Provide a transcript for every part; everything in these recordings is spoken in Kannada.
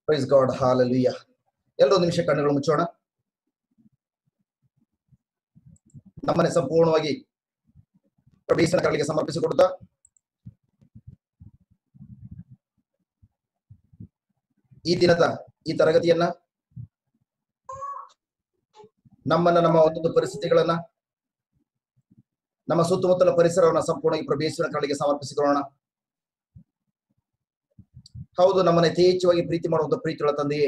ಪ್ರೈಸ್ ಗಾಡ್ ಹಾಲಲುಯ್ಯ ಎಲ್ಲರೂ ಒಂದು ನಿಮಿಷ ಕಣ್ಣುಗಳು ಮುಚ್ಚೋಣ ನಮ್ಮನೆ ಸಂಪೂರ್ಣವಾಗಿ ಪ್ರಭೇಸನ ಕರಳಿಗೆ ಸಮರ್ಪಿಸಿಕೊಡುತ್ತಾ ಈ ದಿನದ ಈ ತರಗತಿಯನ್ನ ನಮ್ಮನ್ನ ನಮ್ಮ ಒಂದೊಂದು ಪರಿಸ್ಥಿತಿಗಳನ್ನ ನಮ್ಮ ಸುತ್ತಮುತ್ತಲ ಪರಿಸರವನ್ನ ಸಂಪೂರ್ಣವಾಗಿ ಪ್ರಭೇಶ್ವರ ಕರಳಿಗೆ ಸಮರ್ಪಿಸಿಕೊಳ್ಳೋಣ ಹೌದು ನಮ್ಮನ್ನ ಯಥೇಚ್ಛವಾಗಿ ಪ್ರೀತಿ ಮಾಡುವಂತ ಪ್ರೀತಿಗಳ ತಂದೆಯೇ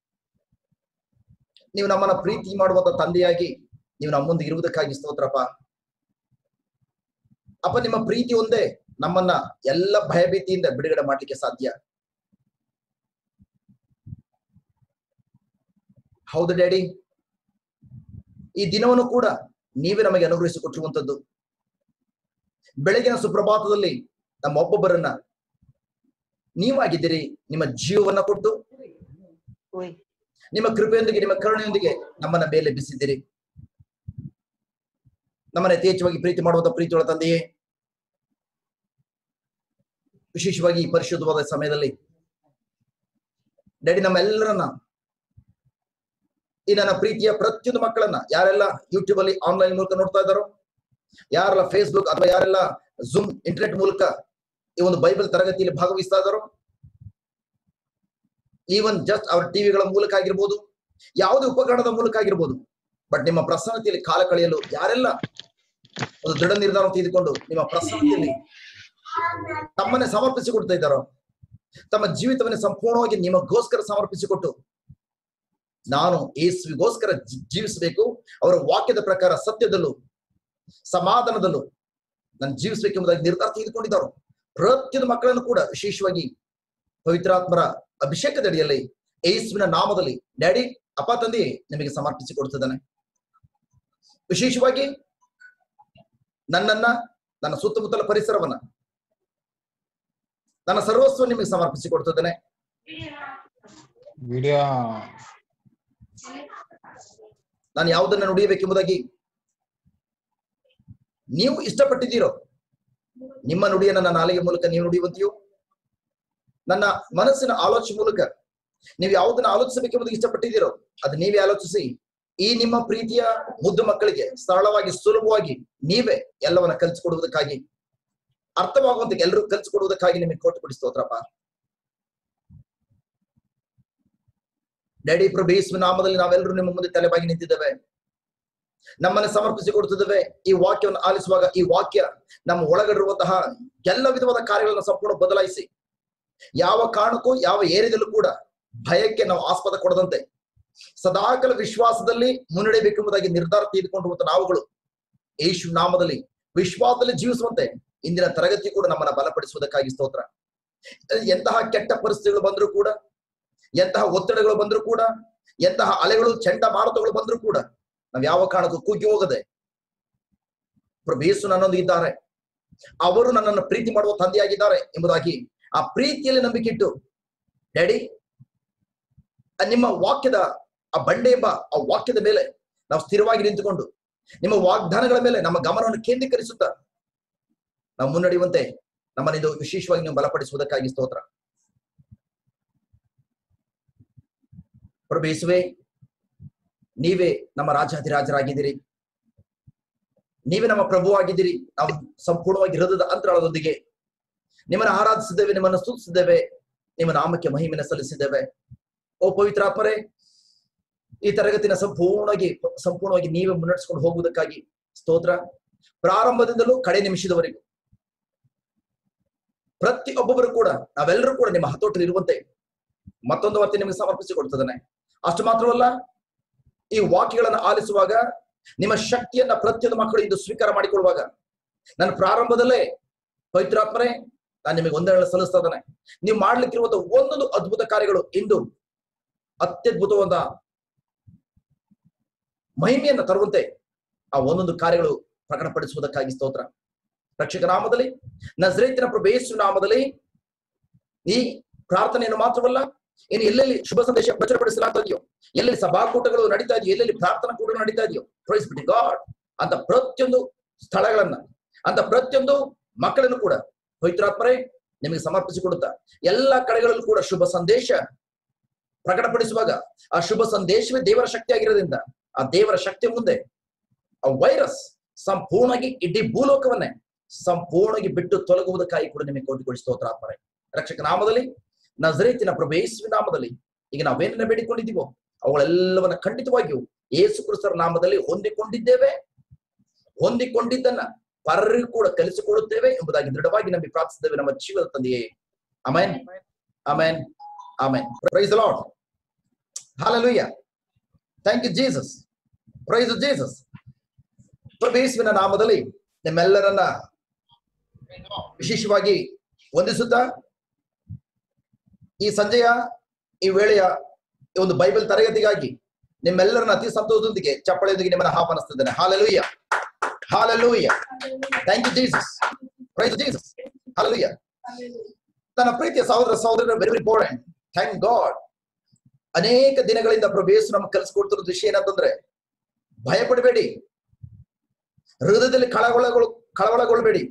ನೀವು ನಮ್ಮನ್ನ ಪ್ರೀತಿ ಮಾಡುವಂತ ತಂದೆಯಾಗಿ ನೀವು ನಮ್ಮೊಂದಿಗೆ ಇರುವುದಕ್ಕಾಗಿ ಸ್ತೋತ್ರಪ್ಪ ಅಪ್ಪ ನಿಮ್ಮ ಪ್ರೀತಿ ಒಂದೇ ನಮ್ಮನ್ನ ಎಲ್ಲ ಭಯಭೀತಿಯಿಂದ ಬಿಡುಗಡೆ ಮಾಡ್ಲಿಕ್ಕೆ ಸಾಧ್ಯ ಹೌದು ಡ್ಯಾಡಿ ಈ ದಿನವನ್ನು ಕೂಡ ನೀವೇ ನಮಗೆ ಅನುಗ್ರಹಿಸಿಕೊಟ್ಟಿರುವಂತದ್ದು ಬೆಳಗಿನ ಸುಪ್ರಭಾತದಲ್ಲಿ ನಮ್ಮ ಒಬ್ಬೊಬ್ಬರನ್ನ ನೀವಾಗಿದ್ದೀರಿ ನಿಮ್ಮ ಜೀವವನ್ನ ಕೊಟ್ಟು Uy, ನಿಮ್ಮ ಕೃಪೆಯೊಂದಿಗೆ ನಿಮ್ಮ ಕರುಣೆಯೊಂದಿಗೆ ನಮ್ಮನ್ನ ಮೇಲೆ ಬಿಸಿದ್ದೀರಿ ನಮ್ಮನ್ನ ಯಥೇಚ್ಛವಾಗಿ ಪ್ರೀತಿ ಮಾಡುವಂತ ಪ್ರೀತಿಯೊಳ ತಂದೆಯೇ ವಿಶೇಷವಾಗಿ ಈ ಪರಿಶುದ್ಧವಾದ ಸಮಯದಲ್ಲಿ ಡ್ಯಾಡಿ ನಮ್ಮೆಲ್ಲರನ್ನ ಈ ನನ್ನ ಪ್ರೀತಿಯ ಪ್ರತಿಯೊಂದು ಮಕ್ಕಳನ್ನ ಯಾರೆಲ್ಲ ಯೂಟ್ಯೂಬ್ ಅಲ್ಲಿ ಆನ್ಲೈನ್ ಮೂಲಕ ನೋಡ್ತಾ ಇದ್ದಾರೋ ಯಾರೆಲ್ಲ ಫೇಸ್ಬುಕ್ ಅಥವಾ ಯಾರೆಲ್ಲ ಜೂಮ್ ಇಂಟರ್ನೆಟ್ ಮೂಲಕ ಈ ಒಂದು ಬೈಬಲ್ ತರಗತಿಯಲ್ಲಿ ಭಾಗವಹಿಸ್ತಾ ಇದ್ದಾರೋ ಈವನ್ ಜಸ್ಟ್ ಅವರ ಟಿವಿಗಳ ಮೂಲಕ ಆಗಿರ್ಬೋದು ಯಾವುದೇ ಉಪಕರಣದ ಮೂಲಕ ಆಗಿರ್ಬೋದು ಬಟ್ ನಿಮ್ಮ ಪ್ರಸನ್ನತೆಯಲ್ಲಿ ಕಾಲ ಕಳೆಯಲು ಯಾರೆಲ್ಲ ಒಂದು ದೃಢ ನಿರ್ಧಾರ ತೆಗೆದುಕೊಂಡು ನಿಮ್ಮ ಪ್ರಸನ್ನತೆಯಲ್ಲಿ ತಮ್ಮನ್ನೇ ಸಮರ್ಪಿಸಿಕೊಡ್ತಾ ಇದ್ದಾರೋ ತಮ್ಮ ಜೀವಿತವನ್ನೇ ಸಂಪೂರ್ಣವಾಗಿ ನಿಮಗೋಸ್ಕರ ಸಮರ್ಪಿಸಿಕೊಟ್ಟು ನಾನು ಯೇಸುವಿಗೋಸ್ಕರ ಜೀ- ಜೀವಿಸಬೇಕು ಅವರ ವಾಕ್ಯದ ಪ್ರಕಾರ ಸತ್ಯದಲ್ಲೂ ಸಮಾಧಾನದಲ್ಲೂ ನಾನು ಜೀವಿಸಬೇಕೆಂಬುದಾಗಿ ನಿರ್ಧಾರ ತೆಗೆದುಕೊಂಡಿದ್ದಾರೋ ಪ್ರತಿಯೊಂದು ಮಕ್ಕಳನ್ನು ಕೂಡ ವಿಶೇಷವಾಗಿ ಪವಿತ್ರಾತ್ಮರ ಅಭಿಷೇಕದ ಅಡಿಯಲ್ಲಿ ಯೇಸುವಿನ ನಾಮದಲ್ಲಿ ಡ್ಯಾಡಿ ಅಪ್ಪ ತಂದೆ ನಿಮಗೆ ಸಮರ್ಪಿಸಿ ಕೊಡ್ತಿದ್ದಾನೆ ವಿಶೇಷವಾಗಿ ನನ್ನನ್ನ ನನ್ನ ಸುತ್ತಮುತ್ತಲ ಪರಿಸರವನ್ನ ನನ್ನ ಸರ್ವಸ್ವ ನಿಮಗೆ ಸಮರ್ಪಿಸಿ ಕೊಡ್ತಿದ್ದೇನೆ ವಿಡಿಯೋ ನಾನು ಯಾವುದನ್ನ ನುಡಿಯಬೇಕೆಂಬುದಾಗಿ ನೀವು ಇಷ್ಟಪಟ್ಟಿದ್ದೀರೋ ನಿಮ್ಮ ನುಡಿಯನ್ನ ನನ್ನ ನಾಲಿಗೆ ಮೂಲಕ ನೀವು ನುಡಿಯುವಂತೆಯೋ ನನ್ನ ಮನಸ್ಸಿನ ಆಲೋಚನೆ ಮೂಲಕ ನೀವು ಯಾವುದನ್ನ ಆಲೋಚಿಸಬೇಕೆಂಬುದಾಗಿ ಇಷ್ಟಪಟ್ಟಿದ್ದೀರೋ ಅದು ನೀವೇ ಆಲೋಚಿಸಿ ಈ ನಿಮ್ಮ ಪ್ರೀತಿಯ ಮುದ್ದು ಮಕ್ಕಳಿಗೆ ಸರಳವಾಗಿ ಸುಲಭವಾಗಿ ನೀವೇ ಎಲ್ಲವನ್ನ ಕಲಿಸಿಕೊಡುವುದಕ್ಕಾಗಿ ಅರ್ಥವಾಗುವಂತೆ ಎಲ್ಲರೂ ಕಲಿಸಿಕೊಡುವುದಕ್ಕಾಗಿ ನಿಮಗೆ ಕೋಟಿ ಕೊಡಿ ಸ್ತೋತ್ರಪ್ಪ ಡ್ಯಾಡಿ ಪ್ರಭು ಯೇಸುವಿನ ನಾಮದಲ್ಲಿ ನಾವೆಲ್ಲರೂ ನಿಮ್ಮ ಮುಂದೆ ತಲೆಬಾಗಿ ನಿಂತಿದ್ದೇವೆ ನಮ್ಮನ್ನು ಸಮರ್ಪಿಸಿ ಕೊಡುತ್ತಿದ್ದೇವೆ ಈ ವಾಕ್ಯವನ್ನು ಆಲಿಸುವಾಗ ಈ ವಾಕ್ಯ ನಮ್ಮ ಒಳಗಡಿರುವಂತಹ ಎಲ್ಲ ವಿಧವಾದ ಕಾರ್ಯಗಳನ್ನು ಸಂಪೂರ್ಣ ಬದಲಾಯಿಸಿ ಯಾವ ಕಾರಣಕ್ಕೂ ಯಾವ ಏರಿಯದಲ್ಲೂ ಕೂಡ ಭಯಕ್ಕೆ ನಾವು ಆಸ್ಪದ ಕೊಡದಂತೆ ಸದಾಕಾಲ ವಿಶ್ವಾಸದಲ್ಲಿ ಮುನ್ನಡೆಯಬೇಕೆಂಬುದಾಗಿ ನಿರ್ಧಾರ ತೆಗೆದುಕೊಂಡಿರುವಂತ ನಾವುಗಳು ಯೇಸು ನಾಮದಲ್ಲಿ ವಿಶ್ವಾಸದಲ್ಲಿ ಜೀವಿಸುವಂತೆ ಇಂದಿನ ತರಗತಿ ಕೂಡ ನಮ್ಮನ್ನ ಬಲಪಡಿಸುವುದಕ್ಕಾಗಿ ಸ್ತೋತ್ರ ಎಂತಹ ಕೆಟ್ಟ ಪರಿಸ್ಥಿತಿಗಳು ಬಂದರೂ ಕೂಡ ಎಂತಹ ಒತ್ತಡಗಳು ಬಂದರೂ ಕೂಡ ಎಂತಹ ಅಲೆಗಳು ಚಂಡಮಾರುತಗಳು ಬಂದರೂ ಕೂಡ ನಾವ್ ಯಾವ ಕಾರಣಕ್ಕೂ ಕುಗ್ಗಿ ಹೋಗದೆ ಪ್ರಭು ಯೇಸು ನನ್ನೊಂದಿಗೆ ಇದ್ದಾರೆ ಅವರು ನನ್ನನ್ನು ಪ್ರೀತಿ ಮಾಡುವ ತಂದೆಯಾಗಿದ್ದಾರೆ ಎಂಬುದಾಗಿ ಆ ಪ್ರೀತಿಯಲ್ಲಿ ನಂಬಿಕೆ ಇಟ್ಟು ಡ್ಯಾಡಿ ಆ ನಿಮ್ಮ ವಾಕ್ಯದ ಆ ಬಂಡೆ ಎಂಬ ಆ ವಾಕ್ಯದ ಮೇಲೆ ನಾವು ಸ್ಥಿರವಾಗಿ ನಿಂತುಕೊಂಡು ನಿಮ್ಮ ವಾಗ್ದಾನಗಳ ಮೇಲೆ ನಮ್ಮ ಗಮನವನ್ನು ಕೇಂದ್ರೀಕರಿಸುತ್ತಾ ನಾವು ಮುನ್ನಡೆಯುವಂತೆ ನಮ್ಮನ್ನಿಂದು ವಿಶೇಷವಾಗಿ ನೀವು ಬಲಪಡಿಸುವುದಕ್ಕಾಗಿ ಸ್ತೋತ್ರ ಪ್ರಭು ಯೇಸುವೆ ನೀವೇ ನಮ್ಮ ರಾಜಾಧಿರಾಜರಾಗಿದ್ದೀರಿ ನೀವೇ ನಮ್ಮ ಪ್ರಭು ಆಗಿದ್ದೀರಿ ನಾವು ಸಂಪೂರ್ಣವಾಗಿ ಹೃದಯದ ಅಂತರಾಳದೊಂದಿಗೆ ನಿಮ್ಮನ್ನು ಆರಾಧಿಸಿದ್ದೇವೆ ನಿಮ್ಮನ್ನು ಸ್ತುತಿಸಿದ್ದೇವೆ ನಿಮ್ಮ ನಾಮಕ್ಕೆ ಮಹಿಮೆನ ಸಲ್ಲಿಸಿದ್ದೇವೆ ಓ ಪವಿತ್ರಾತ್ಮರೇ ಈ ತರಗತಿನ ಸಂಪೂರ್ಣವಾಗಿ ಸಂಪೂರ್ಣವಾಗಿ ನೀವೇ ಮುನ್ನಡೆಸ್ಕೊಂಡು ಹೋಗುವುದಕ್ಕಾಗಿ ಸ್ತೋತ್ರ ಪ್ರಾರಂಭದಿಂದಲೂ ಕಡೆ ನಿಮಿಷದವರೆಗೂ ಪ್ರತಿ ಒಬ್ಬೊಬ್ಬರು ಕೂಡ ನಾವೆಲ್ಲರೂ ಕೂಡ ನಿಮ್ಮ ಹತೋಟಲ್ಲಿ ಇರುವಂತೆ ಮತ್ತೊಂದು ವಾರ್ತೆ ನಿಮಗೆ ಸಮರ್ಪಿಸಿ ಕೊಡ್ತದಾನೆ ಅಷ್ಟು ಮಾತ್ರವಲ್ಲ ಈ ವಾಕ್ಯಗಳನ್ನು ಆಲಿಸುವಾಗ ನಿಮ್ಮ ಶಕ್ತಿಯನ್ನ ಪ್ರತಿಯೊಂದು ಮಕ್ಕಳು ಇಂದು ಸ್ವೀಕಾರ ಮಾಡಿಕೊಳ್ಳುವಾಗ ನನ್ನ ಪ್ರಾರಂಭದಲ್ಲೇ ಪವಿತ್ರಾತ್ಮರೇ ನಾನು ನಿಮಗೆ ಒಂದೆರಡು ಸಲ್ಲಿಸ್ತಾ ಇದ್ದಾನೆ ನೀವು ಮಾಡ್ಲಿಕ್ಕಿರುವಂತ ಒಂದೊಂದು ಅದ್ಭುತ ಕಾರ್ಯಗಳು ಇಂದು ಅತ್ಯದ್ಭುತವಾದ ಮಹಿಮೆಯನ್ನ ತರುವಂತೆ ಆ ಒಂದೊಂದು ಕಾರ್ಯಗಳು ಪ್ರಕಟಪಡಿಸುವುದಕ್ಕಾಗಿ ಸ್ತೋತ್ರ ರಕ್ಷಕ ನಾಮದಲ್ಲಿ ನಜರೇತಿನ ಪ್ರಭು ಯೇಸು ನಾಮದಲ್ಲಿ ಈ ಪ್ರಾರ್ಥನೆಯನ್ನು ಮಾತ್ರವಲ್ಲ ಇನ್ನು ಎಲ್ಲೆಲ್ಲಿ ಶುಭ ಸಂದೇಶ ಪ್ರಚುರಪಡಿಸಲಾಗ್ತಾ ಇದೆಯೋ ಎಲ್ಲೆಲ್ಲಿ ಸಭಾಕೂಟಗಳು ನಡೀತಾ ಇದೆಯೋ ಎಲ್ಲೆಲ್ಲಿ ಪ್ರಾರ್ಥನಾ ಕೂಟಗಳು ನಡೀತಾ ಇದೆಯೋ ಪ್ರೈಸ್ ಬಿಡಿ ಗಾಡ್ ಅಂತ ಪ್ರತಿಯೊಂದು ಸ್ಥಳಗಳನ್ನ ಅಂತ ಪ್ರತಿಯೊಂದು ಮಕ್ಕಳನ್ನು ಕೂಡ ಪವಿತ್ರಾತ್ಮರೇ ನಿಮಗೆ ಸಮರ್ಪಿಸಿಕೊಡುತ್ತಾ ಎಲ್ಲ ಕಡೆಗಳಲ್ಲೂ ಕೂಡ ಶುಭ ಸಂದೇಶ ಪ್ರಕಟಪಡಿಸುವಾಗ ಆ ಶುಭ ಸಂದೇಶವೇ ದೇವರ ಶಕ್ತಿ ಆಗಿರೋದ್ರಿಂದ ಆ ದೇವರ ಶಕ್ತಿ ಮುಂದೆ ಆ ವೈರಸ್ ಸಂಪೂರ್ಣವಾಗಿ ಇಡೀ ಭೂಲೋಕವನ್ನೇ ಸಂಪೂರ್ಣವಾಗಿ ಬಿಟ್ಟು ತೊಲಗುವುದಕ್ಕಾಗಿ ಕೂಡ ನಿಮಗೆ ಕೋಟಿಕೊಡಿ ಸ್ತೋತ್ರ ಆತ್ಮರೇ ರಕ್ಷಕ ನಾಮದಲ್ಲಿ ನಜರೇತಿನ ಪ್ರಭು ಯೇಸುವಿನ ನಾಮದಲ್ಲಿ ಈಗ ನಾವೇನನ್ನ ಬೇಡಿಕೊಂಡಿದ್ದೀವೋ ಅವುಗಳೆಲ್ಲವನ್ನ ಖಂಡಿತವಾಗಿಯೂ ಯೇಸು ಕ್ರಿಸ್ತರ ನಾಮದಲ್ಲಿ ಹೊಂದಿಕೊಂಡಿದ್ದೇವೆ ಹೊಂದಿಕೊಂಡಿದ್ದನ್ನ ಪರರಿಗೂ ಕೂಡ ಕಲಿಸಿಕೊಡುತ್ತೇವೆ ಎಂಬುದಾಗಿ ದೃಢವಾಗಿ ನಂಬಿ ಪ್ರಾರ್ಥಿಸಿದ್ದೇವೆ ನಮ್ಮ ಜೀವದ ತಂದೆಯೇ amen amen amen praise Lord hallelujah thank you Jesus praise Jesus ಪ್ರಭು ಯೇಸುವಿನ ನಾಮದಲ್ಲಿ ನಿಮ್ಮೆಲ್ಲರನ್ನ ವಿಶೇಷವಾಗಿ ವಂದಿಸುತ್ತಾ ಈ ಸಂಜೆಯ ಈ ವೇಳೆಯ ಈ ಒಂದು ಬೈಬಲ್ ತರಗತಿಗಾಗಿ ನಿಮ್ಮೆಲ್ಲರನ್ನ ಅತಿ ಸಂತೋಷದೊಂದಿಗೆ ಚಪ್ಪಳೆಯೊಂದಿಗೆ ನಿಮ್ಮನ್ನ ಆಹ್ವಾನಿಸ್ತಿದ್ದೇನೆ hallelujah hallelujah thank you Jesus praise Jesus hallelujah ನನ್ನ ಪ್ರೀತಿಯ ಸಹೋದರ ಸಹೋದರ very very important thank God ಅನೇಕ ದಿನಗಳಿಂದ ಪ್ರಭು ಯೇಸು ನಮ್ಗೆ ಕಲಿಸ್ಕೊಡ್ತಿರೋ ವಿಷಯ ಏನಂತಂದ್ರೆ ಭಯ ಪಡಬೇಡಿ ಹೃದಯದಲ್ಲಿ ಕಳವಳಗಳು ಕಳವಳಗೊಳ್ಬೇಡಿ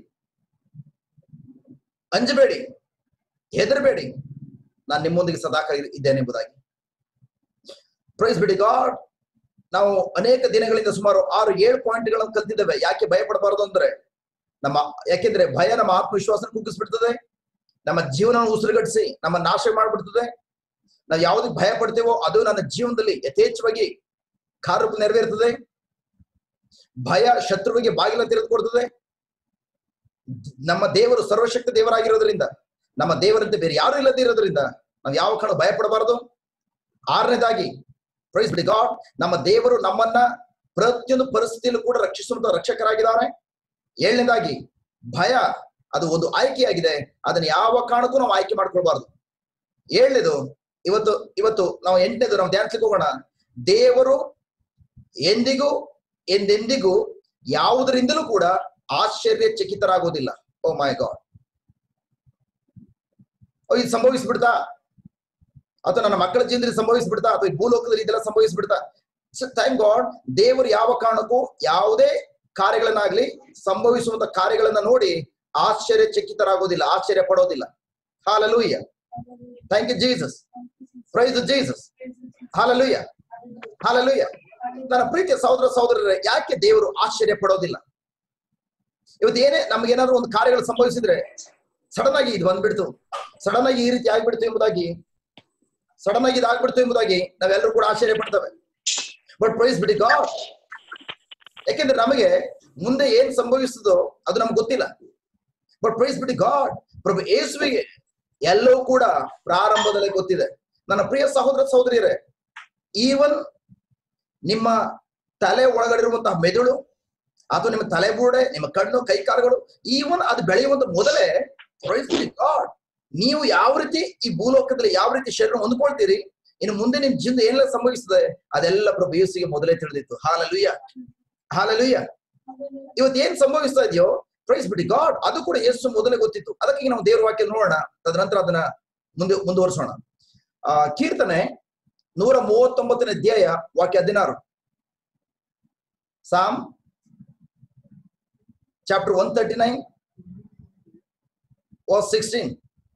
ಅಂಜಬೇಡಿ ಹೆದರಬೇಡಿ ನಾನು ನಿಮ್ಮೊಂದಿಗೆ ಸದಾಕಾಲ ಇದ್ದೇನೆ ಎಂಬುದಾಗಿ ಪ್ರೈಸ್ ಬಿಡಿ ಗಾಡ್ ನಾವು ಅನೇಕ ದಿನಗಳಿಂದ ಸುಮಾರು ಆರು ಏಳು ಪಾಯಿಂಟ್ಗಳನ್ನು ಕಲ್ತಿದ್ದೇವೆ ಯಾಕೆ ಭಯ ಪಡಬಾರದು ಅಂದ್ರೆ ನಮ್ಮ ಯಾಕೆಂದ್ರೆ ಭಯ ನಮ್ಮ ಆತ್ಮವಿಶ್ವಾಸ ಕುಗ್ಗಿಸ್ಬಿಡ್ತದೆ ನಮ್ಮ ಜೀವನ ಉಸಿರುಗಟ್ಟಿಸಿ ನಮ್ಮ ನಾಶ ಮಾಡ್ಬಿಡ್ತದೆ ನಾವು ಯಾವುದಕ್ಕೆ ಭಯ ಪಡ್ತೇವೋ ಅದು ನನ್ನ ಜೀವನದಲ್ಲಿ ಯಥೇಚ್ಛವಾಗಿ ಕಾರ್ಯರೂಪ ನೆರವೇರ್ತದೆ ಭಯ ಶತ್ರುವಿಗೆ ಬಾಗಿಲ ತೆರೆದುಕೊಡ್ತದೆ ನಮ್ಮ ದೇವರು ಸರ್ವಶಕ್ತಿ ದೇವರಾಗಿರೋದ್ರಿಂದ ನಮ್ಮ ದೇವರಂತೆ ಬೇರೆ ಯಾರು ಇಲ್ಲದೆ ಇರೋದ್ರಿಂದ ನಾವು ಯಾವ ಕಾರಣ ಭಯ ಪಡಬಾರದು ಆರನೇದಾಗಿ ಪ್ರೈಸ್ ಬಿಡಿ ಗಾಡ್ ನಮ್ಮ ದೇವರು ನಮ್ಮನ್ನ ಪ್ರತಿಯೊಂದು ಪರಿಸ್ಥಿತಿಯಲ್ಲೂ ಕೂಡ ರಕ್ಷಿಸುವಂತ ರಕ್ಷಕರಾಗಿದ್ದಾರೆ ಏಳನೇದಾಗಿ ಭಯ ಅದು ಒಂದು ಆಯ್ಕೆಯಾಗಿದೆ ಅದನ್ನ ಯಾವ ಕಾರಣಕ್ಕೂ ನಾವು ಆಯ್ಕೆ ಮಾಡ್ಕೊಳ್ಬಾರ್ದು ಏಳನೇದು ಇವತ್ತು ಇವತ್ತು ನಾವು ಎಂಟನೇದು ನಾವು ಧ್ಯಾನಿಸ್ಲಿಕ್ಕೆ ಹೋಗೋಣ ದೇವರು ಎಂದಿಗೂ ಎಂದೆಂದಿಗೂ ಯಾವುದರಿಂದಲೂ ಕೂಡ ಆಶ್ಚರ್ಯಚಕಿತರಾಗೋದಿಲ್ಲ ಓ ಮೈ ಗಾಡ್ ಇದು ಸಂಭವಿಸ್ಬಿಡ್ತಾ ಅಥವಾ ನನ್ನ ಮಕ್ಕಳ ಜೀವನದಲ್ಲಿ ಸಂಭವಿಸ್ಬಿಡ್ತಾ ಅಥವಾ ಈ ಭೂಲೋಕದಲ್ಲಿ ಇದೆಲ್ಲ ಸಂಭವಿಸ್ಬಿಡ್ತಾ ಥ್ಯಾಂಕ್ ಗಾಡ್ ದೇವರು ಯಾವ ಕಾರಣಕ್ಕೂ ಯಾವುದೇ ಕಾರ್ಯಗಳನ್ನಾಗ್ಲಿ ಸಂಭವಿಸುವಂತ ಕಾರ್ಯಗಳನ್ನ ನೋಡಿ ಆಶ್ಚರ್ಯಚಕಿತರಾಗೋದಿಲ್ಲ ಆಶ್ಚರ್ಯ ಪಡೋದಿಲ್ಲ hallelujah thank you Jesus praise Jesus hallelujah hallelujah ನನ್ನ ಪ್ರೀತಿಯ ಸಹೋದರ ಸಹೋದರರೇ ಯಾಕೆ ದೇವರು ಆಶ್ಚರ್ಯ ಪಡೋದಿಲ್ಲ ಇವತ್ತು ಏನೇ ನಮ್ಗೆ ಏನಾದ್ರು ಒಂದು ಕಾರ್ಯಗಳು ಸಂಭವಿಸಿದ್ರೆ ಸಡನ್ ಆಗಿ ಇದು ಬಂದ್ಬಿಡ್ತು ಸಡನ್ ಆಗಿ ಈ ರೀತಿ ಆಗ್ಬಿಡ್ತು ಎಂಬುದಾಗಿ ಸಡನ್ ಆಗಿ ಇದಾಗ್ಬಿಡ್ತು ಎಂಬುದಾಗಿ ನಾವೆಲ್ಲರೂ ಕೂಡ ಆಶ್ಚರ್ಯ ಪಡ್ತೇವೆ ಬಟ್ ಪ್ರೈಸ್ ಬಿಡಿ ಗಾಡ್ ಯಾಕೆಂದ್ರೆ ನಮಗೆ ಮುಂದೆ ಏನ್ ಸಂಭವಿಸ್ತದೋ ಅದು ನಮ್ಗೆ ಗೊತ್ತಿಲ್ಲ ಬಟ್ ಪ್ರೈಸ್ ಬಿಡಿ ಗಾಡ್ ಪ್ರಭು ಯೇಸುವಿಗೆ ಎಲ್ಲವೂ ಕೂಡ ಪ್ರಾರಂಭದಲ್ಲೇ ಗೊತ್ತಿದೆ ನನ್ನ ಪ್ರಿಯ ಸಹೋದರ ಸಹೋದರಿಯರೇ ಈವನ್ ನಿಮ್ಮ ತಲೆ ಒಳಗಡಿರುವಂತಹ ಮೆದುಳು ಅಥವಾ ನಿಮ್ಮ ತಲೆ ಬೂಡೆ ನಿಮ್ಮ ಕಣ್ಣು ಕೈಕಾಲುಗಳು ಈವನ್ ಅದು ಬೆಳೆಯುವಂತ ಮೊದಲೇ ಪ್ರೈಸ್ ಬಿಡಿ ಗಾಡ್ ನೀವು ಯಾವ ರೀತಿ ಈ ಭೂಲೋಕದಲ್ಲಿ ಯಾವ ರೀತಿ ಶರೀರ ಹೊಂದ್ಕೊಳ್ತೀರಿ ಇನ್ನು ಮುಂದೆ ನಿಮ್ ಜೀವನ ಏನೆಲ್ಲ ಸಂಭವಿಸ್ತದೆ ಅದೆಲ್ಲ ಪ್ರಭು ಯೇಸುಗೆ ಮೊದಲೇ ತಿಳಿದಿತ್ತು ಹಾಲಲುಯ್ಯ ಹಾಲಲುಯ್ಯ ಇವತ್ತು ಏನ್ ಸಂಭವಿಸ್ತಾ ಇದೆಯೋ ಪ್ರೈಸ್ ಬಿಡಿ ಗಾಡ್ ಅದು ಕೂಡ ಯೇಸು ಮೊದಲೇ ಗೊತ್ತಿತ್ತು ಅದಕ್ಕೆ ನಾವು ದೇವರ ವಾಕ್ಯ ನೋಡೋಣ ತದನಂತರ ಅದನ್ನ ಮುಂದೆ ಮುಂದುವರಿಸೋಣ ಆ ಕೀರ್ತನೆ ನೂರ ಮೂವತ್ತೊಂಬತ್ತನೇ ಅಧ್ಯಾಯ ವಾಕ್ಯ ಹದಿನಾರು Psalm chapter one thirty nine verse sixteen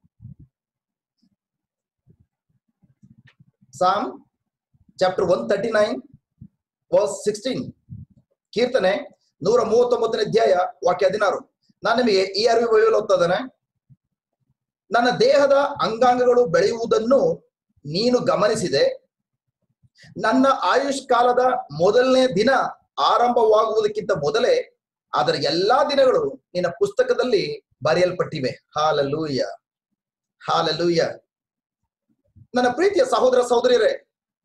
Psalm chapter one thirty nine verse sixteen ಕೀರ್ತನೆ ನೂರ ಮೂವತ್ತೊಂಬತ್ತನೇ ಅಧ್ಯಾಯ ವಾಕ್ಯ ಹದಿನಾರು ನಾನು ನಿಮಗೆ ಈ ಅರಿವು ಬೈಬಲ್ ಓದ್ತಾ ಇದ್ದೇನೆ ನನ್ನ ದೇಹದ ಅಂಗಾಂಗಗಳು ಬೆಳೆಯುವುದನ್ನು ನೀನು ಗಮನಿಸಿದೆ ನನ್ನ ಆಯುಷ್ ಕಾಲದ ಮೊದಲನೇ ದಿನ ಆರಂಭವಾಗುವುದಕ್ಕಿಂತ ಮೊದಲೇ ಅದರ ಎಲ್ಲಾ ದಿನಗಳು ನಿನ್ನ ಪುಸ್ತಕದಲ್ಲಿ ಬರೆಯಲ್ಪಟ್ಟಿವೆ ಹಾಲಲೂಯ ಹಾಲಲೂಯ ನನ್ನ ಪ್ರೀತಿಯ ಸಹೋದರ ಸಹೋದರಿಯರೇ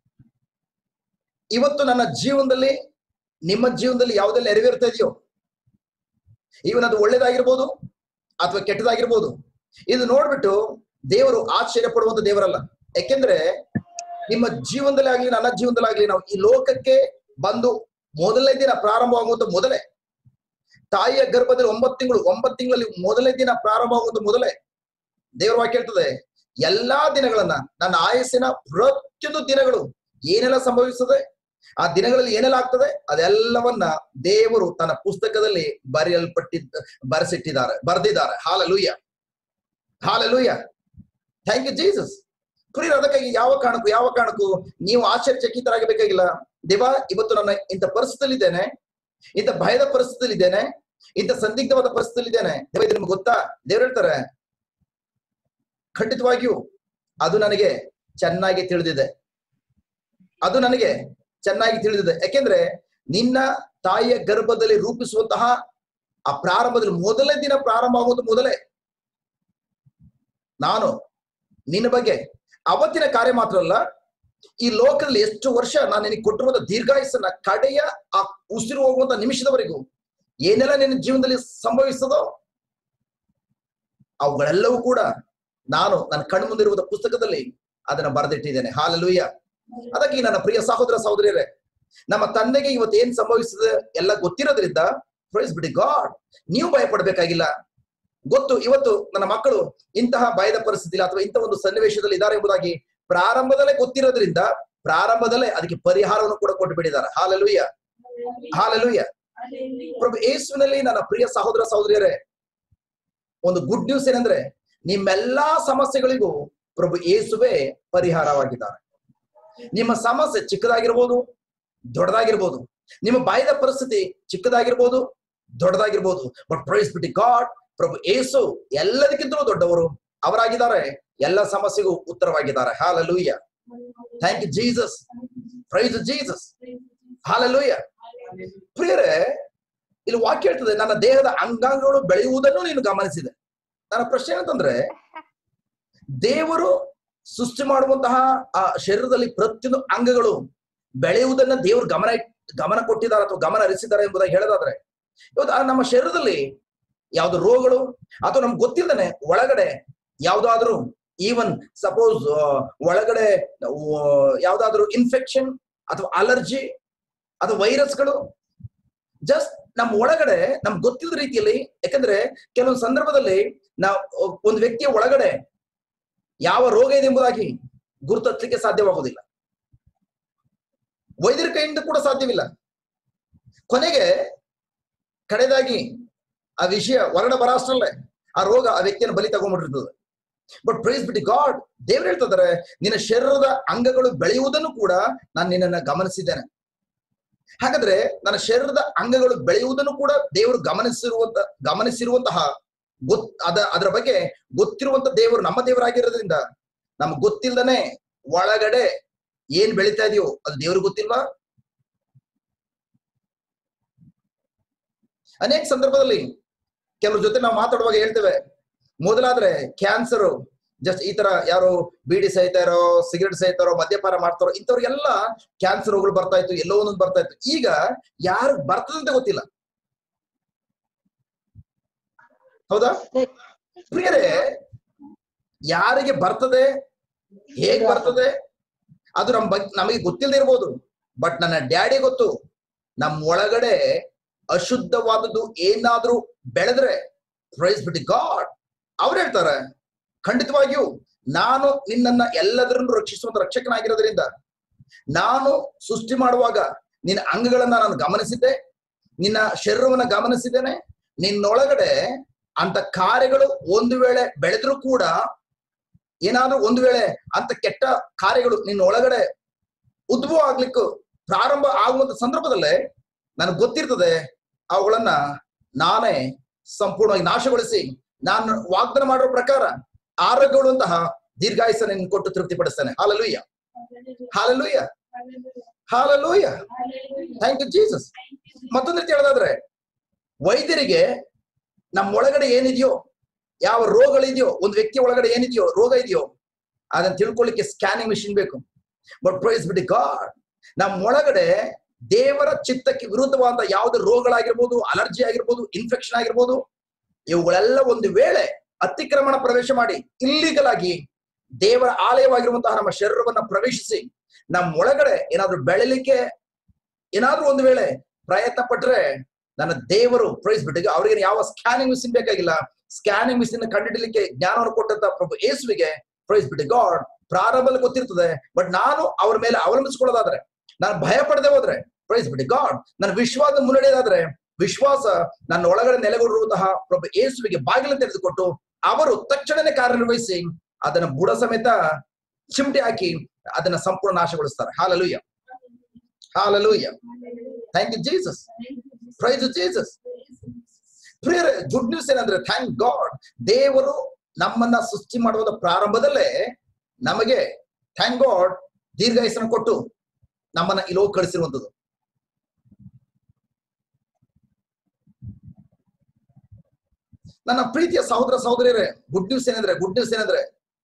ಇವತ್ತು ನನ್ನ ಜೀವನದಲ್ಲಿ ನಿಮ್ಮ ಜೀವನದಲ್ಲಿ ಯಾವುದೆಲ್ಲ ನೆರವೇರ್ತಾ ಇದೆಯೋ ಇವನ್ ಅದು ಒಳ್ಳೇದಾಗಿರ್ಬೋದು ಅಥವಾ ಕೆಟ್ಟದಾಗಿರ್ಬೋದು ಇದು ನೋಡ್ಬಿಟ್ಟು ದೇವರು ಆಶ್ಚರ್ಯ ಪಡುವಂತ ದೇವರಲ್ಲ ಯಾಕೆಂದ್ರೆ ನಿಮ್ಮ ಜೀವನದಲ್ಲಿ ಆಗ್ಲಿ ನನ್ನ ಜೀವನದಲ್ಲಿ ಆಗ್ಲಿ ನಾವು ಈ ಲೋಕಕ್ಕೆ ಬಂದು ಮೊದಲನೇ ದಿನ ಪ್ರಾರಂಭವಾಗುವಂತ ಮೊದಲೇ ತಾಯಿಯ ಗರ್ಭದಲ್ಲಿ ಒಂಬತ್ತು ತಿಂಗಳು ಒಂಬತ್ತು ತಿಂಗಳಲ್ಲಿ ಮೊದಲನೇ ದಿನ ಪ್ರಾರಂಭವಾಗುವಂತ ಮೊದಲೇ ದೇವರ ವಾಕ್ಯ ಹೇಳ್ತದೆ ಎಲ್ಲಾ ದಿನಗಳನ್ನ ನನ್ನ ಆಯಸ್ಸಿನ ಪ್ರತಿಯೊಂದು ದಿನಗಳು ಏನೆಲ್ಲ ಸಂಭವಿಸ್ತದೆ ಆ ದಿನಗಳಲ್ಲಿ ಏನೆಲ್ಲ ಆಗ್ತದೆ ಅದೆಲ್ಲವನ್ನ ದೇವರು ತನ್ನ ಪುಸ್ತಕದಲ್ಲಿ ಬರೆಯಲ್ಪಟ್ಟಿದ್ದ ಬರೆಸಿಟ್ಟಿದ್ದಾರೆ ಬರೆದಿದ್ದಾರೆ hallelujah hallelujah thank you Jesus ಪ್ರಿಯರ ಅದಕ್ಕಾಗಿ ಯಾವ ಕಾರಣಕ್ಕೂ ಯಾವ ಕಾರಣಕ್ಕೂ ನೀವು ಆಶ್ಚರ್ಯಚಕಿತರಾಗಬೇಕಾಗಿಲ್ಲ ದೇವ ಇವತ್ತು ನನ್ನ ಇಂಥ ಪರಿಸ್ಥಿತಿಯಲ್ಲಿದ್ದೇನೆ ಇಂಥ ಭಯದ ಪರಿಸ್ಥಿತಿಯಲ್ಲಿದ್ದೇನೆ ಇಂಥ ಸಂದಿಗ್ಧವಾದ ಪರಿಸ್ಥಿತಿಯಲ್ಲಿದ್ದೇನೆ ದೇವ ಇದು ನಿಮ್ಗೆ ಗೊತ್ತಾ ದೇವ್ರು ಹೇಳ್ತಾರೆ ಖಂಡಿತವಾಗಿಯೂ ಅದು ನನಗೆ ಚೆನ್ನಾಗಿ ತಿಳಿದಿದೆ ಅದು ನನಗೆ ಚೆನ್ನಾಗಿ ತಿಳಿದಿದೆ ಯಾಕೆಂದ್ರೆ ನಿನ್ನ ತಾಯಿಯ ಗರ್ಭದಲ್ಲಿ ರೂಪಿಸುವಂತಹ ಆ ಪ್ರಾರಂಭದಲ್ಲಿ ಮೊದಲನೇ ದಿನ ಪ್ರಾರಂಭ ಆಗೋದು ಮೊದಲೇ ನಾನು ನಿನ್ನ ಬಗ್ಗೆ ಅವತ್ತಿನ ಕಾರ್ಯ ಮಾತ್ರ ಅಲ್ಲ ಈ ಲೋಕದಲ್ಲಿ ಎಷ್ಟು ವರ್ಷ ನಾನು ನಿನಗೆ ಕೊಟ್ಟಿರುವಂತ ದೀರ್ಘಾಯುಸನ್ನ ಕಡೆಯ ಆ ಉಸಿರು ಹೋಗುವಂತ ನಿಮಿಷದವರೆಗೂ ಏನೆಲ್ಲ ನಿನ್ನ ಜೀವನದಲ್ಲಿ ಸಂಭವಿಸ್ತದೋ ಅವುಗಳೆಲ್ಲವೂ ಕೂಡ ನಾನು ನನ್ನ ಕಣ್ಣು ಮುಂದಿರುವ ಪುಸ್ತಕದಲ್ಲಿ ಅದನ್ನ ಬರೆದಿಟ್ಟಿದ್ದೇನೆ ಹಾಲಲೂಯ್ಯ ಅದಕ್ಕೆ ನನ್ನ ಪ್ರಿಯ ಸಹೋದರ ಸಹೋದರಿಯರೇ ನಮ್ಮ ತಂದೆಗೆ ಇವತ್ತು ಏನ್ ಸಂಭವಿಸಿದೆ ಎಲ್ಲ ಗೊತ್ತಿರೋದ್ರಿಂದ ಪ್ರೈಸ್ ಬಿಡಿ ಗಾಡ್ ನೀವು ಭಯ ಪಡಬೇಕಾಗಿಲ್ಲ ಗೊತ್ತು ಇವತ್ತು ನನ್ನ ಮಕ್ಕಳು ಇಂತಹ ಭಯದ ಪರಿಸ್ಥಿತಿ ಅಥವಾ ಇಂತಹ ಒಂದು ಸನ್ನಿವೇಶದಲ್ಲಿ ಇದ್ದಾರೆ ಎಂಬುದಾಗಿ ಪ್ರಾರಂಭದಲ್ಲೇ ಗೊತ್ತಿರೋದ್ರಿಂದ ಪ್ರಾರಂಭದಲ್ಲೇ ಅದಕ್ಕೆ ಪರಿಹಾರವನ್ನು ಕೂಡ ಕೊಟ್ಟು ಬಿಟ್ಟಿದ್ದಾರೆ ಹಾಲಲುಯ್ಯ ಹಾಲಲುಯ್ಯ ಪ್ರಭು ಯೇಸುವಿನಲ್ಲಿ ನನ್ನ ಪ್ರಿಯ ಸಹೋದರ ಸಹೋದರಿಯರೇ ಒಂದು ಗುಡ್ ನ್ಯೂಸ್ ಏನಂದ್ರೆ ನಿಮ್ಮೆಲ್ಲಾ ಸಮಸ್ಯೆಗಳಿಗೂ ಪ್ರಭು ಯೇಸುವೆ ಪರಿಹಾರವಾಗಿದ್ದಾರೆ ನಿಮ್ಮ ಸಮಸ್ಯೆ ಚಿಕ್ಕದಾಗಿರ್ಬೋದು ದೊಡ್ಡದಾಗಿರ್ಬೋದು ನಿಮ್ಮ ಬಾಯದ ಪರಿಸ್ಥಿತಿ ಚಿಕ್ಕದಾಗಿರ್ಬೋದು ದೊಡ್ಡದಾಗಿರ್ಬೋದು ಬಟ್ ಪ್ರೈಸ್ ಬಿಟ್ಟಿ ಗಾಡ್ ಪ್ರಭು ಏಸು ಎಲ್ಲದಕ್ಕಿಂತಲೂ ದೊಡ್ಡವರು ಅವರಾಗಿದ್ದಾರೆ ಎಲ್ಲ ಸಮಸ್ಯೆಗೂ ಉತ್ತರವಾಗಿದ್ದಾರೆ hallelujah thank you Jesus praise Jesus hallelujah ಪ್ರಿಯರೇ ಇಲ್ಲಿ ವಾಕ್ಯ ಹೇಳ್ತದೆ ನನ್ನ ದೇಹದ ಅಂಗಾಂಗಗಳು ಬೆಳೆಯುವುದನ್ನು ನೀನು ಗಮನಿಸಿದೆ ನನ್ನ ಪ್ರಶ್ನೆ ಏನಂತಂದ್ರೆ ದೇವರು ಸೃಷ್ಟಿ ಮಾಡುವಂತಹ ಆ ಶರೀರದಲ್ಲಿ ಪ್ರತಿಯೊಂದು ಅಂಗಗಳು ಬೆಳೆಯುವುದನ್ನ ದೇವರು ಗಮನ ಇಟ್- ಗಮನ ಕೊಟ್ಟಿದ್ದಾರೆ ಅಥವಾ ಗಮನ ಹರಿಸಿದ್ದಾರೆ ಎಂಬುದಾಗಿ ಹೇಳೋದಾದ್ರೆ ಇವತ್ತು ಆ ನಮ್ಮ ಶರೀರದಲ್ಲಿ ಯಾವ್ದು ರೋಗಗಳು ಅಥವಾ ನಮ್ಗೆ ಗೊತ್ತಿಲ್ಲದೇನೆ ಒಳಗಡೆ ಯಾವ್ದಾದ್ರು ಈವನ್ ಸಪೋಸ್ ಒಳಗಡೆ ಆ, ಯಾವ್ದಾದ್ರು ಇನ್ಫೆಕ್ಷನ್ ಅಥವಾ ಅಲರ್ಜಿ ಅಥವಾ ವೈರಸ್ಗಳು ಜಸ್ಟ್ ನಮ್ಮ ಒಳಗಡೆ ನಮ್ಗೆ ಗೊತ್ತಿಲ್ಲದ ರೀತಿಯಲ್ಲಿ ಯಾಕಂದ್ರೆ ಕೆಲವೊಂದು ಸಂದರ್ಭದಲ್ಲಿ ನಾವು ಒಂದು ವ್ಯಕ್ತಿಯ ಒಳಗಡೆ ಯಾವ ರೋಗ ಇದೆ ಎಂಬುದಾಗಿ ಗುರುತಿಸಲಿಕ್ಕೆ ಸಾಧ್ಯವಾಗುವುದಿಲ್ಲ ವೈದ್ಯರ ಕೈಯಿಂದ ಕೂಡ ಸಾಧ್ಯವಿಲ್ಲ ಕೊನೆಗೆ ಕಡೆದಾಗಿ ಆ ವಿಷಯ ಹೊರಗಡೆ ಬರೋ ಅಷ್ಟರಲ್ಲೇ ಆ ರೋಗ ಆ ವ್ಯಕ್ತಿಯನ್ನು ಬಲಿ ತಗೊಂಡ್ಬಿಟ್ಟಿರ್ತದೆ ಬಟ್ ಪ್ರೈಸ್ ಬಿಟ್ಟು ಗಾಡ್ ದೇವ್ರು ಹೇಳ್ತಿದ್ದಾರೆ ನಿನ್ನ ಶರೀರದ ಅಂಗಗಳು ಬೆಳೆಯುವುದನ್ನು ಕೂಡ ನಾನು ನಿನ್ನನ್ನ ಗಮನಿಸಿದ್ದೇನೆ ಹಾಗಾದ್ರೆ ನನ್ನ ಶರೀರದ ಅಂಗಗಳು ಬೆಳೆಯುವುದನ್ನು ಕೂಡ ದೇವರು ಗಮನಿಸಿರುವಂತ ಗಮನಿಸಿರುವಂತಹ ಗೊತ್ ಅದ ಅದರ ಬಗ್ಗೆ ಗೊತ್ತಿರುವಂತ ದೇವರು ನಮ್ಮ ದೇವರಾಗಿರೋದ್ರಿಂದ ನಮ್ಗೆ ಗೊತ್ತಿಲ್ಲದನೆ ಒಳಗಡೆ ಏನ್ ಬೆಳೀತಾ ಇದೆಯೋ ಅದು ದೇವ್ರಿಗೆ ಗೊತ್ತಿಲ್ವಾ ಅನೇಕ ಸಂದರ್ಭದಲ್ಲಿ ಕೆಲವ್ರ ಜೊತೆ ನಾವು ಮಾತಾಡುವಾಗ ಹೇಳ್ತೇವೆ ಮೊದಲಾದ್ರೆ ಕ್ಯಾನ್ಸರ್ ಜಸ್ಟ್ ಈ ತರ ಯಾರು ಬೀಡಿ ಸಹಿತಾರೋ ಸಿಗರೆಟ್ ಸಹಿತಾರೋ ಮದ್ಯಪಾನ ಮಾಡ್ತಾರೋ ಇಂಥವ್ರಿಗೆಲ್ಲ ಕ್ಯಾನ್ಸರ್ ರೋಗಗಳು ಬರ್ತಾ ಇತ್ತು ಎಲ್ಲೋ ಒಂದೊಂದು ಬರ್ತಾ ಇತ್ತು ಈಗ ಯಾರು ಬರ್ತದಂತೆ ಗೊತ್ತಿಲ್ಲ ಹೌದಾ ಪ್ರಿಯರೇ ಯಾರಿಗೆ ಬರ್ತದೆ ಹೇಗ್ ಬರ್ತದೆ ಅದು ನಮ್ ಬಗ್ಗೆ ನಮಗೆ ಗೊತ್ತಿಲ್ಲದೆ ಇರ್ಬೋದು ಬಟ್ ನನ್ನ ಡ್ಯಾಡಿ ಗೊತ್ತು ನಮ್ ಒಳಗಡೆ ಅಶುದ್ಧವಾದದ್ದು ಏನಾದ್ರೂ ಬೆಳೆದ್ರೆ ಪ್ರೈಸ್ ಬಿಟ್ಟು ಗಾಡ್ ಅವ್ರು ಹೇಳ್ತಾರೆ ಖಂಡಿತವಾಗಿಯೂ ನಾನು ನಿನ್ನನ್ನ ಎಲ್ಲದರನ್ನು ರಕ್ಷಿಸುವಂತ ರಕ್ಷಕನಾಗಿರೋದ್ರಿಂದ ನಾನು ಸೃಷ್ಟಿ ಮಾಡುವಾಗ ನಿನ್ನ ಅಂಗಗಳನ್ನ ನಾನು ಗಮನಿಸಿದ್ದೆ ನಿನ್ನ ಶರೀರವನ್ನ ಗಮನಿಸಿದ್ದೇನೆ ನಿನ್ನೊಳಗಡೆ ಅಂತ ಕಾರ್ಯಗಳು ಒಂದು ವೇಳೆ ಬೆಳೆದ್ರೂ ಕೂಡ ಏನಾದ್ರೂ ಒಂದು ವೇಳೆ ಅಂತ ಕೆಟ್ಟ ಕಾರ್ಯಗಳು ನಿನ್ನ ಒಳಗಡೆ ಉದ್ಭವ ಆಗ್ಲಿಕ್ಕೂ ಪ್ರಾರಂಭ ಆಗುವಂತ ಸಂದರ್ಭದಲ್ಲೇ ನನಗೆ ಗೊತ್ತಿರ್ತದೆ ಅವುಗಳನ್ನ ನಾನೇ ಸಂಪೂರ್ಣವಾಗಿ ನಾಶಗೊಳಿಸಿ ನಾನು ವಾಗ್ದಾನ ಮಾಡೋ ಪ್ರಕಾರ ಆರೋಗ್ಯಗೊಳ್ಳುವಂತಹ ದೀರ್ಘಾಯುಸನ್ನು ನಿನ್ನ ಕೊಟ್ಟು ತೃಪ್ತಿಪಡಿಸ್ತೇನೆ hallelujah hallelujah hallelujah thank you Jesus ಮತ್ತೊಂದು ರೀತಿ ಹೇಳೋದಾದ್ರೆ ವೈದ್ಯರಿಗೆ ನಮ್ಮ ಒಳಗಡೆ ಏನಿದೆಯೋ ಯಾವ ರೋಗಗಳಿದೆಯೋ ಒಂದು ವ್ಯಕ್ತಿ ಒಳಗಡೆ ಏನಿದೆಯೋ ರೋಗ ಇದೆಯೋ ಅದನ್ನ ತಿಳ್ಕೊಳ್ಳಿಕ್ಕೆ ಸ್ಕ್ಯಾನಿಂಗ್ ಮಿಷಿನ್ ಬೇಕು ಬಟ್ ಪ್ರೈಸ್ ಬಿಡಿ ಗಾಡ್ ನಮ್ಮ ಒಳಗಡೆ ದೇವರ ಚಿತ್ತಕ್ಕೆ ವಿರುದ್ಧವಾದ ಯಾವುದೇ ರೋಗಗಳಾಗಿರ್ಬೋದು ಅಲರ್ಜಿ ಆಗಿರ್ಬೋದು ಇನ್ಫೆಕ್ಷನ್ ಆಗಿರ್ಬೋದು ಇವುಗಳೆಲ್ಲ ಒಂದು ವೇಳೆ ಅತಿಕ್ರಮಣ ಪ್ರವೇಶ ಮಾಡಿ ಇಲ್ಲಿಗಲ್ ಆಗಿ ದೇವರ ಆಲಯವಾಗಿರುವಂತಹ ನಮ್ಮ ಶರೀರವನ್ನ ಪ್ರವೇಶಿಸಿ ನಮ್ಮ ಒಳಗಡೆ ಏನಾದ್ರೂ ಬೆಳಿಲಿಕ್ಕೆ ಏನಾದ್ರೂ ಒಂದು ವೇಳೆ ಪ್ರಯತ್ನ ಪಟ್ರೆ ನನ್ನ ದೇವರು ಪ್ರೈಸ್ ಬಿಟ್ಟಿಗೆ ಅವರಿಗೆ ಯಾವ ಸ್ಕ್ಯಾನಿಂಗ್ ಮಿಷಿನ್ ಬೇಕಾಗಿಲ್ಲ ಸ್ಕ್ಯಾನಿಂಗ್ ಮಿಷಿನ್ ಕಂಡುಹಿಡಲಿಕ್ಕೆ ಜ್ಞಾನವನ್ನು ಕೊಟ್ಟಂತ ಪ್ರಭು ಯೇಸುವಿಗೆ ಪ್ರೈಸ್ ಬಿಟ್ಟು ಗಾಡ್ ಪ್ರಾರಂಭದಲ್ಲಿ ಗೊತ್ತಿರ್ತದೆ ಬಟ್ ನಾನು ಅವ್ರ ಮೇಲೆ ಅವಲಂಬಿಸಿಕೊಳ್ಳೋದಾದ್ರೆ ನಾನು ಭಯ ಪಡದೆ ಹೋದ್ರೆ ಪ್ರೈಸ್ ಬಿಟ್ಟು ಗಾಡ್ ನನ್ನ ವಿಶ್ವಾಸ ಮುನ್ನಡೆಯೋದಾದ್ರೆ ವಿಶ್ವಾಸ ನನ್ನ ಒಳಗಡೆ ನೆಲೆಗೊಂಡಿರುವಂತಹ ಪ್ರಭು ಯೇಸುವಿಗೆ ಬಾಗಿಲು ತೆರೆದುಕೊಟ್ಟು ಅವರು ತಕ್ಷಣನೇ ಕಾರ್ಯನಿರ್ವಹಿಸಿ ಅದನ್ನ ಬುಡ ಸಮೇತ ಚಿಮಟೆ ಹಾಕಿ ಅದನ್ನ ಸಂಪೂರ್ಣ ನಾಶಗೊಳಿಸ್ತಾರೆ hallelujah hallelujah thank you Jesus praise Jesus ಪ್ರಿಯರೇ ಗುಡ್ ನ್ಯೂಸ್ ಏನಂದ್ರೆ ಥ್ಯಾಂಕ್ ಗಾಡ್ ದೇವರು ನಮ್ಮನ್ನ ಸೃಷ್ಟಿ ಮಾಡುವುದ ಪ್ರಾರಂಭದಲ್ಲೇ ನಮಗೆ ಥ್ಯಾಂಕ್ ಗಾಡ್ ದೀರ್ಘಾಯಸ್ಸನ್ನು ಕೊಟ್ಟು ನಮ್ಮನ್ನ ಈ ಲೋಕ ಕಳಿಸಿರುವಂತದ್ದು ನನ್ನ ಪ್ರೀತಿಯ ಸಹೋದರ ಸಹೋದರಿಯರೇ ಗುಡ್ ನ್ಯೂಸ್ ಏನಂದ್ರೆ ಗುಡ್ ನ್ಯೂಸ್ ಏನಂದ್ರೆ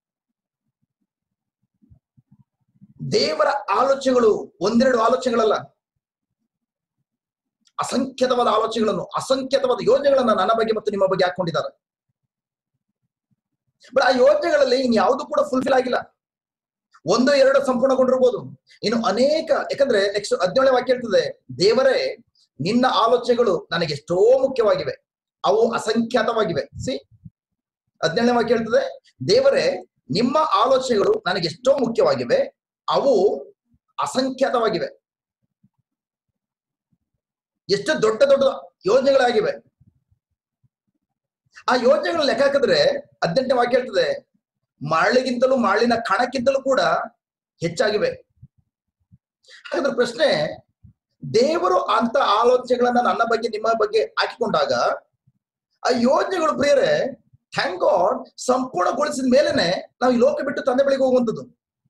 ದೇವರ ಆಲೋಚನೆಗಳು ಒಂದೆರಡು ಆಲೋಚನೆಗಳಲ್ಲ ಅಸಂಖ್ಯಾತವಾದ ಆಲೋಚನೆಗಳನ್ನು ಅಸಂಖ್ಯಾತವಾದ ಯೋಜನೆಗಳನ್ನ ನನ್ನ ಬಗ್ಗೆ ಮತ್ತು ನಿಮ್ಮ ಬಗ್ಗೆ ಹಾಕೊಂಡಿದ್ದಾರೆ ಬಟ್ ಆ ಯೋಜನೆಗಳಲ್ಲಿ ಇನ್ ಯಾವುದು ಕೂಡ ಫುಲ್ಫಿಲ್ ಆಗಿಲ್ಲ ಒಂದು ಎರಡು ಸಂಪೂರ್ಣಗೊಂಡಿರ್ಬೋದು ಇನ್ನು ಅನೇಕ ಯಾಕಂದ್ರೆ ನೆಕ್ಸ್ಟ್ ಹದಿನೇಳನೇ ವಾಕ್ಯ ಹೇಳ್ತದೆ ದೇವರೇ ನಿನ್ನ ಆಲೋಚನೆಗಳು ನನಗೆ ಎಷ್ಟೋ ಮುಖ್ಯವಾಗಿವೆ ಅವು ಅಸಂಖ್ಯಾತವಾಗಿವೆ ಸಿ ಹದಿನೇಳನೇ ವಾಕ್ಯ ಹೇಳ್ತದೆ ದೇವರೇ ನಿಮ್ಮ ಆಲೋಚನೆಗಳು ನನಗೆ ಎಷ್ಟೋ ಮುಖ್ಯವಾಗಿವೆ ಅವು ಅಸಂಖ್ಯಾತವಾಗಿವೆ ಎಷ್ಟು ದೊಡ್ಡ ದೊಡ್ಡ ಯೋಜನೆಗಳಾಗಿವೆ ಆ ಯೋಜನೆಗಳ ಲೆಕ್ಕ ಹಾಕಿದ್ರೆ ಹದಿನೆಂಟನೇ ವಾಕ್ಯ ಹೇಳ್ತದೆ ಮರಳಿಗಿಂತಲೂ ಮರಳಿನ ಕಣಕ್ಕಿಂತಲೂ ಕೂಡ ಹೆಚ್ಚಾಗಿವೆ ಹಾಗಾದ್ರೆ ಪ್ರಶ್ನೆ ದೇವರು ಅಂತ ಆಲೋಚನೆಗಳನ್ನ ನನ್ನ ಬಗ್ಗೆ ನಿಮ್ಮ ಬಗ್ಗೆ ಹಾಕಿಕೊಂಡಾಗ ಆ ಯೋಜನೆಗಳು ಪ್ರಿಯರೇ ಥ್ಯಾಂಕ್ ಗಾಡ್ ಸಂಪೂರ್ಣಗೊಳಿಸಿದ ಮೇಲೆನೆ ನಾವು ಈ ಲೋಕ ಬಿಟ್ಟು ತಂದೆ ಬಳಿಗೆ ಹೋಗುವಂಥದ್ದು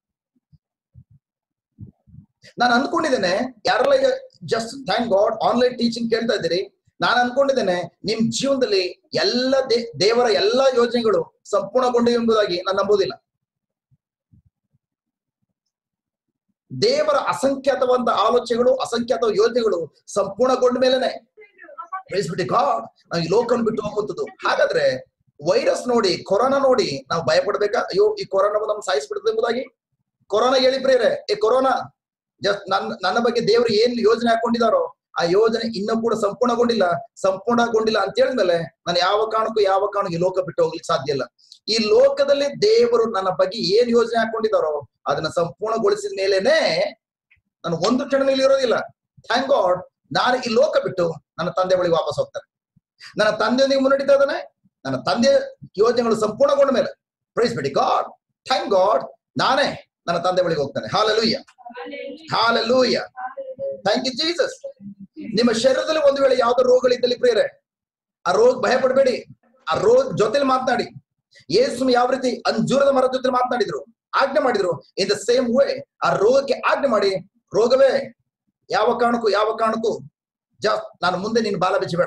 ನಾನು ಅನ್ಕೊಂಡಿದ್ದೇನೆ ಯಾರೆಲ್ಲ ಈಗ just thank God online teaching ಕೇಳ್ತಾ ಇದ್ದೀರಿ ನಾನು ಅನ್ಕೊಂಡಿದ್ದೇನೆ ನಿಮ್ ಜೀವನದಲ್ಲಿ ಎಲ್ಲ ದೇ ದೇವರ ಎಲ್ಲಾ ಯೋಜನೆಗಳು ಸಂಪೂರ್ಣಗೊಂಡಿವೆ ಎಂಬುದಾಗಿ ನಾನು ನಂಬುವುದಿಲ್ಲ ದೇವರ ಅಸಂಖ್ಯಾತವಾದ ಆಲೋಚನೆಗಳು ಅಸಂಖ್ಯಾತ ಯೋಜನೆಗಳು ಸಂಪೂರ್ಣಗೊಂಡ ಮೇಲೆನೆ ಬಿಟ್ಟು ಗಾಡ್ ನಾವು ಈ ಲೋಕವನ್ನು ಬಿಟ್ಟು ಹೋಗುವಂಥದ್ದು ಹಾಗಾದ್ರೆ ವೈರಸ್ ನೋಡಿ ಕೊರೋನಾ ನೋಡಿ ನಾವು ಭಯಪಡ್ಬೇಕಾ ಅಯ್ಯೋ ಈ ಕೊರೋನಾ ನಮ್ಗೆ ಸಾಯಿಸ್ಬಿಡ್ತದೆ ಎಂಬುದಾಗಿ ಕೊರೋನಾ ಹೇಳಿ ಪ್ರಿಯರೇ ಈ ಕೊರೋನಾ ಜಸ್ಟ್ ನನ್ನ ನನ್ನ ಬಗ್ಗೆ ದೇವರು ಏನ್ ಯೋಜನೆ ಹಾಕೊಂಡಿದಾರೋ ಆ ಯೋಜನೆ ಇನ್ನೂ ಕೂಡ ಸಂಪೂರ್ಣಗೊಂಡಿಲ್ಲ ಸಂಪೂರ್ಣಗೊಂಡಿಲ್ಲ ಅಂತ ಹೇಳಿದ್ಮೇಲೆ ನಾನು ಯಾವ ಕಾರಣಕ್ಕೂ ಯಾವ ಕಾರಣಕ್ಕೂ ಈ ಲೋಕ ಬಿಟ್ಟು ಹೋಗ್ಲಿಕ್ಕೆ ಸಾಧ್ಯ ಇಲ್ಲ ಈ ಲೋಕದಲ್ಲಿ ದೇವರು ನನ್ನ ಬಗ್ಗೆ ಏನ್ ಯೋಜನೆ ಹಾಕೊಂಡಿದಾರೋ ಅದನ್ನ ಸಂಪೂರ್ಣಗೊಳಿಸಿದ ಮೇಲೇನೆ ನಾನು ಒಂದು ಕ್ಷಣದಲ್ಲಿ ಇರೋದಿಲ್ಲ ಥ್ಯಾಂಕ್ ಗಾಡ್ ನಾನು ಈ ಲೋಕ ಬಿಟ್ಟು ನನ್ನ ತಂದೆ ಬಳಿಗೆ ವಾಪಸ್ ಹೋಗ್ತಾನೆ ನನ್ನ ತಂದೆಯೊಂದಿಗೆ ಮುನ್ನಡೀತಾ ಇದ್ದಾನೆ ನನ್ನ ತಂದೆ ಯೋಜನೆಗಳು ಸಂಪೂರ್ಣಗೊಂಡ ಮೇಲೆ price be to god thank god ನಾನೇ ನನ್ನ ತಂದೆ ಬಳಿಗೆ ಹೋಗ್ತಾನೆ hallelujah hallelujah thank you Jesus ನಿಮ್ಮ ಶರೀರದಲ್ಲಿ ಒಂದು ವೇಳೆ ಯಾವ್ದೋ ರೋಗಗಳಿದ್ದಲ್ಲಿ ಪ್ರಿಯರೇ ಆ ರೋಗ ಭಯ ಪಡಬೇಡಿ ಆ ರೋಗ ಜೊತೆಲಿ ಮಾತನಾಡಿ ಯೇಸು ಯಾವ ರೀತಿ ಅಂಜೂರದ ಮರದ ಜೊತೆ ಮಾತನಾಡಿದ್ರು ಆಜ್ಞೆ ಮಾಡಿದ್ರು ಇನ್ ದ ಸೇಮ್ ವೇ ಆ ರೋಗಕ್ಕೆ ಆಜ್ಞೆ ಮಾಡಿ ರೋಗವೇ ಯಾವ ಕಾರಣಕ್ಕೂ ಯಾವ ಕಾರಣಕ್ಕೂ ಜ ನಾನು ಮುಂದೆ ನಿನ್ನ ಬಾಲ ಬಿಚ್ಚಬೇಡ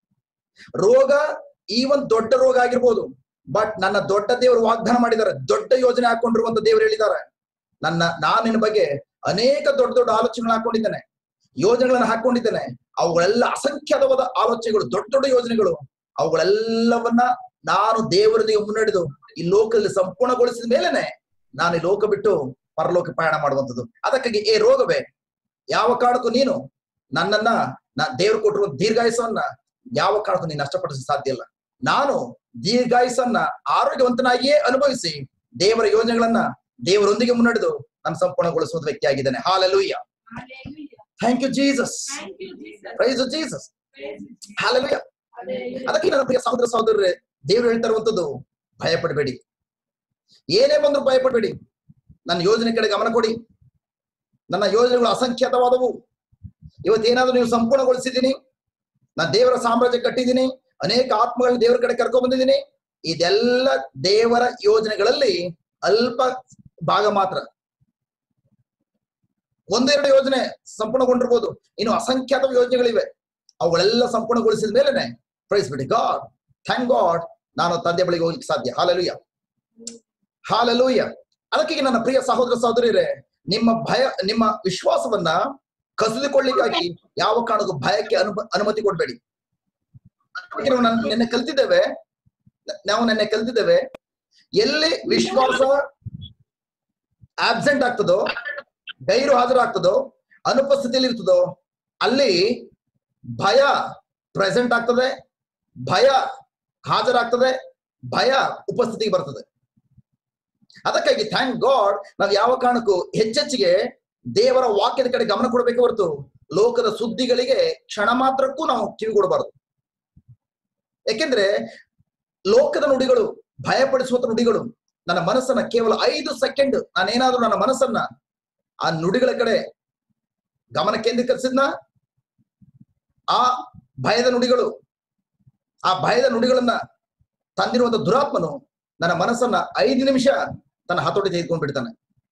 ರೋಗ ಈ ಒಂದು ದೊಡ್ಡ ರೋಗ ಆಗಿರ್ಬೋದು ಬಟ್ ನನ್ನ ದೊಡ್ಡ ದೇವರು ವಾಗ್ದಾನ ಮಾಡಿದ್ದಾರೆ ದೊಡ್ಡ ಯೋಜನೆ ಹಾಕೊಂಡಿರುವಂತ ದೇವರು ಹೇಳಿದ್ದಾರೆ ನನ್ನ ನಾನು ನಿನ್ನ ಬಗ್ಗೆ ಅನೇಕ ದೊಡ್ಡ ದೊಡ್ಡ ಆಲೋಚನೆಗಳು ಹಾಕೊಂಡಿದ್ದೇನೆ ಯೋಜನೆಗಳನ್ನು ಹಾಕೊಂಡಿದ್ದೇನೆ ಅವುಗಳೆಲ್ಲ ಅಸಂಖ್ಯಾತವಾದ ಆಲೋಚನೆಗಳು ದೊಡ್ಡ ದೊಡ್ಡ ಯೋಜನೆಗಳು ಅವುಗಳೆಲ್ಲವನ್ನ ನಾನು ದೇವರೊಂದಿಗೆ ಮುನ್ನಡೆದು ಈ ಲೋಕದಲ್ಲಿ ಸಂಪೂರ್ಣಗೊಳಿಸಿದ ಮೇಲೆನೆ ನಾನು ಈ ಲೋಕ ಬಿಟ್ಟು ಪರಲೋಕ ಪ್ರಯಾಣ ಮಾಡುವಂಥದ್ದು ಅದಕ್ಕಾಗಿ ಏ ರೋಗವೇ ಯಾವ ಕಾರಣಕ್ಕೂ ನೀನು ನನ್ನನ್ನ ನಾ ದೇವರು ಕೊಟ್ಟಿರುವ ದೀರ್ಘಾಯಸವನ್ನ ಯಾವ ಕಾರಣಕ್ಕೂ ನೀನು ನಷ್ಟಪಡಿಸ ಸಾಧ್ಯ ಇಲ್ಲ ನಾನು ದೀರ್ಘಾಯಸನ್ನ ಆರೋಗ್ಯವಂತನಾಗಿಯೇ ಅನುಭವಿಸಿ ದೇವರ ಯೋಜನೆಗಳನ್ನ ದೇವರೊಂದಿಗೆ ಮುನ್ನಡೆದು ನಾನು ಸಂಪೂರ್ಣಗೊಳಿಸುವ ವ್ಯಕ್ತಿಯಾಗಿದ್ದೇನೆ hallelujah thank you Jesus praise Jesus hallelujah ಅದಕ್ಕೆ ನನ್ನ ಪ್ರಿಯ ಸಹೋದರ ಸಹೋದರರೇ ದೇವರು ಹೇಳ್ತಾ ಇರುವಂತದ್ದು ಭಯ ಪಡಬೇಡಿ ಏನೇ ಬಂದ್ರು ಭಯ ಪಡಬೇಡಿ ನನ್ನ ಯೋಜನೆ ಕಡೆ ಗಮನ ಕೊಡಿ ನನ್ನ ಯೋಜನೆಗಳು ಅಸಂಖ್ಯಾತವಾದವು ಇವತ್ತೇನಾದ್ರೂ ನೀವು ಸಂಪೂರ್ಣಗೊಳಿಸಿದ್ದೀನಿ ನಾನು ದೇವರ ಸಾಮ್ರಾಜ್ಯ ಕಟ್ಟಿದ್ದೀನಿ ಅನೇಕ ಆತ್ಮಗಳನ್ನ ದೇವರ ಕಡೆ ಕರ್ಕೊಂಡ್ ಬಂದಿದ್ದೀನಿ ಇದೆಲ್ಲ ದೇವರ ಯೋಜನೆಗಳಲ್ಲಿ ಅಲ್ಪ ಭಾಗ ಮಾತ್ರ ಒಂದೆರಡು ಯೋಜನೆ ಸಂಪೂರ್ಣಗೊಂಡಿರ್ಬೋದು ಇನ್ನು ಅಸಂಖ್ಯಾತ ಯೋಜನೆಗಳಿವೆ ಅವುಗಳೆಲ್ಲ ಸಂಪೂರ್ಣಗೊಳಿಸಿದ ಮೇಲೆನೆ price be to god thank god ನಾನು ತಂದೆ ಬಳಿಗೆ ಹೋಗ್ಲಿಕ್ಕೆ ಸಾಧ್ಯ ಹಾಲೆಲೂಯ ಹಾಲೆಲೂಯ ಅದಕ್ಕೆ ನನ್ನ ಪ್ರಿಯ ಸಹೋದರ ಸಹೋದರಿಯರೇ ನಿಮ್ಮ ಭಯ ನಿಮ್ಮ ವಿಶ್ವಾಸವನ್ನ ಕಸಿದುಕೊಳ್ಳಿಕ್ಕಾಗಿ ಯಾವ ಕಾರಣಕ್ಕೂ ಭಯಕ್ಕೆ ಅನು ಅನುಮತಿ ಕೊಡ್ಬೇಡಿ ಅದಕ್ಕೆ ನಾವು ನನ್- ನೆನ್ನೆ ಕಲ್ತಿದ್ದೇವೆ ನಾವು ನೆನ್ನೆ ಕಲ್ತಿದ್ದೇವೆ ಎಲ್ಲಿ ವಿಶ್ವಾಸ ಆಬ್ಸೆಂಟ್ ಆಗ್ತದೋ ಗೈರು ಹಾಜರಾಗ್ತದೋ ಅನುಪಸ್ಥಿತಿಯಲ್ಲಿ ಇರ್ತದೋ ಅಲ್ಲಿ ಭಯ ಪ್ರೆಸೆಂಟ್ ಆಗ್ತದೆ ಭಯ ಹಾಜರಾಗ್ತದೆ ಭಯ ಉಪಸ್ಥಿತಿಗೆ ಬರ್ತದೆ ಅದಕ್ಕಾಗಿ ಥ್ಯಾಂಕ್ ಗಾಡ್ ನಾವು ಯಾವ ಕಾರಣಕ್ಕೂ ಹೆಚ್ಚೆಚ್ಚಿಗೆ ದೇವರ ವಾಕ್ಯದ ಕಡೆ ಗಮನ ಕೊಡಬೇಕು ಹೊರತು ಲೋಕದ ಸುದ್ದಿಗಳಿಗೆ ಕ್ಷಣ ಮಾತ್ರಕ್ಕೂ ನಾವು ಕಿವಿ ಕೊಡಬಾರದು ಯಾಕೆಂದ್ರೆ ಲೋಕದ ನುಡಿಗಳು ಭಯಪಡಿಸುವಂತ ನುಡಿಗಳು ನನ್ನ ಮನಸ್ಸನ್ನ ಕೇವಲ ಐದು ಸೆಕೆಂಡ್ ನಾನೇನಾದ್ರೂ ನನ್ನ ಮನಸ್ಸನ್ನ ಆ ನುಡಿಗಳ ಕಡೆ ಗಮನ ಕೇಂದ್ರೀಕರಿಸಿದ್ನ ಆ ಭಯದ ನುಡಿಗಳು ಆ ಭಯದ ನುಡಿಗಳನ್ನ ತಂದಿರುವಂತ ದುರಾತ್ಮನು ನನ್ನ ಮನಸ್ಸನ್ನ ಐದು ನಿಮಿಷ ತನ್ನ ಹತೋಟಿ ತೆಗೆದುಕೊಂಡು ಬಿಡ್ತಾನೆ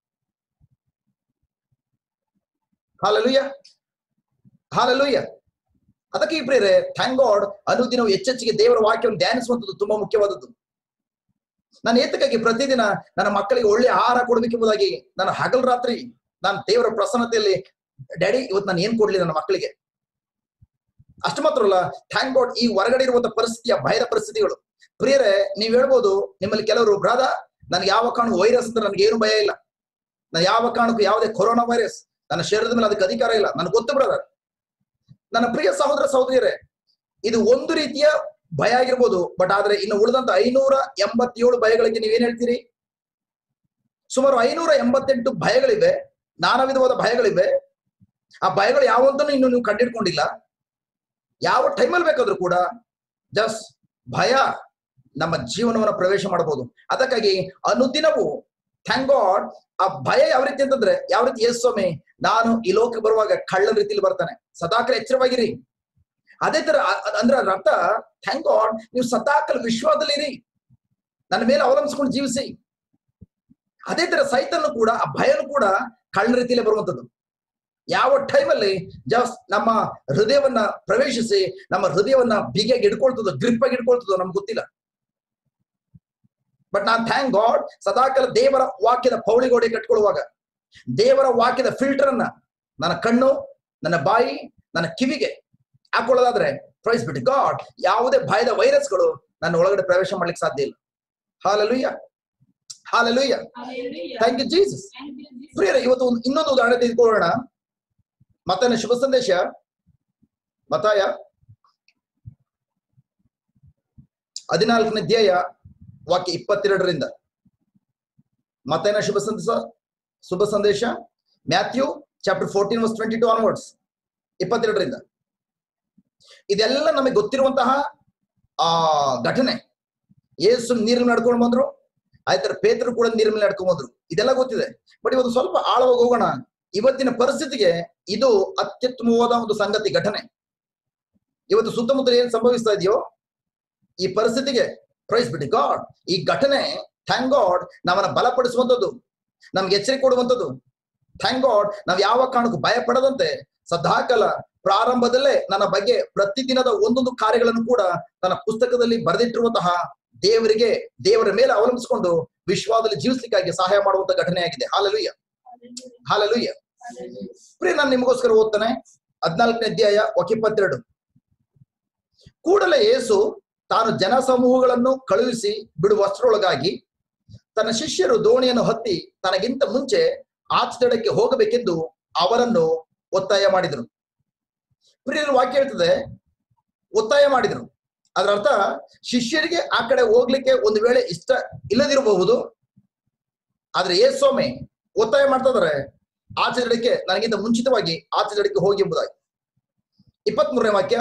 ಹಾಲಲುಯ್ಯ ಹಾಲಲುಯ್ಯ ಅದಕ್ಕೆ ಈ ಪ್ರೇರೆ ಥ್ಯಾಂಕ್ ಗಾಡ್ ಅನುದಿನವು ಹೆಚ್ಚೆಚ್ಚಿಗೆ ದೇವರ ವಾಕ್ಯವನ್ನು ಧ್ಯಾನಿಸುವಂಥದ್ದು ತುಂಬಾ ಮುಖ್ಯವಾದದ್ದು ನಾನು ಏತಕ್ಕಾಗಿ ಪ್ರತಿದಿನ ನನ್ನ ಮಕ್ಕಳಿಗೆ ಒಳ್ಳೆ ಆಹಾರ ಕೊಡಬೇಕೆಂಬುದಾಗಿ ನಾನು ಹಗಲ್ ರಾತ್ರಿ ನಾನು ದೇವರ ಪ್ರಸನ್ನತೆಯಲ್ಲಿ ಡ್ಯಾಡಿ ಇವತ್ತು ನಾನು ಏನ್ ಕೊಡ್ಲಿ ನನ್ನ ಮಕ್ಕಳಿಗೆ ಅಷ್ಟು ಮಾತ್ರ ಅಲ್ಲ ಥ್ಯಾಂಕ್ ಗಾಡ್ ಈ ಹೊರಗಡೆ ಇರುವಂತ ಪರಿಸ್ಥಿತಿಯ ಭಯದ ಪರಿಸ್ಥಿತಿಗಳು ಪ್ರಿಯರೇ ನೀವ್ ಹೇಳ್ಬೋದು ನಿಮ್ಮಲ್ಲಿ ಕೆಲವರು ಬ್ರಾದ ನನ್ಗೆ ಯಾವ ಕಾರಣಕ್ಕೂ ವೈರಸ್ ಅಂದ್ರೆ ನನಗೆ ಏನು ಭಯ ಇಲ್ಲ ನಾನು ಯಾವ ಕಾರಣಕ್ಕೂ ಯಾವುದೇ ಕೊರೋನಾ ವೈರಸ್ ನನ್ನ ಶರೀರದ ಮೇಲೆ ಅದಕ್ಕೆ ಅಧಿಕಾರ ಇಲ್ಲ ನನಗೆ ಗೊತ್ತು ಬ್ರದರ್ ನನ್ನ ಪ್ರಿಯ ಸಹೋದರ ಸಹೋದರಿಯರೇ ಇದು ಒಂದು ರೀತಿಯ ಭಯ ಆಗಿರ್ಬೋದು ಬಟ್ ಆದ್ರೆ ಇನ್ನು ಉಳಿದಂತ ಐನೂರ ಎಂಬತ್ತೇಳು ಭಯಗಳಿಗೆ ನೀವೇನ್ ಹೇಳ್ತೀರಿ ಸುಮಾರು ಐನೂರ ಎಂಬತ್ತೆಂಟು ಭಯಗಳಿವೆ ನಾನಾ ವಿಧವಾದ ಭಯಗಳಿವೆ ಆ ಭಯಗಳು ಯಾವಂತನೂ ಇನ್ನು ನೀವು ಕಂಡಿಡ್ಕೊಂಡಿಲ್ಲ ಯಾವ ಟೈಮಲ್ಲಿ ಬೇಕಾದ್ರೂ ಕೂಡ ಜಸ್ಟ್ ಭಯ ನಮ್ಮ ಜೀವನವನ್ನ ಪ್ರವೇಶ ಮಾಡಬಹುದು ಅದಕ್ಕಾಗಿ ಅನುದಿನವೂ ಥ್ಯಾಂಕ್ ಗಾಡ್ ಆ ಭಯ ಯಾವ ರೀತಿ ಅಂತಂದ್ರೆ ಯಾವ ರೀತಿ ಯೇಸು ಸ್ವಾಮಿ ನಾನು ಈ ಲೋಕಕ್ಕೆ ಬರುವಾಗ ಕಳ್ಳನ ರೀತಿಯಲ್ಲಿ ಬರ್ತಾನೆ ಸದಾಕಾಲ ಎಚ್ಚರವಾಗಿರಿ ಅದೇ ತರ ಅ- ಅ- ಅಂದ್ರೆ ಅದ್ರ ಅರ್ಥ ಥ್ಯಾಂಕ್ ಗಾಡ್ ನೀವು ಸದಾಕಾಲ ವಿಶ್ವಾಸದಲ್ಲಿರಿ ನನ್ನ ಮೇಲೆ ಅವಲಂಬಿಸ್ಕೊಂಡು ಜೀವಿಸಿ ಅದೇ ತರ ಸೈತನ್ನು ಕೂಡ ಆ ಭಯನು ಕೂಡ ಕಳ್ಳನ ರೀತಿಯಲ್ಲಿ ಬರುವಂತದ್ದು ಯಾವ ಟೈಮಲ್ಲಿ ಜಸ್ಟ್ ನಮ್ಮ ಹೃದಯವನ್ನ ಪ್ರವೇಶಿಸಿ ನಮ್ಮ ಹೃದಯವನ್ನ ಬಿಗಿಯಾಗಿ ಹಿಡ್ಕೊಳ್ತದೋ ಗ್ರಿಪ್ ಆಗಿ ಹಿಡ್ಕೊಳ್ತದೋ ನಮ್ಗೆ ಗೊತ್ತಿಲ್ಲ ಬಟ್ ನಾನ್ ಥ್ಯಾಂಕ್ ಗಾಡ್ ಸದಾಕಾಲ ದೇವರ ವಾಕ್ಯದ ಪೌಳಿಗೋಡೆ ಕಟ್ಕೊಳ್ಳುವಾಗ ದೇವರ ವಾಕ್ಯದ ಫಿಲ್ಟರ್ ಅನ್ನ ನನ್ನ ಕಣ್ಣು ನನ್ನ ಬಾಯಿ ನನ್ನ ಕಿವಿಗೆ ಹಾಕೊಳ್ಳೋದಾದ್ರೆ ಪ್ರೈಸ್ ಬಿಟ್ಟು ಗಾಡ್ ಯಾವುದೇ ಭಯದ ವೈರಸ್ಗಳು ನನ್ನ ಒಳಗಡೆ ಪ್ರವೇಶ ಮಾಡ್ಲಿಕ್ಕೆ ಸಾಧ್ಯ ಇಲ್ಲ hallelujah hallelujah Hallelujah. Thank you Jesus Thank you, Jesus. ಪ್ರಿಯರೇ ಇವತ್ತು ಒಂದು ಇನ್ನೊಂದು ಉದಾಹರಣೆ ತೆಗೆದುಕೊಳ್ಳೋಣ ಮತ್ತನ ಶುಭ ಸಂದೇಶ ಮತಾಯ ಹದಿನಾಲ್ಕನೇ ಅಧ್ಯಾಯ ವಾಕ್ಯ ಇಪ್ಪತ್ತೆರಡರಿಂದ ಮತನ ಶುಭ ಸಂದೇಶ ಶುಭ ಸಂದೇಶ Matthew chapter fourteen verse twenty two onwards ಇಪ್ಪತ್ತೆರಡರಿಂದ ಇದೆಲ್ಲ ನಮಗೆ ಗೊತ್ತಿರುವಂತಹ ಆ ಘಟನೆ ಏಸು ನೀರಿನ ನಡ್ಕೊಂಡು ಬಂದ್ರು ಆಯ್ತರ ಪೇತರು ಕೂಡ ನೀರಿನ ನಡ್ಕೊಂಡ್ ಬಂದ್ರು ಇದೆಲ್ಲ ಗೊತ್ತಿದೆ ಬಟ್ ಇವತ್ತು ಸ್ವಲ್ಪ ಆಳವಾಗಿ ಹೋಗೋಣ ಇವತ್ತಿನ ಪರಿಸ್ಥಿತಿಗೆ ಇದು ಅತ್ಯುತ್ತಮವಾದ ಒಂದು ಸಂಗತಿ ಘಟನೆ ಇವತ್ತು ಸುತ್ತಮುತ್ತ ಏನ್ ಸಂಭವಿಸ್ತಾ ಇದೆಯೋ ಈ ಪರಿಸ್ಥಿತಿಗೆ ಪ್ರೈಸ್ ಬಿಡಿ ಗಾಡ್ ಈ ಘಟನೆ ಥ್ಯಾಂಕ್ ಗಾಡ್ ನಮ್ಮನ್ನ ಬಲಪಡಿಸುವಂಥದ್ದು ನಮ್ಗೆ ಎಚ್ಚರಿಕೆ ಕೊಡುವಂಥದ್ದು ಥ್ಯಾಂಕ್ ಗಾಡ್ ನಾವ್ ಯಾವ ಕಾರಣಕ್ಕೂ ಭಯ ಪಡದಂತೆ ಸದಾಕಾಲ ಪ್ರಾರಂಭದಲ್ಲೇ ನನ್ನ ಬಗ್ಗೆ ಪ್ರತಿದಿನದ ಒಂದೊಂದು ಕಾರ್ಯಗಳನ್ನು ಕೂಡ ತನ್ನ ಪುಸ್ತಕದಲ್ಲಿ ಬರೆದಿಟ್ಟಿರುವಂತಹ ದೇವರಿಗೆ ದೇವರ ಮೇಲೆ ಅವಲಂಬಿಸಿಕೊಂಡು ವಿಶ್ವಾಸದಲ್ಲಿ ಜೀವಿಸ್ಲಿಕ್ಕಾಗಿ ಸಹಾಯ ಮಾಡುವಂತ ಘಟನೆಯಾಗಿದೆ ಹಾಲಲುಯ್ಯ Hallelujah. Hallelujah Hallelujah. ಪ್ರಿಯ ನಾನು ನಿಮಗೋಸ್ಕರ ಓದ್ತಾನೆ ಹದಿನಾಲ್ಕನೇ ಅಧ್ಯಾಯ ಇಪ್ಪತ್ತೆರಡು ಕೂಡಲೇ ಯೇಸು ತಾನು ಜನಸಮೂಹಗಳನ್ನು ಕಳುಹಿಸಿ ಬಿಡುವಷ್ಟರೊಳಗಾಗಿ ತನ್ನ ಶಿಷ್ಯರು ದೋಣಿಯನ್ನು ಹತ್ತಿ ತನಗಿಂತ ಮುಂಚೆ ಆಚದಡಕ್ಕೆ ಹೋಗಬೇಕೆಂದು ಅವರನ್ನು ಒತ್ತಾಯ ಮಾಡಿದರು ಪ್ರಿಯರು ವಾಕ್ಯ ಹೇಳ್ತದೆ ಒತ್ತಾಯ ಮಾಡಿದ್ರು ಅದರ ಅರ್ಥ ಶಿಷ್ಯರಿಗೆ ಆ ಕಡೆ ಹೋಗ್ಲಿಕ್ಕೆ ಒಂದು ವೇಳೆ ಇಷ್ಟ ಇಲ್ಲದಿರಬಹುದು ಆದ್ರೆ ಯೇಸೊಮ್ಮೆ ಒತ್ತಾಯ ಮಾಡ್ತಾ ಇದಾರೆ ಆಚೆ ದಡಕ್ಕೆ ನನಗಿಂತ ಮುಂಚಿತವಾಗಿ ಆಚೆ ದಡಕ್ಕೆ ಹೋಗಿ ಎಂಬುದಾಗಿ ಇಪ್ಪತ್ತ್ ಮೂರನೇ ವಾಕ್ಯ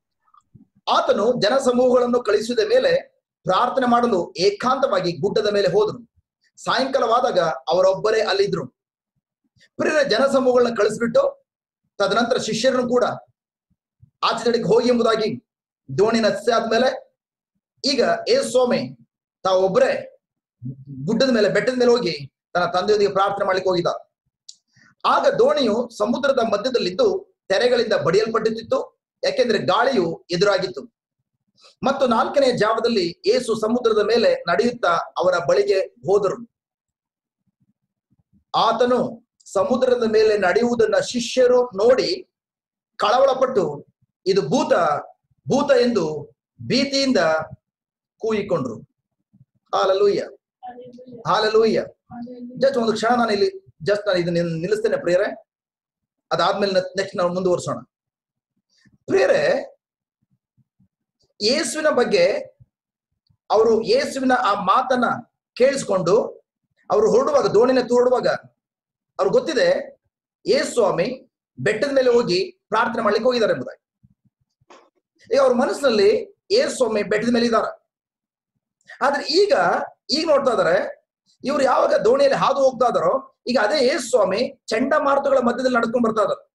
ಆತನು ಜನಸಮೂಹಗಳನ್ನು ಕಳಿಸಿದ ಮೇಲೆ ಪ್ರಾರ್ಥನೆ ಮಾಡಲು ಏಕಾಂತವಾಗಿ ಗುಡ್ಡದ ಮೇಲೆ ಹೋದರು ಸಾಯಂಕಾಲವಾದಾಗ ಅವರೊಬ್ಬರೇ ಅಲ್ಲಿದ್ರು ಪ್ರಿಯರ ಜನಸಮೂಹಗಳನ್ನ ಕಳಿಸ್ಬಿಟ್ಟು ತದನಂತರ ಶಿಷ್ಯರನ್ನು ಕೂಡ ಆಚೆ ದಡಕ್ಕೆ ಹೋಗಿ ಎಂಬುದಾಗಿ ದೋಣಿನ ಆದ್ಮೇಲೆ ಈಗ ಏ ಸ್ವಾಮಿ ತಾವೊಬ್ಬರೇ ಗುಡ್ಡದ ಮೇಲೆ ಬೆಟ್ಟದ ಮೇಲೆ ಹೋಗಿ ತನ್ನ ತಂದೆಯೊಂದಿಗೆ ಪ್ರಾರ್ಥನೆ ಮಾಡ್ಲಿಕ್ಕೆ ಹೋಗಿದ್ದ ಆಗ ದೋಣಿಯು ಸಮುದ್ರದ ಮಧ್ಯದಲ್ಲಿದ್ದು ತೆರೆಗಳಿಂದ ಬಡಿಯಲ್ಪಟ್ಟಿತ್ತು ಯಾಕೆಂದ್ರೆ ಗಾಳಿಯು ಎದುರಾಗಿತ್ತು ಮತ್ತು ನಾಲ್ಕನೇ ಜಾವದಲ್ಲಿ ಏಸು ಸಮುದ್ರದ ಮೇಲೆ ನಡೆಯುತ್ತಾ ಅವರ ಬಳಿಗೆ ಹೋದರು ಆತನು ಸಮುದ್ರದ ಮೇಲೆ ನಡೆಯುವುದನ್ನ ಶಿಷ್ಯರು ನೋಡಿ ಕಳವಳಪಟ್ಟು ಇದು ಭೂತ ಭೂತ ಎಂದು ಭೀತಿಯಿಂದ ಕೂಗಿಕೊಂಡ್ರು hallelujah Hallelujah. Hallelujah Hallelujah. Just ಒಂದು ಕ್ಷಣ ನಾನು ಇಲ್ಲಿ ಜಸ್ಟ್ ನಾನು ಇದನ್ನ ನಿಲ್ಲಿಸ್ತೇನೆ ಪ್ರಿಯರೇ ಅದಾದ್ಮೇಲೆ ನೆಕ್ಸ್ಟ್ ನಾವು ಮುಂದುವರಿಸೋಣ ಪ್ರಿಯರೇ ಯೇಸುವಿನ ಬಗ್ಗೆ ಅವರು ಯೇಸುವಿನ ಆ ಮಾತನ್ನ ಕೇಳಿಸ್ಕೊಂಡು ಅವರು ಹೊರಡುವಾಗ ದೋಣಿನ ಹೊರಡುವಾಗ ಅವ್ರು ಗೊತ್ತಿದೆ ಯೇಸು ಸ್ವಾಮಿ ಬೆಟ್ಟದ ಮೇಲೆ ಹೋಗಿ ಪ್ರಾರ್ಥನೆ ಮಾಡ್ಲಿಕ್ಕೆ ಹೋಗಿದ್ದಾರೆ ಎಂಬುದಾಗಿ ಈಗ ಅವ್ರ ಮನಸ್ಸಿನಲ್ಲಿ ಯೇಸು ಸ್ವಾಮಿ ಬೆಟ್ಟದ ಮೇಲೆ ಇದ್ದಾರೆ ಆದ್ರೆ ಈಗ ಈಗ ನೋಡ್ತಾ ಇದಾರೆ ಇವ್ರು ಯಾವಾಗ ದೋಣಿಯಲ್ಲಿ ಹಾದು ಹೋಗ್ತಾ ಇದಾರೋ ಈಗ ಅದೇ ಯೇಸು ಸ್ವಾಮಿ ಚಂಡಮಾರುತಗಳ ಮಧ್ಯದಲ್ಲಿ ನಡ್ಕೊಂಡು ಬರ್ತಾ ಇದ್ದಾರೆ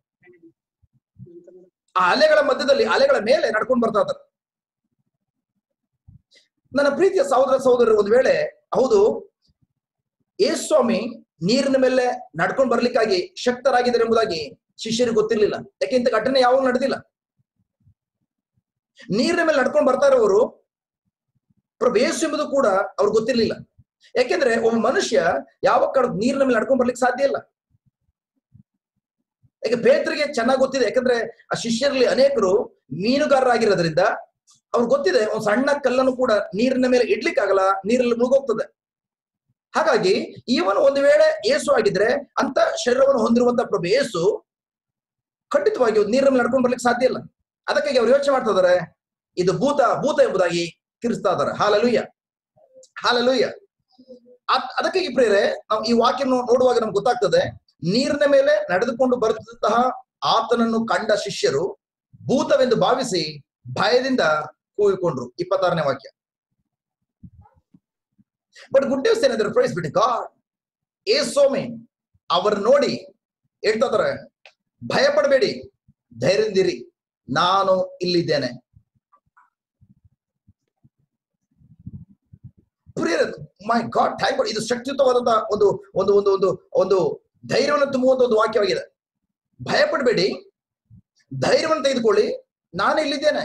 ಆ ಅಲೆಗಳ ಮಧ್ಯದಲ್ಲಿ ಅಲೆಗಳ ಮೇಲೆ ನಡ್ಕೊಂಡು ಬರ್ತಾ ಇದ್ದಾರೆ ನನ್ನ ಪ್ರೀತಿಯ ಸಹೋದರ ಸಹೋದರರು ಒಂದು ವೇಳೆ ಹೌದು ಯೇಸು ಸ್ವಾಮಿ ನೀರಿನ ಮೇಲೆ ನಡ್ಕೊಂಡು ಬರ್ಲಿಕ್ಕಾಗಿ ಶಕ್ತರಾಗಿದ್ದಾರೆ ಎಂಬುದಾಗಿ ಶಿಷ್ಯರಿಗೆ ಗೊತ್ತಿರ್ಲಿಲ್ಲ ಯಾಕೆ ಇಂಥ ಘಟನೆ ಯಾವಾಗ ನಡೆದಿಲ್ಲ ನೀರಿನ ಮೇಲೆ ನಡ್ಕೊಂಡು ಬರ್ತಾ ಇರೋರು ಪ್ರಭು ಯೇಸು ಎಂಬುದು ಕೂಡ ಅವ್ರಿಗೆ ಗೊತ್ತಿರ್ಲಿಲ್ಲ ಯಾಕೆಂದ್ರೆ ಒಬ್ಬ ಮನುಷ್ಯ ಯಾವ ಕಡೆ ನೀರಿನ ಮೇಲೆ ನಡ್ಕೊಂಡು ಬರ್ಲಿಕ್ಕೆ ಸಾಧ್ಯ ಇಲ್ಲ ಯಾಕೆ ಪೇತ್ರಿಗೆ ಚೆನ್ನಾಗಿ ಗೊತ್ತಿದೆ ಯಾಕಂದ್ರೆ ಆ ಶಿಷ್ಯರಲ್ಲಿ ಅನೇಕರು ಮೀನುಗಾರರಾಗಿರೋದ್ರಿಂದ ಅವ್ರಿಗೆ ಗೊತ್ತಿದೆ ಒಂದು ಸಣ್ಣ ಕಲ್ಲನ್ನು ಕೂಡ ನೀರಿನ ಮೇಲೆ ಇಡ್ಲಿಕ್ಕಾಗಲ್ಲ ನೀರಲ್ಲಿ ಮುಳುಗೋಗ್ತದೆ ಹಾಗಾಗಿ ಇವನು ಒಂದು ವೇಳೆ ಏಸು ಆಗಿದ್ರೆ ಅಂತ ಶರೀರವನ್ನು ಹೊಂದಿರುವಂತ ಪ್ರಭು ಏಸು ಖಂಡಿತವಾಗಿ ನೀರಿನ ಮೇಲೆ ನಡ್ಕೊಂಡು ಬರ್ಲಿಕ್ಕೆ ಸಾಧ್ಯ ಇಲ್ಲ ಅದಕ್ಕಾಗಿ ಅವ್ರು ಯೋಚನೆ ಮಾಡ್ತಾ ಇದಾರೆ ಇದು ಭೂತ ಭೂತ ಎಂಬುದಾಗಿ ಕಿರಿಸ್ತಾ ಇದಾರೆ ಹಾಲಲುಯ್ಯ ಹಾಲಲುಯ್ಯ ಅದ್- ಅದಕ್ಕಾಗಿ ಪ್ರೇರೆ ನಾವು ಈ ವಾಕ್ಯ ನೋಡುವಾಗ ನಮ್ಗೆ ಗೊತ್ತಾಗ್ತದೆ ನೀರಿನ ಮೇಲೆ ನಡೆದುಕೊಂಡು ಬರುತ್ತಿದ್ದಂತಹ ಆತನನ್ನು ಕಂಡ ಶಿಷ್ಯರು ಭೂತವೆಂದು ಭಾವಿಸಿ ಭಯದಿಂದ ಕೂಗಿಕೊಂಡ್ರು ಇಪ್ಪತ್ತಾರನೇ ವಾಕ್ಯ ಬಟ್ ಗುಡ್ ನ್ಯೂಸ್ ಏನಾದ್ರೆ ಪ್ರೈಸ್ ಬಿಟ್ಟು ಗಾಡ್ ಏ ಸೋಮೆ ಅವ್ರ ನೋಡಿ ಹೇಳ್ತಾ ಇದಾರೆ ಭಯ ಪಡಬೇಡಿ ಧೈರ್ಯದಿಂದಿರಿ ನಾನು ಇಲ್ಲಿದ್ದೇನೆ ಪ್ರಿಯರ ಮೈ ಗಾಡ್ ಥ್ಯಾಂಕ್ ಗಾಡ್ ಇದು ಶಕ್ತಿಯುತವಾದಂತಹ ಒಂದು ಒಂದು ಒಂದು ಒಂದು ಒಂದು ಧೈರ್ಯವನ್ನು ತುಂಬುವಂತ ಒಂದು ವಾಕ್ಯವಾಗಿದೆ ಭಯ ಪಡಬೇಡಿ ಧೈರ್ಯವನ್ನು ತೆಗೆದುಕೊಳ್ಳಿ ನಾನು ಇಲ್ಲಿದ್ದೇನೆ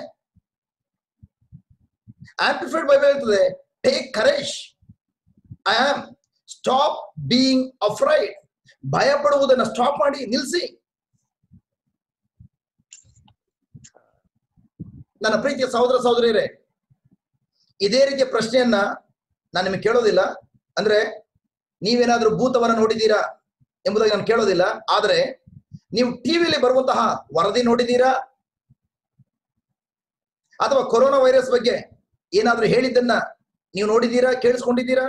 ಆಂಪ್ಲಿಫೈಡ್ ಬೈಬಲ್ ಹೇಳ್ತದೆ take courage I am stop being afraid ಭಯ ಪಡುವುದನ್ನ ಸ್ಟಾಪ್ ಮಾಡಿ ನಿಲ್ಲಿಸಿ ನನ್ನ ಪ್ರೀತಿಯ ಸಹೋದರ ಸಹೋದರಿಯರೇ ಇದೇ ರೀತಿಯ ಪ್ರಶ್ನೆಯನ್ನ ನಾನು ನಿಮಗೆ ಕೇಳೋದಿಲ್ಲ ಅಂದ್ರೆ ನೀವೇನಾದ್ರೂ ಭೂತವನ್ನ ನೋಡಿದ್ದೀರಾ ಎಂಬುದಾಗಿ ನಾನು ಕೇಳೋದಿಲ್ಲ ಆದ್ರೆ ನೀವು ಟಿವಿಲಿ ಬರುವಂತಹ ವರದಿ ನೋಡಿದ್ದೀರಾ ಅಥವಾ ಕೊರೋನಾ ವೈರಸ್ ಬಗ್ಗೆ ಏನಾದ್ರೂ ಹೇಳಿದ್ದನ್ನ ನೀವು ನೋಡಿದ್ದೀರಾ ಕೇಳಿಸ್ಕೊಂಡಿದ್ದೀರಾ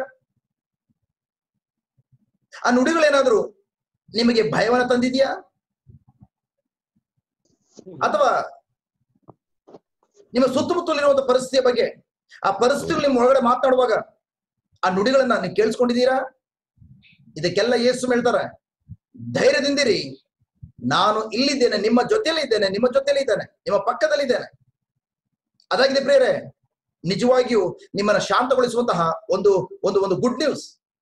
ಆ ನುಡಿಗಳೇನಾದ್ರೂ ನಿಮಗೆ ಭಯವನ್ನ ತಂದಿದ್ಯಾ ಅಥವಾ ನಿಮ್ಮ ಸುತ್ತಮುತ್ತಲಿರುವಂತ ಪರಿಸ್ಥಿತಿಯ ಬಗ್ಗೆ ಆ ಪರಿಸ್ಥಿತಿಗಳು ನಿಮ್ಮ ಒಳಗಡೆ ಮಾತನಾಡುವಾಗ ಆ ನುಡಿಗಳನ್ನ ನೀವು ಕೇಳಿಸ್ಕೊಂಡಿದ್ದೀರಾ ಇದಕ್ಕೆಲ್ಲ ಯೇಸು ಹೇಳ್ತಾರೆ ಧೈರ್ಯದಿಂದಿರಿ ನಾನು ಇಲ್ಲಿದ್ದೇನೆ ನಿಮ್ಮ ಜೊತೆಯಲ್ಲಿ ಇದ್ದೇನೆ ನಿಮ್ಮ ಜೊತೆಯಲ್ಲಿ ಇದ್ದೇನೆ ನಿಮ್ಮ ಪಕ್ಕದಲ್ಲಿ ಇದ್ದೇನೆ ಅದಾಗಿದೆ ಪ್ರೇರೆ ನಿಜವಾಗಿಯೂ ನಿಮ್ಮನ್ನ ಶಾಂತಗೊಳಿಸುವಂತಹ ಒಂದು ಒಂದು ಒಂದು ಗುಡ್ ನ್ಯೂಸ್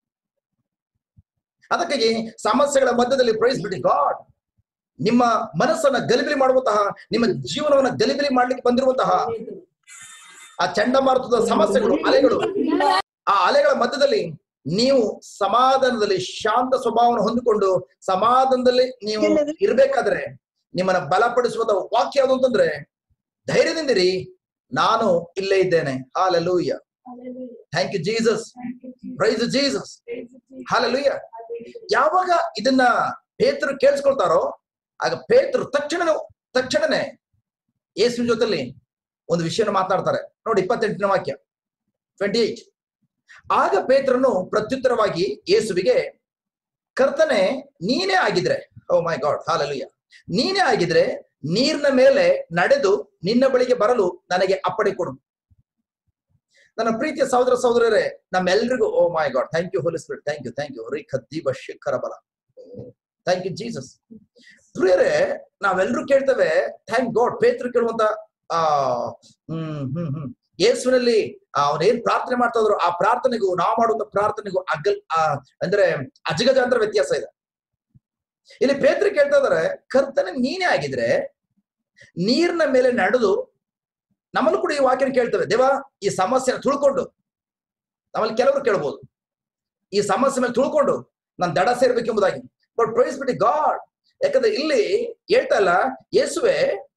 ಅದಕ್ಕಾಗಿ ಸಮಸ್ಯೆಗಳ ಮಧ್ಯದಲ್ಲಿ ಪ್ರೈಸ್ ಬಿಡಿ ಗಾಡ್ ನಿಮ್ಮ ಮನಸ್ಸನ್ನ ಗಲಿಬಿಲಿ ಮಾಡುವಂತಹ ನಿಮ್ಮ ಜೀವನವನ್ನ ಗಲಿಬಿಲಿ ಮಾಡ್ಲಿಕ್ಕೆ ಬಂದಿರುವಂತಹ ಆ ಚಂಡಮಾರುತದ ಸಮಸ್ಯೆಗಳು ಅಲೆಗಳು ಆ ಅಲೆಗಳ ಮಧ್ಯದಲ್ಲಿ ನೀವು ಸಮಾಧಾನದಲ್ಲಿ ಶಾಂತ ಸ್ವಭಾವವನ್ನು ಹೊಂದಿಕೊಂಡು ಸಮಾಧಾನದಲ್ಲಿ ನೀವು ಇರ್ಬೇಕಾದ್ರೆ ನಿಮ್ಮನ್ನ ಬಲಪಡಿಸುವಂತ ವಾಕ್ಯ ಯಾವುದು ಅಂತಂದ್ರೆ ಧೈರ್ಯದಿಂದಿರಿ ನಾನು ಇಲ್ಲೇ ಇದ್ದೇನೆ hallelujah thank you Jesus praise Jesus hallelujah ಯಾವಾಗ ಇದನ್ನ ಪೇತರು ಕೇಳಿಸ್ಕೊಳ್ತಾರೋ ಆಗ ಪೇತರು ತಕ್ಷಣ ತಕ್ಷಣನೇ ಯೇಸುವಿನ ಜೊತೆಲಿ ಒಂದು ವಿಷಯನ ಮಾತನಾಡ್ತಾರೆ ನೋಡಿ ಇಪ್ಪತ್ತೆಂಟನೇ ವಾಕ್ಯ ಟ್ವೆಂಟಿ ಏಟ್ ಆಗ ಪೇತ್ರನು ಪ್ರತ್ಯುತ್ತರವಾಗಿ ಯೇಸುವಿಗೆ ಕರ್ತನೆ ನೀನೇ ಆಗಿದ್ರೆ ಓ ಮೈ ಗಾಡ್ ಹಾಲಲುಯ್ಯ ನೀನೇ ಆಗಿದ್ರೆ ನೀರಿನ ಮೇಲೆ ನಡೆದು ನಿನ್ನ ಬಳಿಗೆ ಬರಲು ನನಗೆ ಅಪ್ಪಣೆ ಕೊಡು ನನ್ನ ಪ್ರೀತಿಯ ಸಹೋದರ ಸಹೋದರರೇ ನಮ್ಮೆಲ್ರಿಗೂ oh my God thank you Holy Spirit thank you thank you ರೀ ಖದ್ದೀಬ ಶಿಖರ ಬಲ ಥ್ಯಾಂಕ್ ಯು ಜೀಸಸ್ ಪ್ರಿಯರೇ ನಾವೆಲ್ಲರೂ ಕೇಳ್ತೇವೆ ಥ್ಯಾಂಕ್ ಗಾಡ್ ಪೇತ್ರ ಕೇಳುವಂತ ಆ ಹ್ಮ್ ಹ್ಮ್ ಹ್ಮ್ ಯೇಸುವಿನಲ್ಲಿ ಅವನೇನ್ ಪ್ರಾರ್ಥನೆ ಮಾಡ್ತಾ ಇದ್ರು ಆ ಪ್ರಾರ್ಥನೆಗೂ ನಾವು ಮಾಡುವಂತ ಪ್ರಾರ್ಥನೆಗೂ ಅಗಲ್ ಆ ಅಂದ್ರೆ ಅಜಗಜಾಂತರ ವ್ಯತ್ಯಾಸ ಇದೆ ಇಲ್ಲಿ ಪೇತ್ರ ಕೇಳ್ತಾ ಇದಾರೆ ಕರ್ತನೆ ನೀನೇ ಆಗಿದ್ರೆ ನೀರಿನ ಮೇಲೆ ನಡೆದು ನಮ್ಮನ್ನು ಕೂಡ ಈ ವಾಕ್ಯನ ಕೇಳ್ತೇವೆ ದೇವ ಈ ಸಮಸ್ಯೆನ ತುಳ್ಕೊಂಡು ನಮ್ಮಲ್ಲಿ ಕೆಲವರು ಕೇಳ್ಬೋದು ಈ ಸಮಸ್ಯೆ ಮೇಲೆ ತುಳ್ಕೊಂಡು ನಾನು ದಡ ಸೇರ್ಬೇಕೆಂಬುದಾಗಿ ಬಟ್ ಪ್ರೈಸ್ ಬಿಟ್ಟು ಗಾಡ್ ಯಾಕಂದ್ರೆ ಇಲ್ಲಿ ಹೇಳ್ತಾ ಇಲ್ಲ ಯೇಸುವೆ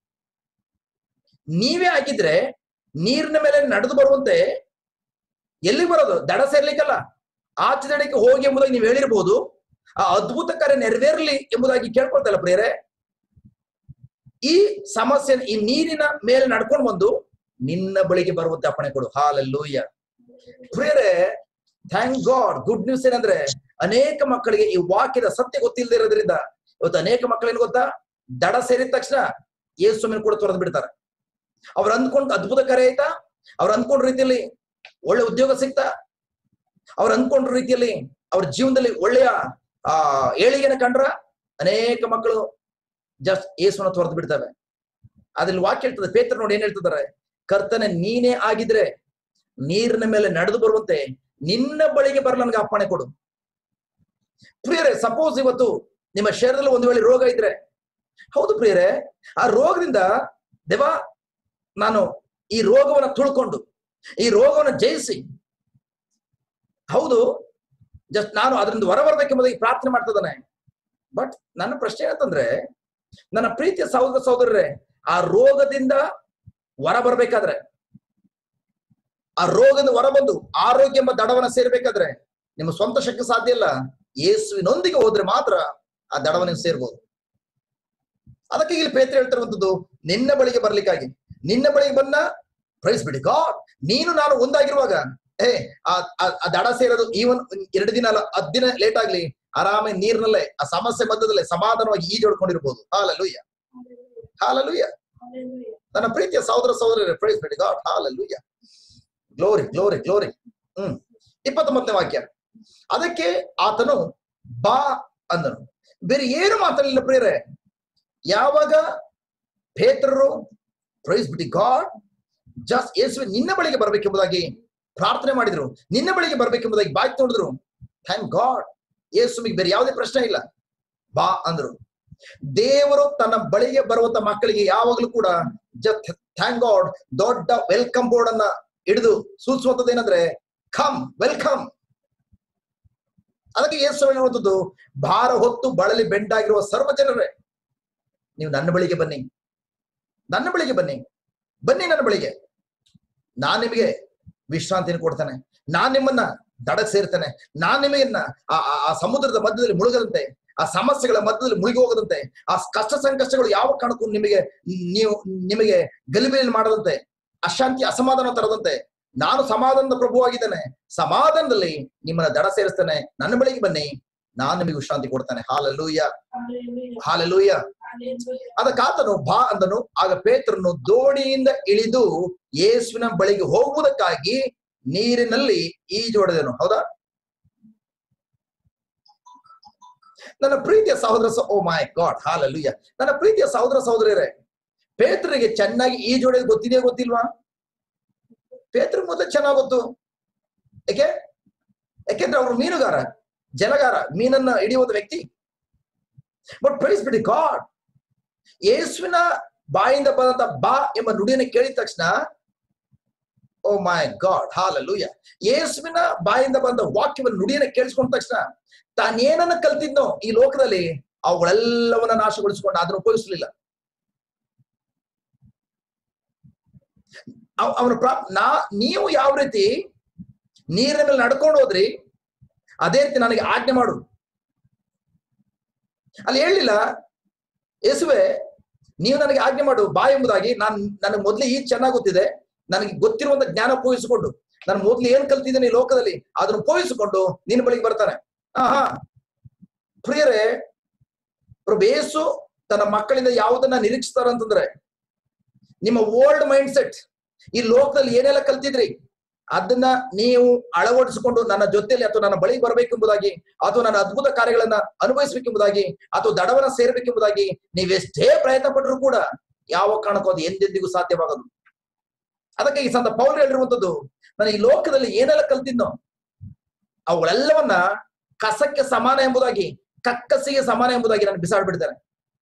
ನೀವೇ ಆಗಿದ್ರೆ ನೀರಿನ ಮೇಲೆ ನಡೆದು ಬರುವಂತೆ ಎಲ್ಲಿ ಬರೋದು ದಡ ಸೇರ್ಲಿಕ್ಕಲ್ಲ ಆಚೆ ದಡಕ್ಕೆ ಹೋಗಿ ಎಂಬುದಾಗಿ ನೀವು ಹೇಳಿರ್ಬೋದು ಆ ಅದ್ಭುತ ಕಾರ್ಯ ನೆರವೇರಲಿ ಎಂಬುದಾಗಿ ಕೇಳ್ಕೊಳ್ತಲ್ಲ ಪ್ರಿಯರೇ ಈ ಸಮಸ್ಯೆ ಈ ನೀರಿನ ಮೇಲೆ ನಡ್ಕೊಂಡು ಬಂದು ನಿನ್ನ ಬಳಿಗೆ ಬರುವಂತೆ ಅಪ್ಪಣೆ ಕೊಡು ಹಾಲಲ್ಲೂಯ್ಯ ಪ್ರಿಯರೇ ಥ್ಯಾಂಕ್ ಗಾಡ್ ಗುಡ್ ನ್ಯೂಸ್ ಏನಂದ್ರೆ ಅನೇಕ ಮಕ್ಕಳಿಗೆ ಈ ವಾಕ್ಯದ ಸತ್ಯ ಗೊತ್ತಿಲ್ಲದೆ ಇರೋದ್ರಿಂದ ಇವತ್ತು ಅನೇಕ ಮಕ್ಕಳೇನು ಗೊತ್ತಾ ದಡ ಸೇರಿದ ತಕ್ಷಣ ಯೇಸುವಿನ ಕೂಡ ತೊರೆದು ಬಿಡ್ತಾರೆ ಅವ್ರು ಅಂದ್ಕೊಂಡು ಅದ್ಭುತ ಕಾರ್ಯ ಆಯ್ತಾ ಅವ್ರು ಅಂದ್ಕೊಂಡ ರೀತಿಯಲ್ಲಿ ಒಳ್ಳೆ ಉದ್ಯೋಗ ಸಿಗ್ತಾ ಅವ್ರು ಅನ್ಕೊಂಡ್ರ ರೀತಿಯಲ್ಲಿ ಅವ್ರ ಜೀವನದಲ್ಲಿ ಒಳ್ಳೆಯ ಆ ಏಳಿಗೆನ ಕಂಡ್ರ ಅನೇಕ ಮಕ್ಕಳು ಜಸ್ಟ್ ಏಸುವನ್ನ ತೊರೆದು ಬಿಡ್ತವೆ ಅದ್ರಲ್ಲಿ ವಾಕ್ಯ ಹೇಳ್ತದೆ ಪೇತ್ರ ನೋಡಿ ಏನ್ ಹೇಳ್ತಿದ್ದಾರೆ ಕರ್ತನೆ ನೀನೇ ಆಗಿದ್ರೆ ನೀರಿನ ಮೇಲೆ ನಡೆದು ಬರುವಂತೆ ನಿನ್ನ ಬಳಿಗೆ ಬರಲು ನನಗೆ ಅಪ್ಪಣೆ ಕೊಡು ಪ್ರಿಯರೇ ಸಪೋಸ್ ಇವತ್ತು ನಿಮ್ಮ ಶರೀರದಲ್ಲಿ ಒಂದು ವೇಳೆ ರೋಗ ಇದ್ರೆ ಹೌದು ಪ್ರಿಯರೇ ಆ ರೋಗದಿಂದ ದೇವಾ ನಾನು ಈ ರೋಗವನ್ನ ತುಳ್ಕೊಂಡು ಈ ರೋಗವನ್ನ ಜಯಿಸಿ ಹೌದು ಜಸ್ಟ್ ನಾನು ಅದರಿಂದ ಹೊರ ಬರ್ಬೇಕೆಂಬುದಾಗಿ ಪ್ರಾರ್ಥನೆ ಮಾಡ್ತಿದ್ದಾನೆ ಬಟ್ ನನ್ನ ಪ್ರಶ್ನೆ ಏನಂತಂದ್ರೆ ನನ್ನ ಪ್ರೀತಿಯ ಸಹೋದರ ಸಹೋದರರೇ ಆ ರೋಗದಿಂದ ಹೊರ ಬರ್ಬೇಕಾದ್ರೆ ಆ ರೋಗದ ಹೊರಬಂದು ಆರೋಗ್ಯ ಎಂಬ ದಡವನ್ನ ಸೇರ್ಬೇಕಾದ್ರೆ ನಿಮ್ಮ ಸ್ವಂತ ಶಕ್ತಿ ಸಾಧ್ಯ ಇಲ್ಲ ಯೇಸುವಿನೊಂದಿಗೆ ಹೋದ್ರೆ ಮಾತ್ರ ಆ ದಡವನ್ನ ನೀವು ಸೇರ್ಬೋದು ಅದಕ್ಕೆ ಇಲ್ಲಿ ಪೇತ್ರ ಹೇಳ್ತಿರುವಂತದ್ದು ನಿನ್ನ ಬಳಿಗೆ ಬರ್ಲಿಕ್ಕಾಗಿ ನಿನ್ನ ಬಳಿಗೆ ಬಂದ ಪ್ರೈಸ್ ಬಿಡಿ ಗಾಡ್ ನೀನು ನಾನು ಒಂದಾಗಿರುವಾಗ ಏ ಆ ಆ- ಆ ದಡ ಸೇರೋದು ಈವನ್ ಎರಡು ದಿನ ಅಲ್ಲ ಹತ್ತು ದಿನ ಲೇಟ್ ಆಗ್ಲಿ ಆರಾಮೆ ನೀರಿನಲ್ಲೇ ಆ ಸಮಸ್ಯೆ ಮಧ್ಯದಲ್ಲೇ ಸಮಾಧಾನವಾಗಿ ಈಜೊಡ್ಕೊಂಡಿರ್ಬೋದು ಹಾಲಲ್ಲೂಯ್ಯ ಹಾಲಲ್ಲೂಯ್ಯ Hallelujah. ನನ್ನ ಪ್ರೀತಿಯ ಸಹೋದರ ಸಹೋದರರೇ praise be to God hallelujah glory glory glory hmm ಇಪ್ಪತ್ತೊಂಬತ್ತನೇ ವಾಕ್ಯ ಅದಕ್ಕೆ ಆತನು ಬಾ ಅಂದನು ಬೇರೆ ಏನು ಮಾತಾಡಲಿಲ್ಲ ಪ್ರಿಯರೇ ಯಾವಾಗ ಪೇತ್ರರು ಪ್ರೈಸ್ ಬಿಡಿ ಗಾಡ್ ಜಸ್ಟ್ ಯೇಸುವೆ ನಿನ್ನ ಬಳಿಗೆ ಬರ್ಬೇಕೆಂಬುದಾಗಿ ಪ್ರಾರ್ಥನೆ ಮಾಡಿದ್ರು ನಿನ್ನ ಬಳಿಗೆ ಬರ್ಬೇಕೆಂಬುದಾಗಿ ಬಾಯ್ ತೊಳೆದ್ರು ಥ್ಯಾಂಕ್ ಗಾಡ್ ಯೇಸುವಿಗೆ ಬೇರೆ ಯಾವುದೇ ಪ್ರಶ್ನೆ ಇಲ್ಲ ಬಾ ಅಂದ್ರು ದೇವರು ತನ್ನ ಬಳಿಗೆ ಬರುವಂತ ಮಕ್ಕಳಿಗೆ ಯಾವಾಗಲೂ ಕೂಡ ಜಸ್ಟ್ ಥ್ಯಾಂಕ್ ಗಾಡ್ ದೊಡ್ಡ ವೆಲ್ಕಮ್ ಬೋರ್ಡ್ ಅನ್ನ ಹಿಡಿದು ಸೂಚಿಸುವಂತದ್ದು ಏನಂದ್ರೆ ಕಮ್ ವೆಲ್ಕಮ್ ಅದಕ್ಕೆ ಯೇಸು ಹೇಳುವಂಥದ್ದು ಭಾರ ಹೊತ್ತು ಬಳಲಿ ಬೆಂಡಾಗಿರುವ ಸರ್ವ ಜನರೇ ನೀವು ನನ್ನ ಬಳಿಗೆ ಬನ್ನಿ ನನ್ನ ಬಳಿಗೆ ಬನ್ನಿ ಬನ್ನಿ ನನ್ನ ಬಳಿಗೆ ನಾನ್ ನಿಮಗೆ ವಿಶ್ರಾಂತಿಯನ್ನು ಕೊಡ್ತೇನೆ ನಾನ್ ನಿಮ್ಮನ್ನ ದಡಕ್ ಸೇರ್ತೇನೆ ನಾನ್ ನಿಮಗನ್ನ ಆ ಆ- ಆ ಸಮುದ್ರದ ಮಧ್ಯದಲ್ಲಿ ಮುಳುಗದಂತೆ ಆ ಸಮಸ್ಯೆಗಳ ಮಧ್ಯದಲ್ಲಿ ಮುಳುಗಿ ಹೋಗದಂತೆ ಆ ಕಷ್ಟ ಸಂಕಷ್ಟಗಳು ಯಾವ ಕಾರಣಕ್ಕೂ ನಿಮಗೆ ನೀವು ನಿಮಗೆ ಗಲಿಬಿಲಿ ಮಾಡದಂತೆ ಅಶಾಂತಿ ಅಸಮಾಧಾನ ತರದಂತೆ ನಾನು ಸಮಾಧಾನದ ಪ್ರಭುವಾಗಿದ್ದೇನೆ ಸಮಾಧಾನದಲ್ಲಿ ನಿಮ್ಮನ್ನ ದಡ ಸೇರಿಸ್ತೇನೆ ನನ್ನ ಬಳಿಗೆ ಬನ್ನಿ ನಾನು ನಿಮಗೆ ವಿಶ್ರಾಂತಿ ಕೊಡ್ತೇನೆ ಹಾಲಲ್ಲೂಯ್ಯ Hallelujah. Hallelujah Hallelujah. ಅದಕ್ಕಾತನು ಬಾ ಅಂದನು ಆಗ ಪೇತ್ರನು ದೋಣಿಯಿಂದ ಇಳಿದು ಯೇಸುವಿನ ಬಳಿಗೆ ಹೋಗುವುದಕ್ಕಾಗಿ ನೀರಿನಲ್ಲಿ ಈಜೊಡೆದನು ಹೌದಾ ನನ್ನ ಪ್ರೀತಿಯ ಸಹೋದರ ಸ- ಓ ಮೈ ಗಾಡ್ ಹಾಲಲ್ಲೂಯ್ಯ ನನ್ನ ಪ್ರೀತಿಯ ಸಹೋದರ ಸಹೋದರಿಯರೇ ಪೇತ್ರರಿಗೆ ಚೆನ್ನಾಗಿ ಈಜೊಡೆದು ಗೊತ್ತಿದೆಯಾ ಗೊತ್ತಿಲ್ವಾ ಪೇತ್ರ ಮೊದಲು ಚೆನ್ನಾಗ್ ಗೊತ್ತು ಯಾಕೆ ಯಾಕೆಂದ್ರೆ ಅವರು ಮೀನುಗಾರ ಜಲಗಾರ ಮೀನನ್ನ ಹಿಡಿಯುವ ವ್ಯಕ್ತಿ ಬಟ್ ಪ್ರೈಸ್ ಬಿಡಿ ಗಾಡ್ ಯೇಸುವಿನ ಬಾಯಿಂದ ಬಂದಂತ ಬಾ ಎಂಬ ನುಡಿಯನ್ನು ಕೇಳಿದ ತಕ್ಷಣ ಓ ಮೈ ಗಾಡ್ ಹಾಲಲ್ಲೂಯ ಯೇಸುವಿನ ಬಾಯಿಂದ ಬಂದ ವಾಕ್ಯವನ್ನು ನುಡಿಯನ್ನು ಕೇಳಿಸ್ಕೊಂಡ ತಕ್ಷಣ ತಾನೇನನ್ನ ಕಲ್ತಿದ್ನೋ ಈ ಲೋಕದಲ್ಲಿ ಅವುಗಳೆಲ್ಲವನ್ನ ನಾಶಗೊಳಿಸಿಕೊಂಡು ಅದನ್ನು ಉಪಯೋಗಿಸಲಿಲ್ಲ ಅವನ ಪ್ರಾ ನಾ ನೀವು ಯಾವ ರೀತಿ ನೀರಿನ ಮೇಲೆ ನಡ್ಕೊಂಡು ಹೋದ್ರಿ ಅದೇ ರೀತಿ ನನಗೆ ಆಜ್ಞೆ ಮಾಡು ಅಲ್ಲಿ ಹೇಳಲಿಲ್ಲ ಯೇಸುವೆ ನೀವು ನನಗೆ ಆಜ್ಞೆ ಮಾಡು ಬಾ ಎಂಬುದಾಗಿ ನಾನು ನನಗೆ ಮೊದಲು ಈ ಚೆನ್ನಾಗಿ ಗೊತ್ತಿದೆ ನನಗೆ ಗೊತ್ತಿರುವಂತ ಜ್ಞಾನ ಉಪಯೋಗಿಸಿಕೊಂಡು ನಾನು ಮೊದಲು ಏನ್ ಕಲ್ತಿದ್ದೇನೆ ಈ ಲೋಕದಲ್ಲಿ ಅದನ್ನು ಉಪಯೋಗಿಸಿಕೊಂಡು ನಿನ್ನ ಬಳಿಗೆ ಬರ್ತಾನೆ ಹಾ ಹಾ ಪ್ರಿಯರೇ ಪ್ರಭು ಯೇಸು ತನ್ನ ಮಕ್ಕಳಿಂದ ಯಾವುದನ್ನ ನಿರೀಕ್ಷಿಸ್ತಾರ ಅಂತಂದ್ರೆ ನಿಮ್ಮ ಓಲ್ಡ್ ಮೈಂಡ್ ಸೆಟ್ ಈ ಲೋಕದಲ್ಲಿ ಏನೆಲ್ಲ ಕಲ್ತಿದ್ರಿ ಅದನ್ನ ನೀವು ಅಳವಡಿಸಿಕೊಂಡು ನನ್ನ ಜೊತೆಯಲ್ಲಿ ಅಥವಾ ನನ್ನ ಬಳಿಗೆ ಬರಬೇಕೆಂಬುದಾಗಿ ಅಥವಾ ನನ್ನ ಅದ್ಭುತ ಕಾರ್ಯಗಳನ್ನ ಅನುಭವಿಸಬೇಕೆಂಬುದಾಗಿ ಅಥವಾ ದಡವನ್ನ ಸೇರ್ಬೇಕೆಂಬುದಾಗಿ ನೀವೆಷ್ಟೇ ಪ್ರಯತ್ನ ಪಟ್ಟರು ಕೂಡ ಯಾವ ಕಾರಣಕ್ಕೂ ಅದು ಎಂದೆಂದಿಗೂ ಸಾಧ್ಯವಾಗದು ಅದಕ್ಕೆ ಈ ಸಂತ ಪೌಲ್ ಹೇಳಿರುವಂತದ್ದು ನಾನು ಈ ಲೋಕದಲ್ಲಿ ಏನೆಲ್ಲ ಕಲ್ತಿದ್ನೋ ಅವುಗಳೆಲ್ಲವನ್ನ ಕಸಕ್ಕೆ ಸಮಾನ ಎಂಬುದಾಗಿ ಕಕ್ಕಸಿಗೆ ಸಮಾನ ಎಂಬುದಾಗಿ ನಾನು ಬಿಸಾಡ್ಬಿಡ್ತೇನೆ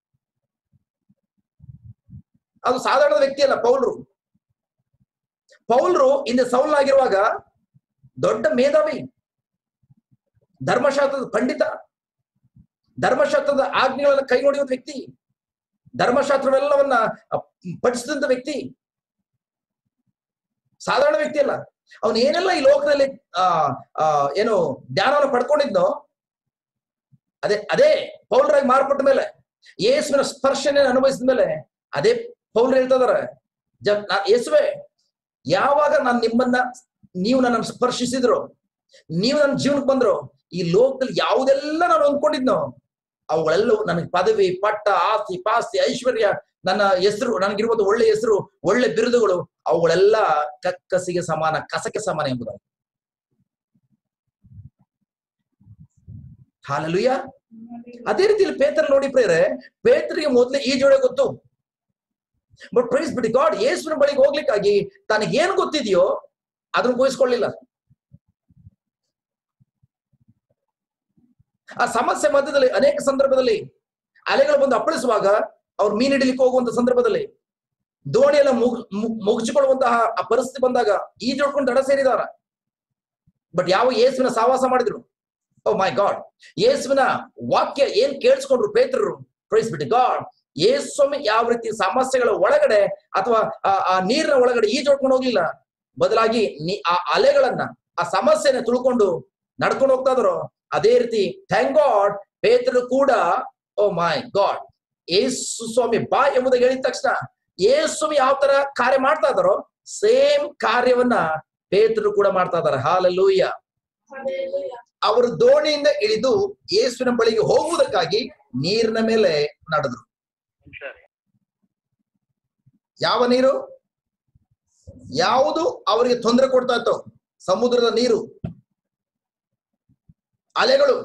ಅದು ಸಾಧಾರಣ ವ್ಯಕ್ತಿ ಅಲ್ಲ ಪೌಲ್ರು ಪೌಲ್ರು ಹಿಂದೆ ಸೌಲ್ ಆಗಿರುವಾಗ ದೊಡ್ಡ ಮೇಧಾವಿ ಧರ್ಮಶಾಸ್ತ್ರದ ಪಂಡಿತ ಧರ್ಮಶಾಸ್ತ್ರದ ಆಜ್ಞೆಗಳನ್ನು ಕೈಗೊಳ್ಳುವ ವ್ಯಕ್ತಿ ಧರ್ಮಶಾಸ್ತ್ರವೆಲ್ಲವನ್ನ ಪಠಿಸಿದಂತ ವ್ಯಕ್ತಿ ಸಾಧಾರಣ ವ್ಯಕ್ತಿ ಅಲ್ಲ ಅವನು ಏನೆಲ್ಲ ಈ ಲೋಕದಲ್ಲಿ ಆ ಆ ಏನು ಜ್ಞಾನವನ್ನು ಪಡ್ಕೊಂಡಿದ್ನೋ ಅದೇ ಅದೇ ಪೌಲ್ರಾಗಿ ಮಾರ್ಪಟ್ಟ ಮೇಲೆ ಯೇಸುವಿನ ಸ್ಪರ್ಶನೆ ಅನುಭವಿಸಿದ ಮೇಲೆ ಅದೇ ಪೌಲ್ ಹೇಳ್ತಾ ಇದಾರೆ ಜ ನಾ- ಯೇಸುವೆ ಯಾವಾಗ ನಾನು ನಿಮ್ಮನ್ನ ನೀವು ನನ್ನ ಸ್ಪರ್ಶಿಸಿದ್ರು ನೀವು ನನ್ನ ಜೀವನಕ್ಕೆ ಬಂದ್ರು ಈ ಲೋಕದಲ್ಲಿ ಯಾವುದೆಲ್ಲ ನಾನು ಅಂದ್ಕೊಂಡಿದ್ನೋ ಅವುಗಳೆಲ್ಲವೂ ನನಗೆ ಪದವಿ ಪಟ್ಟ ಆಸ್ತಿ ಪಾಸ್ತಿ ಐಶ್ವರ್ಯ ನನ್ನ ಹೆಸರು ನನಗಿರುವುದು ಒಳ್ಳೆ ಹೆಸರು ಒಳ್ಳೆ ಬಿರುದುಗಳು ಅವುಗಳೆಲ್ಲ ಕಕ್ಕಸಿಗೆ ಸಮಾನ ಕಸಕ್ಕೆ ಸಮಾನ ಎಂಬುದಾಗಿ ಹಾಲಲುಯ ಅದೇ ರೀತಿಯಲ್ಲಿ ಪೇತ್ರ ನೋಡಿ ಪ್ರೇರೆ ಪೇತ್ರಿಗೆ ಮೊದಲೇ ಈಜೋಳೆ ಗೊತ್ತು ಬಟ್ ಪ್ರೈಸ್ ಬಿಡಿ ಗಾಡ್ ಯೇಸುವಿನ ಬಳಿಗೆ ಹೋಗ್ಲಿಕ್ಕಾಗಿ ತನಗೆ ಏನ್ ಗೊತ್ತಿದೆಯೋ ಅದನ್ನ ಊಹಿಸ್ಕೊಳ್ಳಿಲ್ಲ ಆ ಸಮಸ್ಯೆ ಮಧ್ಯದಲ್ಲಿ ಅನೇಕ ಸಂದರ್ಭದಲ್ಲಿ ಅಲೆಗಳು ಬಂದು ಅಪ್ಪಳಿಸುವಾಗ ಅವ್ರು ಮೀನ್ ಹಿಡಿಲಿಕ್ಕೆ ಹೋಗುವಂತ ಸಂದರ್ಭದಲ್ಲಿ ದೋಣಿ ಎಲ್ಲ ಮುಗ್ ಮು- ಮುಗಿಸಿಕೊಳ್ಳುವಂತಹ ಆ ಪರಿಸ್ಥಿತಿ ಬಂದಾಗ ಈಜೊಡ್ಕೊಂಡು ದಡ ಸೇರಿದಾರ ಬಟ್ ಯಾವ ಯೇಸುವಿನ ಸಹವಾಸ ಮಾಡಿದ್ರು ಓ ಮೈ ಗಾಡ್ ಯೇಸುವಿನ ವಾಕ್ಯ ಏನ್ ಕೇಳಿಸ್ಕೊಂಡ್ರು ಪೇತ್ರರು ಪ್ರೈಸ್ ಬಿಟ್ಟು ಗಾಡ್ ಯೇಸ್ವಾಮಿ ಯಾವ ರೀತಿ ಸಮಸ್ಯೆಗಳ ಒಳಗಡೆ ಅಥವಾ ಆ- ಆ ನೀರಿನ ಒಳಗಡೆ ಈಜೊಡ್ಕೊಂಡು ಹೋಗ್ಲಿಲ್ಲ ಬದಲಾಗಿ ನೀ ಆ ಅಲೆಗಳನ್ನ ಆ ಸಮಸ್ಯೆನ ತುಳ್ಕೊಂಡು ನಡ್ಕೊಂಡು ಹೋಗ್ತಾ ಇದ್ರು ಅದೇ ರೀತಿ ಥ್ಯಾಂಕ್ ಗಾಡ್ ಪೇತ್ರರು ಕೂಡ ಓ ಮೈ ಗಾಡ್ ಯೇಸು ಸ್ವಾಮಿ ಬಾ ಎಂಬುದಾಗಿ ಹೇಳಿದ ತಕ್ಷಣ ಯೇಸು ಸ್ವಾಮಿ ಯಾವ ತರ ಕಾರ್ಯ ಮಾಡ್ತಾ ಇದಾರೋ ಸೇಮ್ ಕಾರ್ಯವನ್ನ ಪೇತ್ರರು ಕೂಡ ಮಾಡ್ತಾ ಇದಾರೆ ಹಾಲಲ್ಲೂಯ್ಯ Hallelujah. ಅವರು ದೋಣಿಯಿಂದ ಇಳಿದು ಯೇಸುವಿನ ಬಳಿಗೆ ಹೋಗುವುದಕ್ಕಾಗಿ ನೀರಿನ ಮೇಲೆ ನಡೆದ್ರು ಯಾವ ನೀರು ಯಾವುದು ಅವರಿಗೆ ತೊಂದರೆ ಕೊಡ್ತಾ ಇತ್ತು ಸಮುದ್ರದ ನೀರು ಅಲೆಗಳು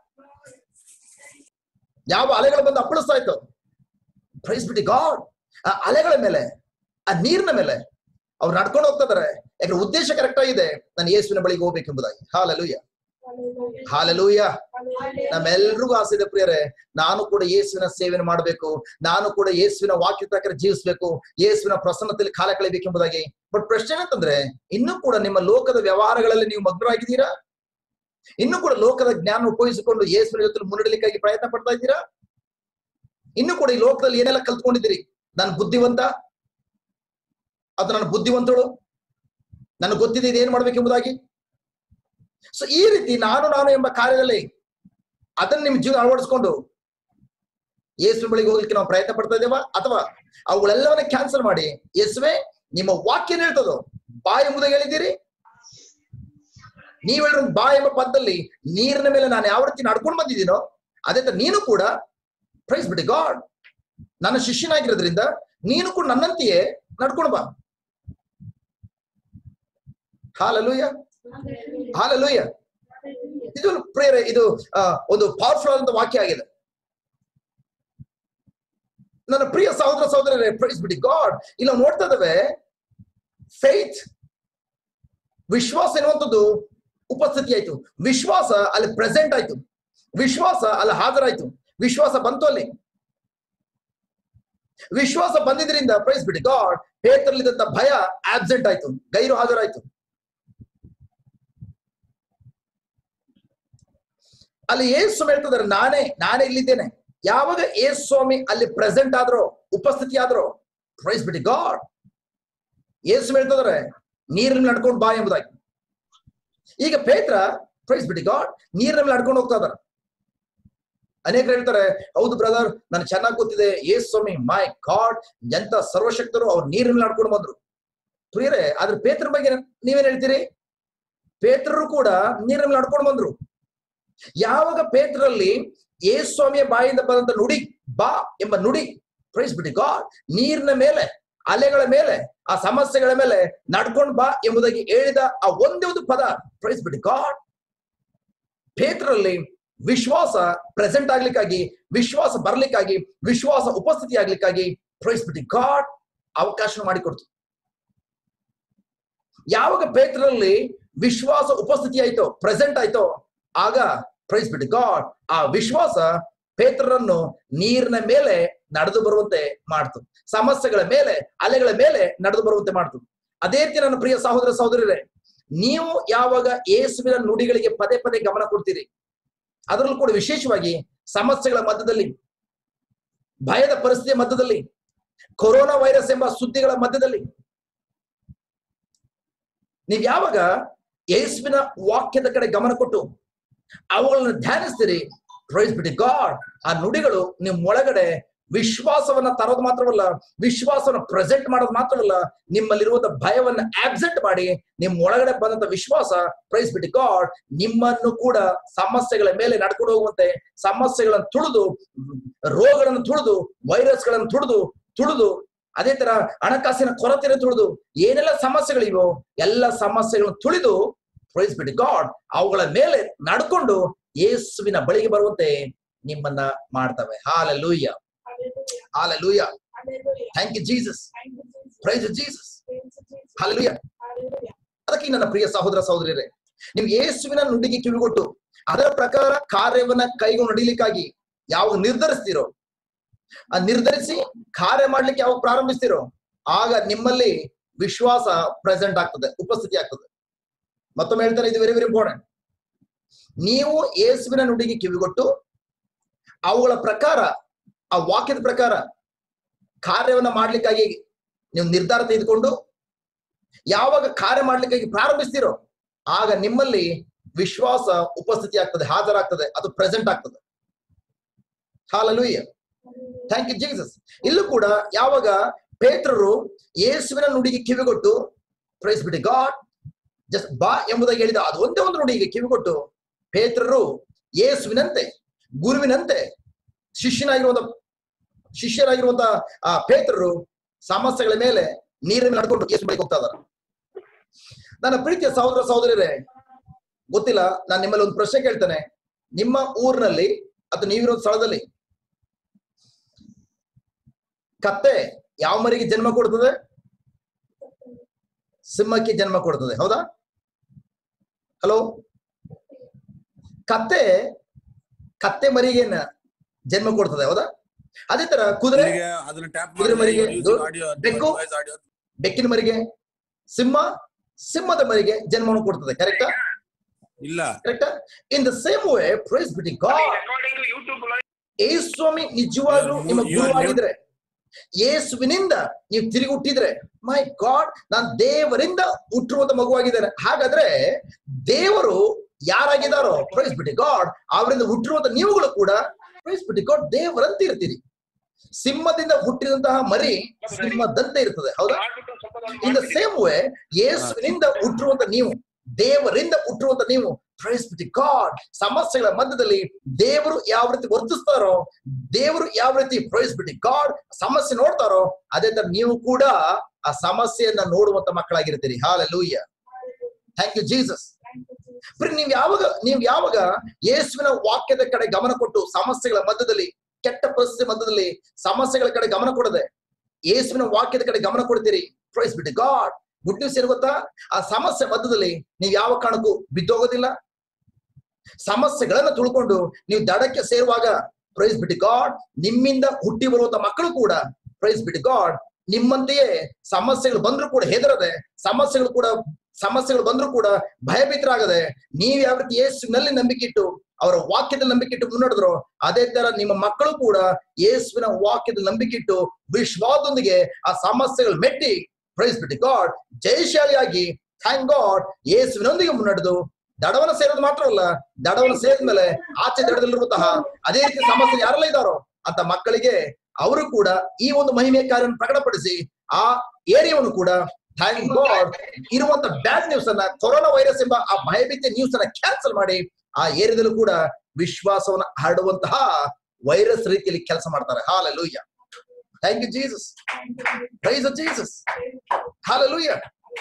ಯಾವ ಅಲೆಗಳು ಬಂದು ಅಪ್ಪಳಿಸ್ತಾ ಇತ್ತು ಪ್ರೈಸ್ ಬಿಟ್ಟು ಗಾಡ್ ಆ ಅಲೆಗಳ ಮೇಲೆ ಆ ನೀರಿನ ಮೇಲೆ ಅವ್ರು ನಡ್ಕೊಂಡು ಹೋಗ್ತಾ ಇದಾರೆ ಯಾಕಂದ್ರೆ ಉದ್ದೇಶ ಕರೆಕ್ಟ್ ಆಗಿದೆ ನಾನು ಯೇಸುವಿನ ಬಳಿಗೆ ಹೋಗ್ಬೇಕೆಂಬುದಾಗಿ ಹಾಲಲೂಯ Hallelujah. Hallelujah Hallelujah. ನಮ್ಮೆಲ್ರಿಗೂ ಆಸೆ ಇದೆ ಪ್ರಿಯರೇ ನಾನು ಕೂಡ ಯೇಸುವಿನ ಸೇವೆಯನ್ನು ಮಾಡಬೇಕು ನಾನು ಕೂಡ ಯೇಸುವಿನ ವಾಕ್ಯ ಪ್ರಕಾರ ಜೀವಿಸಬೇಕು ಯೇಸುವಿನ ಪ್ರಸನ್ನತೆಯಲ್ಲಿ ಕಾಲ ಕಳೆಯಬೇಕೆಂಬುದಾಗಿ ಬಟ್ ಪ್ರಶ್ನೆ ಏನಂತಂದ್ರೆ ಇನ್ನೂ ಕೂಡ ನಿಮ್ಮ ಲೋಕದ ವ್ಯವಹಾರಗಳಲ್ಲಿ ನೀವು ಮಗ್ನರಾಗಿದ್ದೀರಾ ಇನ್ನೂ ಕೂಡ ಲೋಕದ ಜ್ಞಾನ ಉಪಯೋಗಿಸಿಕೊಂಡು ಯೇಸುವಿನ ಜೊತೆ ಮುನ್ನಡೆಯಲಿಕ್ಕಾಗಿ ಪ್ರಯತ್ನ ಪಡ್ತಾ ಇದ್ದೀರಾ ಇನ್ನೂ ಕೂಡ ಈ ಲೋಕದಲ್ಲಿ ಏನೆಲ್ಲ ಕಲ್ತ್ಕೊಂಡಿದ್ದೀರಿ ನಾನು ಬುದ್ಧಿವಂತ ಅದು ನನ್ನ ಬುದ್ಧಿವಂತಳು ನನಗೆ ಗೊತ್ತಿದೆ ಇದೇನ್ ಮಾಡ್ಬೇಕೆಂಬುದಾಗಿ ಸೊ ಈ ರೀತಿ ನಾನು ನಾನು ಎಂಬ ಕಾರ್ಯದಲ್ಲಿ ಅದನ್ನ ನಿಮ್ ಜೀವನ ಅಳವಡಿಸ್ಕೊಂಡು ಯೇಸು ಬಳಿಗೆ ಹೋಗ್ಲಿಕ್ಕೆ ನಾವು ಪ್ರಯತ್ನ ಪಡ್ತಾ ಇದ್ದೇವಾ ಅಥವಾ ಅವುಗಳೆಲ್ಲವನ್ನ ಕ್ಯಾನ್ಸಲ್ ಮಾಡಿ ಯೇಸುವೆ ನಿಮ್ಮ ವಾಕ್ಯ ಹೇಳ್ತದೋ ಬಾ ಎಂಬುದಾಗಿ ಹೇಳಿದ್ದೀರಿ ನೀವ್ ಹೇಳಿರೋ ಬಾ ಎಂಬ ಪದದಲ್ಲಿ ನೀರಿನ ಮೇಲೆ ನಾನು ಯಾವ ರೀತಿ ನಡ್ಕೊಂಡು ಬಂದಿದ್ದೀನೋ ಅದೇ ತರ ನೀನು ಕೂಡ ಪ್ರೈಸ್ ಬಿಡಿ ಗಾಡ್ ನನ್ನ ಶಿಷ್ಯನಾಗಿರೋದ್ರಿಂದ ನೀನು ಕೂಡ ನನ್ನಂತೆಯೇ ನಡ್ಕೊಂಡು ಬಾ ಹಾಲಲೂಯ Hallelujah. Hallelujah Hallelujah. ಇದು ಪ್ರೇರೆ ಇದು ಆ, ಒಂದು ಪವರ್ಫುಲ್ ಆದಂತ ವಾಕ್ಯ ಆಗಿದೆ ನನ್ನ ಪ್ರಿಯ ಸಹೋದರ ಸಹೋದರರೇ ಪ್ರೈಸ್ ಬಿಡಿ ಗಾಡ್ ಇಲ್ಲ ನಾವು ನೋಡ್ತಾ ಇದ್ದೇವೆ ಫೇತ್ ವಿಶ್ವಾಸ ಎನ್ನುವಂಥದ್ದು ಉಪಸ್ಥಿತಿ ಆಯ್ತು ವಿಶ್ವಾಸ ಅಲ್ಲಿ ಪ್ರೆಸೆಂಟ್ ಆಯ್ತು ವಿಶ್ವಾಸ ಅಲ್ಲಿ ಹಾಜರಾಯ್ತು ವಿಶ್ವಾಸ ಬಂತು ಅಲ್ಲಿ ವಿಶ್ವಾಸ ಬಂದಿದ್ರಿಂದ ಪ್ರೈಸ್ ಬಿಡಿ ಗಾಡ್ ಪೇತ್ರಲ್ಲಿದ್ದಂತ ಭಯ ಆಬ್ಸೆಂಟ್ ಆಯ್ತು ಗೈರು ಹಾಜರಾಯ್ತು ಅಲ್ಲಿ ಏಸು ಸ್ವಾಮಿ ಹೇಳ್ತಿದ್ದಾರೆ ನಾನೇ ನಾನೇ ಇಲ್ಲಿದ್ದೇನೆ ಯಾವಾಗ ಏಸು ಸ್ವಾಮಿ ಅಲ್ಲಿ ಪ್ರೆಸೆಂಟ್ ಆದ್ರೋ ಉಪಸ್ಥಿತಿ ಆದ್ರೋ ಪ್ರೈಸ್ ಬಿಡಿ ಗಾಡ್ ಏಸು ಹೇಳ್ತಿದ್ದಾರೆ ನೀರಿನ ನಡ್ಕೊಂಡು ಬಾ ಎಂಬುದಾಗಿ ಈಗ ಪೇತ್ರ ಪ್ರೈಸ್ ಬಿಡಿ ಗಾಡ್ ನೀರಿನ ಮೇಲೆ ನಡ್ಕೊಂಡು ಹೋಗ್ತಾ ಇದಾರೆ ಅನೇಕರು ಹೇಳ್ತಾರೆ ಹೌದು ಬ್ರದರ್ ನನ್ ಚೆನ್ನಾಗಿ ಗೊತ್ತಿದೆ ಏಸು ಸ್ವಾಮಿ ಮೈ ಗಾಡ್ ಎಂತ ಸರ್ವಶಕ್ತರು ಅವ್ರು ನೀರಿನ ಮೇಲೆ ನಡ್ಕೊಂಡು ಬಂದ್ರು ಪ್ರಿಯರೇ ಆದ್ರೆ ಪೇತ್ರ ಬಗ್ಗೆ ನೀವೇನ್ ಹೇಳ್ತೀರಿ ಪೇತ್ರರು ಕೂಡ ನೀರಿನ ಮೇಲೆ ನಡ್ಕೊಂಡು ಬಂದ್ರು ಯಾವಾಗ ಪೇತ್ರರಲ್ಲಿ ಯೇಸು ಸ್ವಾಮಿಯ ಬಾಯಿಂದ ಬಂದಂತ ನುಡಿ ಬಾ ಎಂಬ ನುಡಿ ಪ್ರೈಸ್ ಬಿಡಿ ಗಾಡ್ ನೀರಿನ ಮೇಲೆ ಅಲೆಗಳ ಮೇಲೆ ಆ ಸಮಸ್ಯೆಗಳ ಮೇಲೆ ನಡ್ಕೊಂಡ್ ಬಾ ಎಂಬುದಾಗಿ ಹೇಳಿದ ಆ ಒಂದೇ ಒಂದು ಪದ ಪ್ರೈಸ್ ಬಿಡಿ ಗಾಡ್ ಪೇತ್ರರಲ್ಲಿ ವಿಶ್ವಾಸ ಪ್ರೆಸೆಂಟ್ ಆಗ್ಲಿಕ್ಕಾಗಿ ವಿಶ್ವಾಸ ಬರ್ಲಿಕ್ಕಾಗಿ ವಿಶ್ವಾಸ ಉಪಸ್ಥಿತಿ ಆಗ್ಲಿಕ್ಕಾಗಿ ಪ್ರೈಸ್ ಬಿಡಿ ಗಾಡ್ ಅವಕಾಶ ಮಾಡಿಕೊಡ್ತು ಯಾವಾಗ ಪೇತ್ರರಲ್ಲಿ ವಿಶ್ವಾಸ ಉಪಸ್ಥಿತಿ ಆಯ್ತೋ ಪ್ರೆಸೆಂಟ್ ಆಯ್ತೋ ಆಗ ಪ್ರೈಸ್ ಬಿಡಿ ಗಾಡ್ ಆ ವಿಶ್ವಾಸ ಪೇತ್ರರನ್ನು ನೀರಿನ ಮೇಲೆ ನಡೆದು ಬರುವಂತೆ ಮಾಡ್ತು ಸಮಸ್ಯೆಗಳ ಮೇಲೆ ಅಲೆಗಳ ಮೇಲೆ ನಡೆದು ಬರುವಂತೆ ಮಾಡ್ತು ಅದೇ ರೀತಿ ನನ್ನ ಪ್ರಿಯ ಸಹೋದರ ಸಹೋದರರೇ ನೀವು ಯಾವಾಗ ಯೇಸುವಿನ ನುಡಿಗಳಿಗೆ ಪದೇ ಪದೇ ಗಮನ ಕೊಡ್ತೀರಿ ಅದರಲ್ಲೂ ಕೂಡ ವಿಶೇಷವಾಗಿ ಸಮಸ್ಯೆಗಳ ಮಧ್ಯದಲ್ಲಿ ಭಯದ ಪರಿಸ್ಥಿತಿಯ ಮಧ್ಯದಲ್ಲಿ ಕೊರೋನಾ ವೈರಸ್ ಎಂಬ ಸುದ್ದಿಗಳ ಮಧ್ಯದಲ್ಲಿ ನೀವ್ ಯಾವಾಗ ಯೇಸುವಿನ ವಾಕ್ಯದ ಕಡೆ ಗಮನ ಕೊಟ್ಟು ಅವುಗಳನ್ನು ಧ್ಯಾನಿಸ್ತೀರಿ ಪ್ರೈಸ್ ಬಿಡಿ ಗಾಡ್ ಆ ನುಡಿಗಳು ನಿಮ್ ಒಳಗಡೆ ವಿಶ್ವಾಸವನ್ನ ತರೋದು ಮಾತ್ರವಲ್ಲ ವಿಶ್ವಾಸವನ್ನ ಪ್ರೆಸೆಂಟ್ ಮಾಡೋದು ಮಾತ್ರವಲ್ಲ ನಿಮ್ಮಲ್ಲಿರುವಂತ ಭಯವನ್ನ ಆಬ್ಸೆಂಟ್ ಮಾಡಿ ನಿಮ್ ಒಳಗಡೆ ಬಂದಂತ ವಿಶ್ವಾಸ ಪ್ರೈಸ್ ಬಿಡಿ ಗಾಡ್ ನಿಮ್ಮನ್ನು ಕೂಡ ಸಮಸ್ಯೆಗಳ ಮೇಲೆ ನಡ್ಕೊಂಡು ಹೋಗುವಂತೆ ಸಮಸ್ಯೆಗಳನ್ನು ತುಳಿದು ರೋಗಗಳನ್ನು ತುಳಿದು ವೈರಸ್ಗಳನ್ನು ತುಳಿದು ತುಳಿದು ಅದೇ ತರ ಹಣಕಾಸಿನ ಕೊರತೆಯನ್ನು ತುಳಿದು ಏನೆಲ್ಲ ಸಮಸ್ಯೆಗಳಿವೋ ಎಲ್ಲ ಸಮಸ್ಯೆಗಳನ್ನು ತುಳಿದು ಪ್ರೈಸ್ ಬಿಡಿ ಗಾಡ್ ಅವುಗಳ ಮೇಲೆ ನಡ್ಕೊಂಡು ಯೇಸುವಿನ ಬಳಿಗೆ ಬರುವಂತೆ ನಿಮ್ಮನ್ನ ಮಾಡ್ತವೆ hallelujah Hallelujah. Hallelujah Hallelujah. Thank you Jesus Thank you, Jesus. Price Jesus Praise you, Jesus. Hallelujah Hallelujah. ಅದಕ್ಕೆ ನನ್ನ ಪ್ರಿಯ ಸಹೋದರ ಸಹೋದರಿಯರೇ ನೀವು ಯೇಸುವಿನ ನುಡಿಗೆ ಕಿವಿಗೊಟ್ಟು ಅದರ ಪ್ರಕಾರ ಕಾರ್ಯವನ್ನ ಕೈಗೊಂಡು ನಡೀಲಿಕ್ಕಾಗಿ ಯಾವಾಗ ನಿರ್ಧರಿಸ್ತೀರೋ ಆ ನಿರ್ಧರಿಸಿ ಕಾರ್ಯ ಮಾಡ್ಲಿಕ್ಕೆ ಯಾವಾಗ ಪ್ರಾರಂಭಿಸ್ತೀರೋ ಆಗ ನಿಮ್ಮಲ್ಲಿ ವಿಶ್ವಾಸ ಪ್ರೆಸೆಂಟ್ ಆಗ್ತದೆ ಉಪಸ್ಥಿತಿ ಆಗ್ತದೆ ಮತ್ತೊಮ್ಮೆ ಹೇಳ್ತಾರೆ ಇದು ವೆರಿ ವೆರಿ ಇಂಪಾರ್ಟೆಂಟ್ ನೀವು ಯೇಸುವಿನ ನುಡಿಗೆ ಕಿವಿಗೊಟ್ಟು ಅವುಗಳ ಪ್ರಕಾರ ಆ ವಾಕ್ಯದ ಪ್ರಕಾರ ಕಾರ್ಯವನ್ನ ಮಾಡ್ಲಿಕ್ಕಾಗಿ ನೀವು ನಿರ್ಧಾರ ತೆಗೆದುಕೊಂಡು ಯಾವಾಗ ಕಾರ್ಯ ಮಾಡ್ಲಿಕ್ಕಾಗಿ ಪ್ರಾರಂಭಿಸ್ತೀರೋ ಆಗ ನಿಮ್ಮಲ್ಲಿ ವಿಶ್ವಾಸ ಉಪಸ್ಥಿತಿ ಆಗ್ತದೆ ಹಾಜರಾಗ್ತದೆ ಅದು ಪ್ರೆಸೆಂಟ್ ಆಗ್ತದೆ ಹಾಲಲೂಯ್ಯ ಥ್ಯಾಂಕ್ ಯು ಜೀಸಸ್ ಇಲ್ಲೂ ಕೂಡ ಯಾವಾಗ ಪೇತ್ರರು ಯೇಸುವಿನ ನುಡಿಗೆ ಕಿವಿಗೊಟ್ಟು ಪ್ರೈಸ್ ಬಿಡಿ ಗಾಡ್ ಜಸ್ಟ್ ಬಾ ಎಂಬುದಾಗಿ ಹೇಳಿದ ಅದು ಒಂದೇ ಒಂದು ನುಡಿಗೆ ಕಿವಿಗೊಟ್ಟು ಪೇತ್ರರು ಯೇಸುವಿನಂತೆ ಗುರುವಿನಂತೆ ಶಿಷ್ಯನಾಗಿರುವಂತ ಶಿಷ್ಯರಾಗಿರುವಂತ ಆ ಪೇತ್ರರು ಸಮಸ್ಯೆಗಳ ಮೇಲೆ ನೀರಿನ ನಡ್ಕೊಂಡು ಯೇಸು ಬಳಿಗೆ ಹೋಗ್ತಾ ಇದಾರೆ ನನ್ನ ಪ್ರೀತಿಯ ಸಹೋದರ ಸಹೋದರಿಯರೇ ಗೊತ್ತಿಲ್ಲ ನಾನು ನಿಮ್ಮಲ್ಲಿ ಒಂದು ಪ್ರಶ್ನೆ ಕೇಳ್ತೇನೆ ನಿಮ್ಮ ಊರಿನಲ್ಲಿ ಅಥವಾ ನೀವಿರೋ ಸ್ಥಳದಲ್ಲಿ ಕತ್ತೆ ಯಾವ ಮರಿಗೆ ಜನ್ಮ ಕೊಡ್ತದೆ ಸಿಂಹಕ್ಕೆ ಜನ್ಮ ಕೊಡ್ತದೆ ಹೌದಾ ಹಲೋ ಕತ್ತೆ ಕತ್ತೆ ಮರಿಗೇನ ಜನ್ಮ ಕೊಡ್ತದೆ ಹೌದಾ ಅದೇ ತರ ಕುದುರೆ ಇಲ್ಲಿಗೆ ಅದನ್ನ ಟ್ಯಾಪ್ ಕುದುರೆ ಮರಿಗೆ ದೊ- ಆಡಿಯೋ ಬೆಕ್ಕು? ಆಡಿಯೋ ಬೆಕ್ಕಿನ ಮರಿಗೆ ಸಿಂಹ ಸಿಂಹದ ಮರಿಗೆ ಜನ್ಮವನ್ನು ಕೊಡ್ತದೆ ಕರೆಕ್ಟಾ ಇಲ್ಲ ಕರೆಕ್ಟಾ in the same way praise be to God Yeswami ನಿಜವಾಗ್ಲೂ You- ನಿಮ್ಮ you are ಗುರುವಾಗಿದ್ರೆ ಯೇಸುವಿನಿಂದ ನೀವು ತಿರುಗಿ ಹುಟ್ಟಿದ್ರೆ ಮೈ ಗಾಡ್ ನಾನ್ ದೇವರಿಂದ ಹುಟ್ಟಿರುವಂತ ಮಗುವಾಗಿದ್ದೇನೆ ಹಾಗಾದ್ರೆ ದೇವರು ಯಾರಾಗಿದ್ದಾರೋ ಪ್ರೈಸ್ ಬಿಟಿ ಗಾಡ್ ಅವರಿಂದ ಹುಟ್ಟಿರುವಂತ ನೀವುಗಳು ಕೂಡ ಪ್ರೈಸ್ ಬಿಟಿ ಗಾಡ್ ದೇವರಂತೆ ಇರ್ತೀರಿ ಸಿಂಹದಿಂದ ಹುಟ್ಟಿದಂತಹ ಮರಿ ಸಿಂಹದಂತೆ ಇರ್ತದೆ ಹೌದಾ ಇನ್ ದ ಸೇಮ್ ವೇ ಯೇಸುವಿನಿಂದ ಹುಟ್ಟಿರುವಂತ ನೀವು ದೇವರಿಂದ ಹುಟ್ಟಿರುವಂತ ನೀವು ಪ್ರೈಸ್ ಬಿಟಿ ಗಾಡ್ ಸಮಸ್ಯೆಗಳ ಮಧ್ಯದಲ್ಲಿ ದೇವರು ಯಾವ ರೀತಿ ವರ್ತಿಸ್ತಾರೋ ದೇವರು ಯಾವ ರೀತಿ ಪ್ರೈಸ್ ಬಿಟಿ ಗಾಡ್ ಸಮಸ್ಯೆ ನೋಡ್ತಾರೋ ಅದೇ ತರ ನೀವು ಕೂಡ ಆ ಸಮಸ್ಯೆಯನ್ನ ನೋಡುವಂತ ಮಕ್ಕಳಾಗಿರ್ತೀರಿ hallelujah thank you Jesus Thank you, Jesus. ಪ್ರಿ ನೀವು ಯಾವಾಗ ನೀವು ಯಾವಾಗ ಯೇಸುವಿನ ವಾಕ್ಯದ ಕಡೆ ಗಮನ ಕೊಟ್ಟು ಸಮಸ್ಯೆಗಳ ಮಧ್ಯದಲ್ಲಿ ಕೆಟ್ಟ ಪರಿಸ್ಥಿತಿ ಮಧ್ಯದಲ್ಲಿ ಸಮಸ್ಯೆಗಳ ಕಡೆ ಗಮನ ಕೊಡದೆ ಯೇಸುವಿನ ವಾಕ್ಯದ ಕಡೆ ಗಮನ ಕೊಡ್ತೀರಿ price be to god good news ಏನು ಗೊತ್ತಾ ಆ ಸಮಸ್ಯೆ ಮಧ್ಯದಲ್ಲಿ ನೀವು ಯಾವ ಕಾರಣಕ್ಕೂ ಬಿದ್ದೋಗೋದಿಲ್ಲ ಸಮಸ್ಯೆಗಳನ್ನ ತುಳ್ಕೊಂಡು ನೀವು ದಡಕ್ಕೆ ಸೇರುವಾಗ ಪ್ರೈಸ್ ಬಿಟ್ಟು ಗಾಡ್ ನಿಮ್ಮಿಂದ ಹುಟ್ಟಿ ಬರುವಂತ ಮಕ್ಕಳು ಕೂಡ ಪ್ರೈಸ್ ಬಿಟ್ಟು ಗಾಡ್ ನಿಮ್ಮಂತೆಯೇ ಸಮಸ್ಯೆಗಳು ಬಂದ್ರೂ ಕೂಡ ಹೆದರದೆ ಸಮಸ್ಯೆಗಳು ಕೂಡ ಸಮಸ್ಯೆಗಳು ಬಂದ್ರೂ ಕೂಡ ಭಯಭೀತರಾಗದೆ ನೀವ್ ಯಾವ ರೀತಿ ಯೇಸುವಿನಲ್ಲಿ ನಂಬಿಕೆ ಇಟ್ಟು ಅವರ ವಾಕ್ಯದಲ್ಲಿ ನಂಬಿಕೆ ಇಟ್ಟು ಮುನ್ನಡೆದ್ರು ಅದೇ ತರ ನಿಮ್ಮ ಮಕ್ಕಳು ಕೂಡ ಯೇಸುವಿನ ವಾಕ್ಯದಲ್ಲಿ ನಂಬಿಕೆ ಇಟ್ಟು ವಿಶ್ವಾಸದೊಂದಿಗೆ ಆ ಸಮಸ್ಯೆಗಳು ಮೆಟ್ಟಿ ಪ್ರೈಸ್ ಬಿಟ್ಟು ಗಾಡ್ ಜಯಶಾಲಿಯಾಗಿ ಥ್ಯಾಂಕ್ ಗಾಡ್ ಯೇಸುವಿನೊಂದಿಗೆ ಮುನ್ನಡೆದು ದಡವನ ಸೇರೋದು ಮಾತ್ರ ಅಲ್ಲ ದಡವನ ಸೇರಿದ್ಮೇಲೆ ಆಚೆ ದಡದಲ್ಲಿರುವಂತಹ ಅದೇ ರೀತಿ ಸಮಸ್ಯೆ ಯಾರೆಲ್ಲ ಇದ್ದಾರೋ ಅಂತ ಮಕ್ಕಳಿಗೆ ಅವರು ಕೂಡ ಈ ಒಂದು ಮಹಿಮೆಯ ಕಾರ್ಯವನ್ನು ಪ್ರಕಟಪಡಿಸಿ ಆ ಏರಿಯಾವನ್ನು ಕೂಡ ಥ್ಯಾಂಕ್ ಗಾಡ್ ಇರುವಂತ ಬ್ಯಾಡ್ ನ್ಯೂಸ್ ಅನ್ನ ಕೊರೋನಾ ವೈರಸ್ ಎಂಬ ಆ ಭಯಭೀತಿ ನ್ಯೂಸ್ ಅನ್ನ ಕ್ಯಾನ್ಸಲ್ ಮಾಡಿ ಆ ಏರಿಯಾದಲ್ಲೂ ಕೂಡ ವಿಶ್ವಾಸವನ್ನ ಹರಡುವಂತಹ ವೈರಸ್ ರೀತಿಯಲ್ಲಿ ಕೆಲಸ ಮಾಡ್ತಾರೆ hallelujah thank you Jesus praise Jesus hallelujah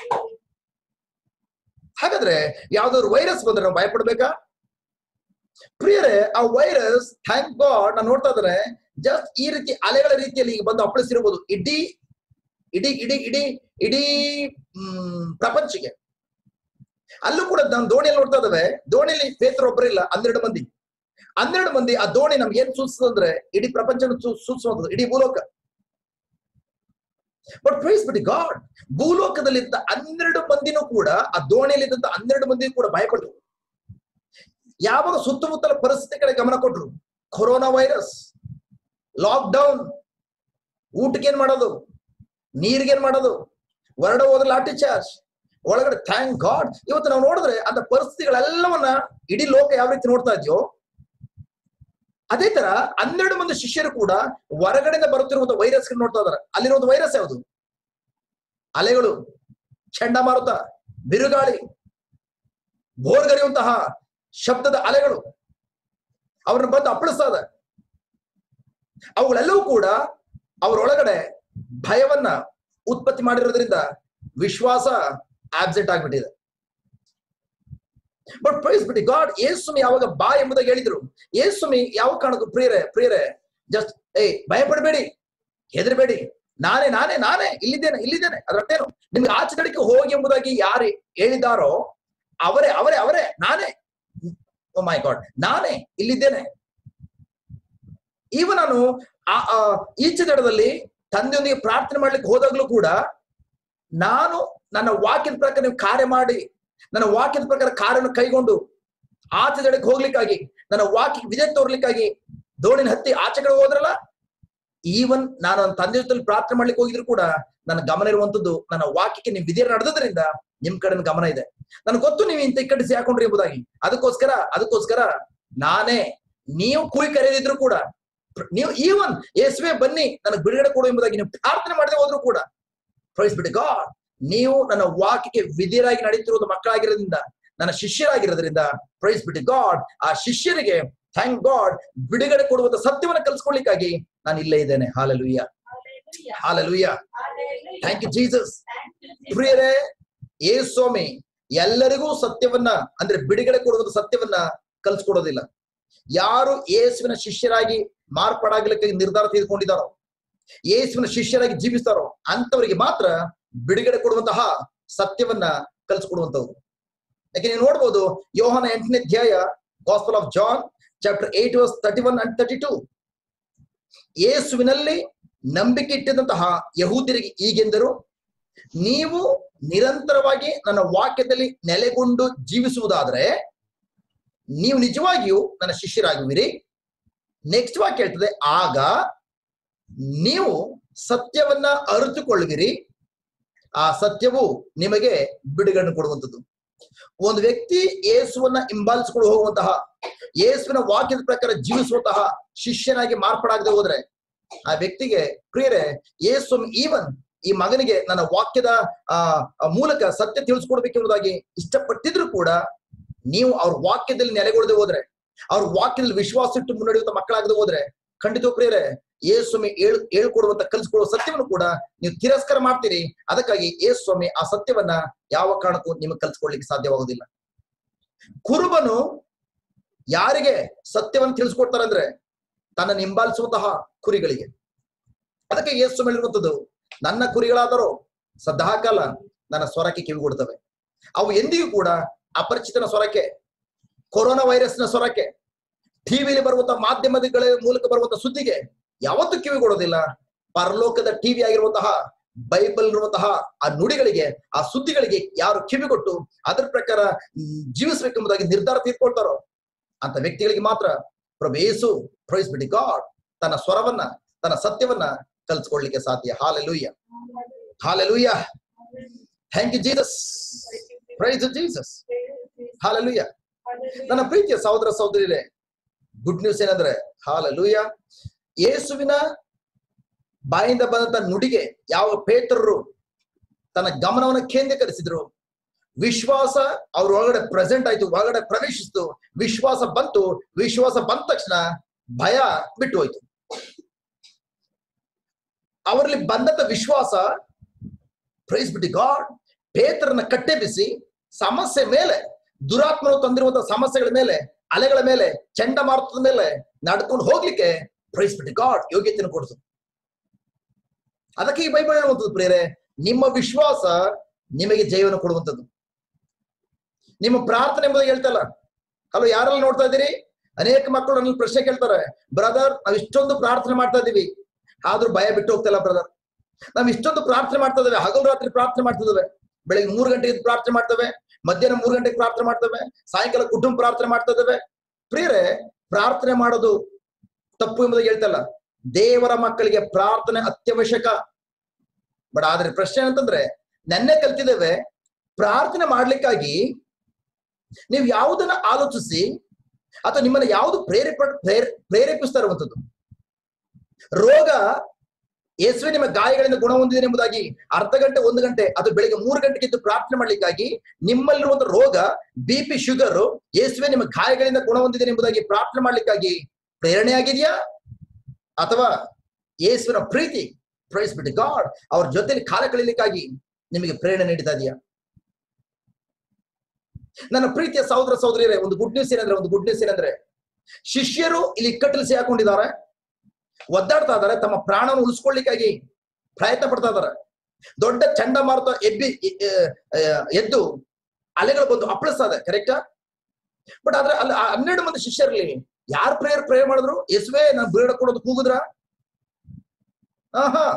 ಹಾಗಾದ್ರೆ ಯಾವ್ದಾದ್ರು ವೈರಸ್ ಬಂದ್ರೆ ನಾವು ಭಯಪಡ್ಬೇಕಾ ಪ್ರಿಯರೇ ಆ ವೈರಸ್ ಥ್ಯಾಂಕ್ ಗಾಡ್ ನಾನು ನೋಡ್ತಾ ಇದ್ರೆ ಜಸ್ಟ್ ಈ ರೀತಿ ಅಲೆಗಳ ರೀತಿಯಲ್ಲಿ ಈಗ ಬಂದು ಅಪ್ಪಳಿಸಿರ್ಬೋದು ಇಡೀ ಇಡೀ ಇಡೀ ಇಡೀ ಇಡೀ ಹ್ಮ್, ಪ್ರಪಂಚಕ್ಕೆ ಅಲ್ಲೂ ಕೂಡ ನಾನು ದೋಣಿಯಲ್ಲಿ ನೋಡ್ತಾ ಇದ್ದಾವೆ ದೋಣಿಯಲ್ಲಿ ಪೇತ್ರ ಒಬ್ಬರಿಲ್ಲ ಹನ್ನೆರಡು ಮಂದಿ ಹನ್ನೆರಡು ಮಂದಿ ಆ ದೋಣಿ ನಮ್ಗೆ ಏನ್ ಸೂಚಿಸ್ತದಂದ್ರೆ ಇಡೀ ಪ್ರಪಂಚ ಸೂಚಿಸುವಂಥದ್ದು ಇಡೀ ಭೂಲೋಕ ಬಟ್ ಪ್ರೈಸ್ ಬಿಡಿ ಗಾಡ್ ಭೂಲೋಕದಲ್ಲಿದ್ದ ಹನ್ನೆರಡು ಮಂದಿನೂ ಕೂಡ ಆ ದೋಣಿಯಲ್ಲಿದ್ದಂತ ಹನ್ನೆರಡು ಮಂದಿ ಕೂಡ ಭಯಪಟ್ಟರು ಯಾವಾಗ ಸುತ್ತಮುತ್ತಲ ಪರಿಸ್ಥಿತಿ ಕಡೆ ಗಮನ ಕೊಟ್ರು ಕೊರೋನಾ ವೈರಸ್ ಲಾಕ್ ಡೌನ್ ಊಟಕ್ಕೆ ಏನ್ ಮಾಡೋದು ನೀರಿಗೆ ಏನ್ ಮಾಡೋದು ಹೊರಡೆ ಹೋದ್ರೆ ಲಾಠಿ ಚಾರ್ಜ್ ಒಳಗಡೆ ಥ್ಯಾಂಕ್ ಗಾಡ್ ಇವತ್ತು ನಾವು ನೋಡಿದ್ರೆ ಅಂತ ಪರಿಸ್ಥಿತಿಗಳೆಲ್ಲವನ್ನ ಇಡೀ ಲೋಕ ಯಾವ ರೀತಿ ನೋಡ್ತಾ ಇದೆಯೋ ಅದೇ ತರ ಹನ್ನೆರಡು ಮಂದಿ ಶಿಷ್ಯರು ಕೂಡ ಹೊರಗಡೆಯಿಂದ ಬರುತ್ತಿರುವಂತ ವೈರಸ್ ನೋಡ್ತಾ ಇದಾರೆ ಅಲ್ಲಿರುವಂತ ವೈರಸ್ ಯಾವುದು ಅಲೆಗಳು ಚಂಡಮಾರುತ ಬಿರುಗಾಳಿ ಬೋರ್ಗರಿಯುವಂತಹ ಶಬ್ದದ ಅಲೆಗಳು ಅವ್ರನ್ನ ಬಂದು ಅಪ್ಪಳಿಸ್ತಾ ಇದೆ ಅವುಗಳೆಲ್ಲವೂ ಕೂಡ ಅವರೊಳಗಡೆ ಭಯವನ್ನ ಉತ್ಪತ್ತಿ ಮಾಡಿರೋದ್ರಿಂದ ವಿಶ್ವಾಸ ಆಬ್ಸೆಂಟ್ ಆಗ್ಬಿಟ್ಟಿದೆ ಬಟ್ ಪ್ರೈಸ್ ಬಿಟ್ಟು ಗಾಡ್ ಏಸುಮಿ ಯಾವಾಗ ಬಾ ಎಂಬುದಾಗಿ ಹೇಳಿದ್ರು ಏಸುಮಿ ಯಾವ ಕಾರಣಕ್ಕೂ ಪ್ರಿಯರೇ ಪ್ರಿಯರೇ ಜಸ್ಟ್ ಏಯ್ ಭಯ ಪಡಬೇಡಿ ಹೆದರಬೇಡಿ ನಾನೇ ನಾನೇ ನಾನೇ ಇಲ್ಲಿದ್ದೇನೆ ಇಲ್ಲಿದ್ದೇನೆ ಅದ್ರ ಅರ್ಥೇನು ನಿಮ್ಗೆ ಆಚೆ ಕಡೆಗೆ ಹೋಗಿ ಎಂಬುದಾಗಿ ಯಾರು ಹೇಳಿದಾರೋ ಅವರೇ ಅವರೇ ಅವರೇ ನಾನೇ ಓ ಮೈ ಗಾಡ್ ನಾನೇ ಇಲ್ಲಿದ್ದೇನೆ ಈಗ ನಾನು ಆ ಆ, ಈಚೆ ದಡದಲ್ಲಿ ತಂದೆಯೊಂದಿಗೆ ಪ್ರಾರ್ಥನೆ ಮಾಡ್ಲಿಕ್ಕೆ ಹೋದಾಗ್ಲೂ ಕೂಡ ನಾನು ನನ್ನ ವಾಕ್ಯದ ಪ್ರಕಾರ ನೀವು ಕಾರ್ಯ ಮಾಡಿ ನನ್ನ ವಾಕ್ಯದ ಪ್ರಕಾರ ಕಾರ್ಯವನ್ನು ಕೈಗೊಂಡು ಆಚೆ ದಡಕ್ಕೆ ಹೋಗ್ಲಿಕ್ಕಾಗಿ ನನ್ನ ವಾಕ್ಯ ವಿಜಯ ತೋರ್ಲಿಕ್ಕಾಗಿ ದೋಣಿನ ಹತ್ತಿ ಆಚೆ ಕಡೆ ಹೋದ್ರಲ್ಲ ಈವನ್ ನಾನು ನನ್ನ ತಂದೆ ಜೊತೆ ಪ್ರಾರ್ಥನೆ ಮಾಡ್ಲಿಕ್ಕೆ ಹೋಗಿದ್ರು ಕೂಡ ನನ್ನ ಗಮನ ಇರುವಂತದ್ದು ನನ್ನ ವಾಕ್ಯಕ್ಕೆ ನೀವು ವಿಧಿಯ ನಡೆದ್ರಿಂದ ನಿಮ್ ಕಡೆ ಗಮನ ಇದೆ ನನಗೆ ಗೊತ್ತು ನೀವು ಇಂತ ಈ ಕಡೆ ಹಾಕೊಂಡ್ರಿ ಎಂಬುದಾಗಿ ಅದಕ್ಕೋಸ್ಕರ ಅದಕ್ಕೋಸ್ಕರ ನಾನೇ ನೀವು ಕೂಗಿ ಕರೆದಿದ್ರು ಕೂಡ ಪ್ರ- ನೀವು ಈವನ್ ಯೇಸುವೆ ಬನ್ನಿ ನನಗೆ ಬಿಡುಗಡೆ ಕೊಡು ಎಂಬುದಾಗಿ ನೀವು ಪ್ರಾರ್ಥನೆ ಮಾಡದೆ ಹೋದ್ರು ಕೂಡ ಪ್ರೈಸ್ ಬಿಟ್ಟು ಗಾಡ್ ನೀವು ನನ್ನ ವಾಕ್ಯಕ್ಕೆ ವಿಧಿಯರಾಗಿ ನಡೀತಿರುವುದು ಮಕ್ಕಳಾಗಿರೋದ್ರಿಂದ ನನ್ನ ಶಿಷ್ಯರಾಗಿರೋದ್ರಿಂದ ಪ್ರೈಸ್ ಬಿಟ್ಟು ಗಾಡ್ ಆ ಶಿಷ್ಯರಿಗೆ ಥ್ಯಾಂಕ್ ಗಾಡ್ ಬಿಡುಗಡೆ ಕೊಡುವಂತ ಸತ್ಯವನ್ನ ಕಲ್ಸ್ಕೊಳ್ಳಿಕ್ಕಾಗಿ ನಾನು ಇಲ್ಲೇ ಇದ್ದೇನೆ hallelujah Hallelujah. Hallelujah Hallelujah. Thank you Jesus Thank you, Jesus. ಪ್ರಿಯರೇ ಏ ಸ್ವಾಮಿ ಎಲ್ಲರಿಗೂ ಸತ್ಯವನ್ನ ಅಂದ್ರೆ ಬಿಡುಗಡೆ ಕೊಡುವಂತ ಸತ್ಯವನ್ನ ಕಲ್ಸ್ಕೊಡೋದಿಲ್ಲ ಯಾರು ಯೇಸುವಿನ ಶಿಷ್ಯರಾಗಿ ಮಾರ್ಪಾಡಾಗಲಿಕ್ಕೆ ನಿರ್ಧಾರ ತೆಗೆದುಕೊಂಡಿದ್ದಾರೋ ಯೇಸುವಿನ ಶಿಷ್ಯರಾಗಿ ಜೀವಿಸ್ತಾರೋ ಅಂತವರಿಗೆ ಮಾತ್ರ ಬಿಡುಗಡೆ ಕೊಡುವಂತಹ ಸತ್ಯವನ್ನ ಕಲ್ಸ್ಕೊಡುವಂತವ್ರು ಯಾಕೆ ನೀವು ನೋಡ್ಬೋದು ಯೋಹನ ಎಂಟನೇ ಅಧ್ಯಾಯ gospel of John chapter eight verse thirty one and thirty two ಯೇಸುವಿನಲ್ಲಿ ನಂಬಿಕೆ ಇಟ್ಟಿದ್ದಂತಹ ಯಹೂದ್ಯರಿಗೆ ಈಗೆಂದರು ನೀವು ನಿರಂತರವಾಗಿ ನನ್ನ ವಾಕ್ಯದಲ್ಲಿ ನೆಲೆಗೊಂಡು ಜೀವಿಸುವುದಾದ್ರೆ ನೀವು ನಿಜವಾಗಿಯೂ ನನ್ನ ಶಿಷ್ಯರಾಗುವಿರಿ ನೆಕ್ಸ್ಟ್ ವಾಕ್ಯ ಹೇಳ್ತದೆ ಆಗ ನೀವು ಸತ್ಯವನ್ನ ಅರಿತುಕೊಳ್ಳುವಿರಿ ಆ ಸತ್ಯವು ನಿಮಗೆ ಬಿಡುಗಡೆ ಕೊಡುವಂಥದ್ದು ಒಂದು ವ್ಯಕ್ತಿ ಯೇಸುವನ್ನ ಹಿಂಬಾಲಿಸಿಕೊಂಡು ಹೋಗುವಂತಹ ಯೇಸುವಿನ ವಾಕ್ಯದ ಪ್ರಕಾರ ಜೀವಿಸುವಂತಹ ಶಿಷ್ಯನಾಗಿ ಮಾರ್ಪಾಡಾಗದೆ ಹೋದ್ರೆ ಆ ವ್ಯಕ್ತಿಗೆ ಪ್ರಿಯರೇ ಯೇಸು ಈವನ್ ಈ ಮಗನಿಗೆ ನನ್ನ ವಾಕ್ಯದ ಆ ಆ ಮೂಲಕ ಸತ್ಯ ತಿಳಿಸ್ಕೊಡ್ಬೇಕೆಂಬುದಾಗಿ ಇಷ್ಟಪಟ್ಟಿದ್ರು ಕೂಡ ನೀವು ಅವ್ರ ವಾಕ್ಯದಲ್ಲಿ ನೆಲೆಗೊಳ್ಳದೆ ಹೋದ್ರೆ ಅವ್ರ ವಾಕ್ಯದಲ್ಲಿ ವಿಶ್ವಾಸ ಇಟ್ಟು ಮುನ್ನಡೆಯುವಂತ ಮಕ್ಕಳಾಗದೆ ಹೋದ್ರೆ ಖಂಡಿತ ಪ್ರಿಯರೇ ಯೇಸ್ವಾಮಿ ಹೇಳ್ ಹೇಳ್ಕೊಡುವಂತ ಕಲಿಸ್ಕೊಡುವ ಸತ್ಯವನ್ನು ಕೂಡ ನೀವು ತಿರಸ್ಕಾರ ಮಾಡ್ತೀರಿ ಅದಕ್ಕಾಗಿ ಯೇಸ್ವಾಮಿ ಆ ಸತ್ಯವನ್ನ ಯಾವ ಕಾರಣಕ್ಕೂ ನಿಮಗೆ ಕಲ್ಸ್ಕೊಡ್ಲಿಕ್ಕೆ ಸಾಧ್ಯವಾಗುದಿಲ್ಲ ಕುರುಬನು ಯಾರಿಗೆ ಸತ್ಯವನ್ನು ತಿಳಿಸ್ಕೊಡ್ತಾರೆ ಅಂದ್ರೆ ತನ್ನ ಹಿಂಬಾಲಿಸುವಂತಹ ಕುರಿಗಳಿಗೆ ಅದಕ್ಕೆ ಯೇಸು ಹೇಳಿರುವಂತದ್ದು ನನ್ನ ಕುರಿಗಳಾದರೂ ಸದಾಕಾಲ ನನ್ನ ಸ್ವರಕ್ಕೆ ಕಿವಿಗೊಡ್ತವೆ ಅವು ಎಂದಿಗೂ ಕೂಡ ಅಪರಿಚಿತನ ಸ್ವರಕ್ಕೆ ಕೊರೋನಾ ವೈರಸ್ನ ಸ್ವರಕ್ಕೆ ಟಿವಿಲಿ ಬರುವಂತಹ ಮಾಧ್ಯಮಗಳ ಮೂಲಕ ಬರುವಂತಹ ಸುದ್ದಿಗೆ ಯಾವತ್ತೂ ಕಿವಿಗೊಡೋದಿಲ್ಲ ಪರಲೋಕದ ಟಿವಿ ಆಗಿರುವಂತಹ ಬೈಬಲ್ ಇರುವಂತಹ ಆ ನುಡಿಗಳಿಗೆ ಆ ಸುದ್ದಿಗಳಿಗೆ ಯಾರು ಕಿವಿಗೊಟ್ಟು ಅದರ ಪ್ರಕಾರ ಮ್, ಜೀವಿಸ್ಬೇಕೆಂಬುದಾಗಿ ನಿರ್ಧಾರ ತೀರ್ಕೊಳ್ತಾರೋ ಅಂತ ವ್ಯಕ್ತಿಗಳಿಗೆ ಮಾತ್ರ ಪ್ರಭು ಯೇಸು ಪ್ರೈಸ್ ಬಿಡಿ ಗಾಡ್ ತನ್ನ ಸ್ವರವನ್ನ ತನ್ನ ಸತ್ಯವನ್ನ ಕಲ್ಸ್ಕೊಳ್ಲಿಕ್ಕೆ ಸಾಧ್ಯ hallelujah hallelujah thank you Jesus praise Jesus hallelujah ನನ್ನ ಪ್ರೀತಿಯ ಸಹೋದರ ಸಹೋದರಿಯರೇ ಗುಡ್ ನ್ಯೂಸ್ ಏನಂದ್ರೆ ಹಾಲೆಲೂಯ್ಯ ಯೇಸುವಿನ ಬಾಯಿಂದ ಬಂದಂತ ನುಡಿಗೆ ಯಾವ ಪೇತ್ರರು ತನ್ನ ಗಮನವನ್ನು ಕೇಂದ್ರೀಕರಿಸಿದ್ರು ವಿಶ್ವಾಸ ಅವ್ರ ಒಳಗಡೆ ಪ್ರೆಸೆಂಟ್ ಆಯ್ತು ಒಳಗಡೆ ಪ್ರವೇಶಿಸ್ತು ವಿಶ್ವಾಸ ಬಂತು ವಿಶ್ವಾಸ ಬಂದ ತಕ್ಷಣ ಭಯ ಬಿಟ್ಟು ಹೋಯ್ತು ಅವರಲ್ಲಿ ಬಂದಂತ ವಿಶ್ವಾಸ ಪ್ರೈಸ್ ಬಿಟ್ಟು ಗಾಡ್ ಪೇತ್ರನ ಕಟ್ಟೆಬಿಸಿ ಸಮಸ್ಯೆ ಮೇಲೆ ದುರಾತ್ಮನು ತಂದಿರುವಂತಹ ಸಮಸ್ಯೆಗಳ ಮೇಲೆ ಅಲೆಗಳ ಮೇಲೆ ಚಂಡಮಾರುತದ ಮೇಲೆ ನಡ್ಕೊಂಡು ಹೋಗ್ಲಿಕ್ಕೆ ಪ್ರೈಸ್ ಬಿಟ್ಟು ಗಾಡ್ ಯೋಗ್ಯತೆಯನ್ನು ಕೊಡಿಸು ಅದಕ್ಕೆ ಈ ಬೈಬಲ್ ಹೇಳುವಂಥದ್ದು ಪ್ರೇರೆ ನಿಮ್ಮ ವಿಶ್ವಾಸ ನಿಮಗೆ ಜಯವನ್ನು ಕೊಡುವಂಥದ್ದು ನಿಮ್ಮ ಪ್ರಾರ್ಥನೆ ಎಂಬುದಾಗಿ ಹೇಳ್ತಲ್ಲ ಅಲ್ವ ಯಾರೆಲ್ಲ ನೋಡ್ತಾ ಇದ್ದೀರಿ ಅನೇಕ ಮಕ್ಕಳು ನನ್ನ ಪ್ರಶ್ನೆ ಕೇಳ್ತಾರೆ ಬ್ರದರ್ ನಾವ್ ಇಷ್ಟೊಂದು ಪ್ರಾರ್ಥನೆ ಮಾಡ್ತಾ ಇದೀವಿ ಆದ್ರೂ ಭಯ ಬಿಟ್ಟು ಹೋಗ್ತಿಲ್ಲ ಬ್ರದರ್ ನಾವ್ ಇಷ್ಟೊಂದು ಪ್ರಾರ್ಥನೆ ಮಾಡ್ತಾ ಇದ್ದೇವೆ ಹಗಲು ರಾತ್ರಿ ಪ್ರಾರ್ಥನೆ ಮಾಡ್ತಿದ್ದೇವೆ ಬೆಳಿಗ್ಗೆ ಮೂರು ಗಂಟೆಗೆ ಎದ್ದು ಪ್ರಾರ್ಥನೆ ಮಾಡ್ತೇವೆ ಮಧ್ಯಾಹ್ನ ಮೂರು ಗಂಟೆಗೆ ಪ್ರಾರ್ಥನೆ ಮಾಡ್ತೇವೆ ಸಾಯಂಕಾಲ ಕುಟುಂಬ ಪ್ರಾರ್ಥನೆ ಮಾಡ್ತಾ ಇದ್ದೇವೆ ಪ್ರಿಯರೇ ಪ್ರಾರ್ಥನೆ ಮಾಡೋದು ತಪ್ಪು ಎಂಬುದಾಗಿ ಹೇಳ್ತಲ್ಲ ದೇವರ ಮಕ್ಕಳಿಗೆ ಪ್ರಾರ್ಥನೆ ಅತ್ಯವಶ್ಯಕ ಬಟ್ ಆದ್ರೆ ಪ್ರಶ್ನೆ ಅಂತಂದ್ರೆ ನೆನ್ನೆ ಕಲ್ತಿದ್ದೇವೆ ಪ್ರಾರ್ಥನೆ ಮಾಡ್ಲಿಕ್ಕಾಗಿ ನೀವು ಯಾವುದನ್ನ ಆಲೋಚಿಸಿ ಅಥವಾ ನಿಮ್ಮನ್ನ ಯಾವುದು ಪ್ರೇರೇಪ ಪ್ರೇರ್- ಪ್ರೇರೇಪಿಸ್ತಾ ಇರುವಂತದ್ದು ರೋಗ ಯೇಸುವೆ ನಿಮ್ಮ ಗಾಯಗಳಿಂದ ಗುಣ ಹೊಂದಿದೆ ಎಂಬುದಾಗಿ ಅರ್ಧ ಗಂಟೆ ಒಂದು ಗಂಟೆ ಅದು ಬೆಳಿಗ್ಗೆ ಮೂರು ಗಂಟೆಗೆ ಎದ್ದು ಪ್ರಾರ್ಥನೆ ಮಾಡ್ಲಿಕ್ಕಾಗಿ ನಿಮ್ಮಲ್ಲಿರುವಂತ ರೋಗ ಬಿ ಪಿ ಶುಗರ್ ಯೇಸುವೆ ನಿಮ್ಮ ಗಾಯಗಳಿಂದ ಗುಣ ಹೊಂದಿದೆ ಎಂಬುದಾಗಿ ಪ್ರಾರ್ಥನೆ ಮಾಡ್ಲಿಕ್ಕಾಗಿ ಪ್ರೇರಣೆ ಆಗಿದೆಯಾ ಅಥವಾ ಯೇಸುವಿನ ಪ್ರೀತಿ ಪ್ರೈಸ್ ಬಿಟ್ಟು ಗಾಡ್ ಅವ್ರ ಜೊತೆಲಿ ಕಾಲ ಕಳೀಲಿಕ್ಕಾಗಿ ನಿಮಗೆ ಪ್ರೇರಣೆ ನೀಡ್ತಾ ಇದೆಯಾ ನನ್ನ ಪ್ರೀತಿಯ ಸಹೋದರ ಸಹೋದರಿಯರೇ ಒಂದು ಗುಡ್ ನ್ಯೂಸ್ ಏನಂದ್ರೆ ಒಂದು ಗುಡ್ ನ್ಯೂಸ್ ಏನಂದ್ರೆ ಶಿಷ್ಯರು ಇಲ್ಲಿ ಇಕ್ಕಟ್ಟಲ್ಲಿ ಸಿಹಾಕೊಂಡಿದ್ದಾರೆ ಒದ್ದಾಡ್ತಾ ಇದ್ದಾರೆ ತಮ್ಮ ಪ್ರಾಣವನ್ನು ಉಳಿಸ್ಕೊಳ್ಳಿಕ್ಕಾಗಿ ಪ್ರಯತ್ನ ಪಡ್ತಾ ಇದ್ದಾರೆ ದೊಡ್ಡ ಚಂಡಮಾರುತ ಎಬ್ಬಿ ಎ- ಎ- ಎದ್ದು ಅಲೆಗಳು ಬಂದು ಅಪ್ಪಳಿಸ್ತಾ ಇದೆ ಕರೆಕ್ಟಾ ಬಟ್ ಆದ್ರೆ ಅಲ್ಲಿ ಆ ಹನ್ನೆರಡು ಮಂದಿ ಶಿಷ್ಯರಲ್ಲಿ ಯಾರು ಪ್ರೇಯರ್ ಪ್ರೇಯರ್ ಮಾಡಿದ್ರು ಯೇಸುವೆ ನಾನು ಬೇಡ ಕೊಡೋದು ಕೂಗುದ್ರ ಆಹಾ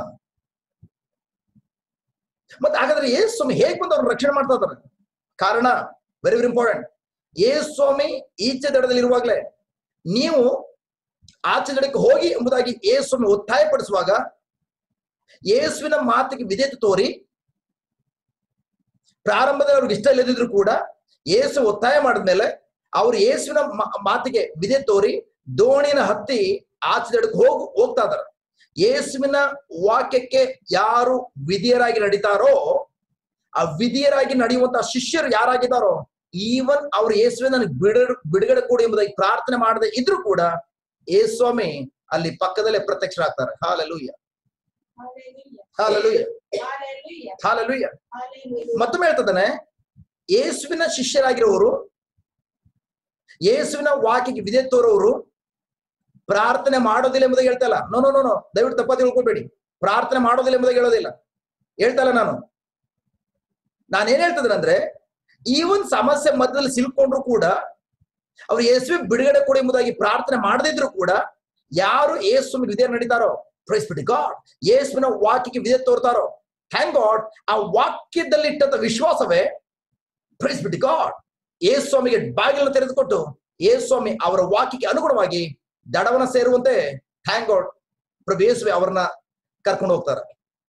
ಮತ್ತೆ ಹಾಗಾದ್ರೆ ಯೇಸು ಸ್ವಾಮಿ ಹೇಗ್ ಬಂದು ಅವ್ರನ್ನ ರಕ್ಷಣೆ ಮಾಡ್ತಾ ಇದ್ದಾರೆ ಕಾರಣ very very important Yesu Swami ಈಚೆ ದಡದಲ್ಲಿ ಇರುವಾಗಲೇ ನೀವು ಆಚೆ ದಡಕ್ಕೆ ಹೋಗಿ ಎಂಬುದಾಗಿ ಯೇಸು ಸ್ವಾಮಿ ಒತ್ತಾಯಪಡಿಸುವಾಗ ಯೇಸುವಿನ ಮಾತಿಗೆ ವಿಧೇಯತೆ ತೋರಿ ಪ್ರಾರಂಭದಲ್ಲಿ ಅವ್ರಿಗೆ ಇಷ್ಟ ಇಲ್ಲದಿದ್ರು ಕೂಡ ಯೇಸು ಒತ್ತಾಯ ಮಾಡಿದ್ಮೇಲೆ ಅವ್ರು ಯೇಸುವಿನ ಮಾ- ಮಾತಿಗೆ ವಿಧೆ ತೋರಿ ದೋಣಿನ ಹತ್ತಿ ಆಚೆ ದಡಕ್ಕೆ ಹೋಗಿ ಹೋಗ್ತಾ ಇದಾರೆ ಯೇಸುವಿನ ವಾಕ್ಯಕ್ಕೆ ಯಾರು ವಿಧಿಯರಾಗಿ ನಡೀತಾರೋ ಆ ವಿಧಿಯರಾಗಿ ನಡೆಯುವಂತಹ ಶಿಷ್ಯರು ಯಾರಾಗಿದ್ದಾರೋ ಈವನ್ ಅವ್ರು ಯೇಸುವೆ ನನಗೆ ಬಿಡುಗಡೆ ಬಿಡುಗಡೆ ಕೊಡು ಎಂಬುದಾಗಿ ಪ್ರಾರ್ಥನೆ ಮಾಡದೆ ಇದ್ರು ಕೂಡ ಯೇಸ್ವಾಮಿ ಅಲ್ಲಿ ಪಕ್ಕದಲ್ಲೇ ಪ್ರತ್ಯಕ್ಷರಾಗ್ತಾರೆ hallelujah hallelujah Hallelujah. Hallelujah Hallelujah. ಮತ್ತೊಮ್ಮೆ ಹೇಳ್ತದಾನೆ ಯೇಸುವಿನ ಶಿಷ್ಯರಾಗಿರೋರು ಯೇಸುವಿನ ವಾಕ್ಯಕ್ಕೆ ವಿಧೆ ತೋರೋರು ಪ್ರಾರ್ಥನೆ ಮಾಡೋದಿಲ್ಲ ಎಂಬುದಾಗಿ ಹೇಳ್ತಾ ಇಲ್ಲ ನೋ ನೋ ನೋ ನೋ ದಯವಿಟ್ಟು ತಪ್ಪ ತಿಳ್ಕೊಬೇಡಿ ಪ್ರಾರ್ಥನೆ ಮಾಡೋದಿಲ್ಲ ಎಂಬುದಾಗಿ ಹೇಳೋದಿಲ್ಲ ಹೇಳ್ತಾ ಇಲ್ಲ ನಾನು ನಾನೇನ್ ಹೇಳ್ತಿದ್ದೇನೆ ಅಂದ್ರೆ ಈ ಒಂದು ಸಮಸ್ಯೆ ಮಧ್ಯದಲ್ಲಿ ಸಿಲ್ಕೊಂಡ್ರು ಕೂಡ ಅವ್ರು ಯೇಸುವೆ ಬಿಡುಗಡೆ ಕೊಡು ಎಂಬುದಾಗಿ ಪ್ರಾರ್ಥನೆ ಮಾಡದಿದ್ರು ಕೂಡ ಯಾರು ಯೇಸು ವಿಧೆ ನಡೀತಾರೋ ಪ್ರೈಸ್ ಬಿಡಿ ಗಾಡ್ ಯೇಸುವಿನ ವಾಕ್ಯಕ್ಕೆ ವಿಧೆ ತೋರ್ತಾರೋ ಥ್ಯಾಂಕ್ ಗಾಡ್ ಆ ವಾಕ್ಯದಲ್ಲಿ ಇಟ್ಟಂತ ವಿಶ್ವಾಸವೇ ಪ್ರೈಸ್ ಬಿಡಿ ಗಾಡ್ ಯೇಸು ಸ್ವಾಮಿಗೆ ಬಾಗಿಲನ್ನು ತೆರೆದುಕೊಟ್ಟು ಯೇಸು ಸ್ವಾಮಿ ಅವರ ವಾಕ್ಯಕ್ಕೆ ಅನುಗುಣವಾಗಿ ದಡವನ ಸೇರುವಂತೆ ಥ್ಯಾಂಕ್ ಗಾಡ್ ಪ್ರಭು ಯೇಸುವೆ ಅವರನ್ನ ಕರ್ಕೊಂಡು ಹೋಗ್ತಾರೆ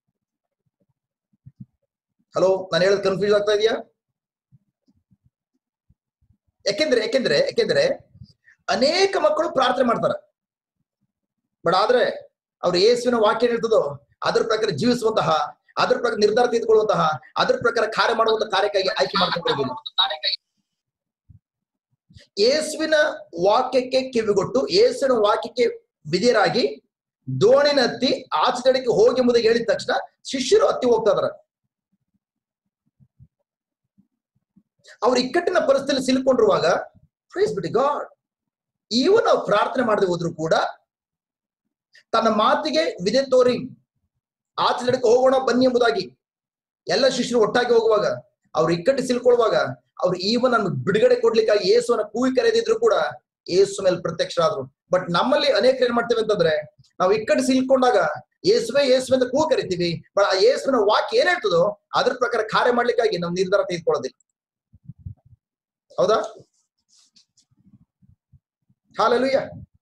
ಹಲೋ ನಾನು ಹೇಳೋದು ಕನ್ಫ್ಯೂಸ್ ಆಗ್ತಾ ಇದೆಯಾ ಯಾಕೆಂದ್ರೆ ಯಾಕೆಂದ್ರೆ ಯಾಕೆಂದ್ರೆ ಅನೇಕ ಮಕ್ಕಳು ಪ್ರಾರ್ಥನೆ ಮಾಡ್ತಾರೆ ಬಟ್ ಆದ್ರೆ ಅವ್ರ ಯೇಸುವಿನ ವಾಕ್ಯ ಏನ್ ಹೇಳ್ತದೋ ಅದ್ರ ಪ್ರಕಾರ ಜೀವಿಸುವಂತಹ ಅದ್ರ ಪ್ರಕಾರ ನಿರ್ಧಾರ ತೆಗೆದುಕೊಳ್ಳುವಂತಹ ಅದ್ರ ಪ್ರಕಾರ ಕಾರ್ಯ ಮಾಡುವಂತಹ ಕಾರ್ಯಕ್ಕಾಗಿ ಆಯ್ಕೆ ಮಾಡ್ಕೊಂಡಿರೋದಿಲ್ಲ ಯೇಸುವಿನ ವಾಕ್ಯಕ್ಕೆ ಕಿವಿಗೊಟ್ಟು ಯೇಸುವಿನ ವಾಕ್ಯಕ್ಕೆ ವಿಧಿಯರಾಗಿ ದೋಣಿನ ಹತ್ತಿ ಆಚೆ ಕಡೆಗೆ ಹೋಗಿ ಎಂಬುದಾಗಿ ಹೇಳಿದ ತಕ್ಷಣ ಶಿಷ್ಯರು ಹತ್ತಿ ಹೋಗ್ತಾ ಇದಾರೆ ಅವ್ರ ಇಕ್ಕಟ್ಟಿನ ಪರಿಸ್ಥಿತಿಯಲ್ಲಿ ಸಿಲುಕೊಂಡಿರುವಾಗ ಪ್ರೈಸ್ ಬಿಡಿ ಗಾಡ್ ಈವನ್ ನಾವು ಪ್ರಾರ್ಥನೆ ಮಾಡದೆ ಹೋದ್ರು ಕೂಡ ತನ್ನ ಮಾತಿಗೆ ವಿಧೆ ತೋರಿ ಆಚೆ ಕಡೆಗೆ ಹೋಗೋಣ ಬನ್ನಿ ಎಂಬುದಾಗಿ ಎಲ್ಲ ಶಿಷ್ಯರು ಒಟ್ಟಾಗಿ ಹೋಗುವಾಗ ಅವ್ರು ಇಕ್ಕಟ್ಟು ಸಿಲ್ಕೊಳ್ಳುವಾಗ ಅವ್ರು ಈವನ್ ಅನ್ನು ಬಿಡುಗಡೆ ಕೊಡ್ಲಿಕ್ಕಾಗಿ ಯೇಸುವನ್ನ ಕೂಗಿ ಕರೆದಿದ್ರು ಕೂಡ ಯೇಸು ಮೇಲೆ ಪ್ರತ್ಯಕ್ಷರಾದ್ರು ಬಟ್ ನಮ್ಮಲ್ಲಿ ಅನೇಕರು ಏನ್ ಮಾಡ್ತೇವೆ ಅಂತಂದ್ರೆ ನಾವು ಇಕ್ಕಟ್ಟು ಸಿಲ್ಕೊಂಡಾಗ ಯೇಸುವೆ ಯೇಸುವೆ ಅಂತ ಕೂಗಿ ಕರಿತೀವಿ ಬಟ್ ಆ ಯೇಸುವಿನ ವಾಕ್ಯ ಏನ್ ಹೇಳ್ತದೋ ಅದ್ರ ಪ್ರಕಾರ ಕಾರ್ಯ ಮಾಡ್ಲಿಕ್ಕಾಗಿ ನಾವು ನಿರ್ಧಾರ ತೆಗೆದುಕೊಳ್ಳೋದಿಲ್ಲ ಹೌದಾ hallelujah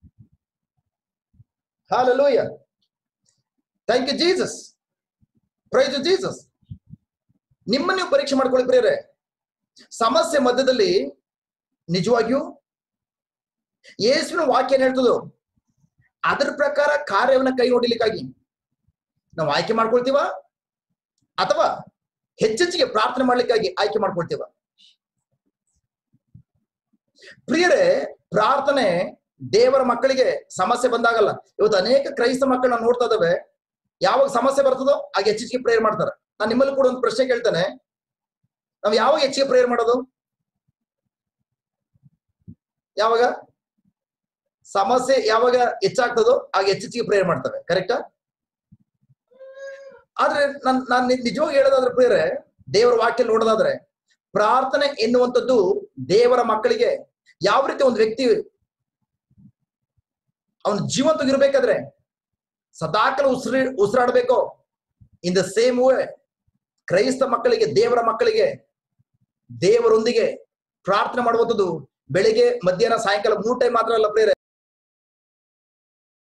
hallelujah thank you Jesus praise Jesus ನಿಮ್ಮ ನೀವು ಪರೀಕ್ಷೆ ಮಾಡ್ಕೊಳ್ಳಿ ಪ್ರಿಯರೇ ಸಮಸ್ಯೆ ಮಧ್ಯದಲ್ಲಿ ನಿಜವಾಗಿಯೂ ಯೇಸುವಿನ ವಾಕ್ಯ ಏನ್ ಹೇಳ್ತದೋ ಅದರ ಪ್ರಕಾರ ಕಾರ್ಯವನ್ನ ಕೈ ಹೊಡಿಲಿಕ್ಕಾಗಿ ನಾವು ಆಯ್ಕೆ ಮಾಡ್ಕೊಳ್ತೀವ ಅಥವಾ ಹೆಚ್ಚೆಚ್ಚಿಗೆ ಪ್ರಾರ್ಥನೆ ಮಾಡ್ಲಿಕ್ಕಾಗಿ ಆಯ್ಕೆ ಮಾಡ್ಕೊಳ್ತೀವ ಪ್ರಿಯರೇ ಪ್ರಾರ್ಥನೆ ದೇವರ ಮಕ್ಕಳಿಗೆ ಸಮಸ್ಯೆ ಬಂದಾಗಲ್ಲ ಇವತ್ತು ಅನೇಕ ಕ್ರೈಸ್ತ ಮಕ್ಕಳನ್ನ ನೋಡ್ತಾ ಇದಾವೆ ಯಾವಾಗ ಸಮಸ್ಯೆ ಬರ್ತದೋ ಆಗ ಹೆಚ್ಚಿಗೆ ಪ್ರೇಯರ್ ಮಾಡ್ತಾರೆ ನಾನು ನಿಮ್ಮಲ್ಲಿ ಕೂಡ ಒಂದು ಪ್ರಶ್ನೆ ಕೇಳ್ತೇನೆ ನಾವು ಯಾವಾಗ ಹೆಚ್ಚಿಗೆ ಪ್ರೇಯರ್ ಮಾಡೋದು ಯಾವಾಗ ಸಮಸ್ಯೆ ಯಾವಾಗ ಹೆಚ್ಚಾಗ್ತದೋ ಆಗ ಹೆಚ್ಚೆಚ್ಚಿಗೆ ಪ್ರೇಯರ್ ಮಾಡ್ತವೆ ಕರೆಕ್ಟಾ ಆದ್ರೆ ನನ್ ನಾನು ನಿಜವಾಗಿ ಹೇಳೋದಾದ್ರೆ ಪ್ರಿಯರೇ ದೇವರ ವಾಕ್ಯ ನೋಡೋದಾದ್ರೆ ಪ್ರಾರ್ಥನೆ ಎನ್ನುವಂಥದ್ದು ದೇವರ ಮಕ್ಕಳಿಗೆ ಯಾವ ರೀತಿ ಒಂದು ವ್ಯಕ್ತಿ ಅವನು ಜೀವಂತಗಿರ್ಬೇಕಾದ್ರೆ ಸದಾಕಾಲ ಉಸಿರಿ ಉಸಿರಾಡಬೇಕೋ ಇನ್ ದ ಸೇಮ್ ವೇ ಕ್ರೈಸ್ತ ಮಕ್ಕಳಿಗೆ ದೇವರ ಮಕ್ಕಳಿಗೆ ದೇವರೊಂದಿಗೆ ಪ್ರಾರ್ಥನೆ ಮಾಡುವಂಥದ್ದು ಬೆಳಿಗ್ಗೆ ಮಧ್ಯಾಹ್ನ ಸಾಯಂಕಾಲ ಮೂರು ಟೈಮ್ ಮಾತ್ರ ಅಲ್ಲ ಪ್ರೇರೆ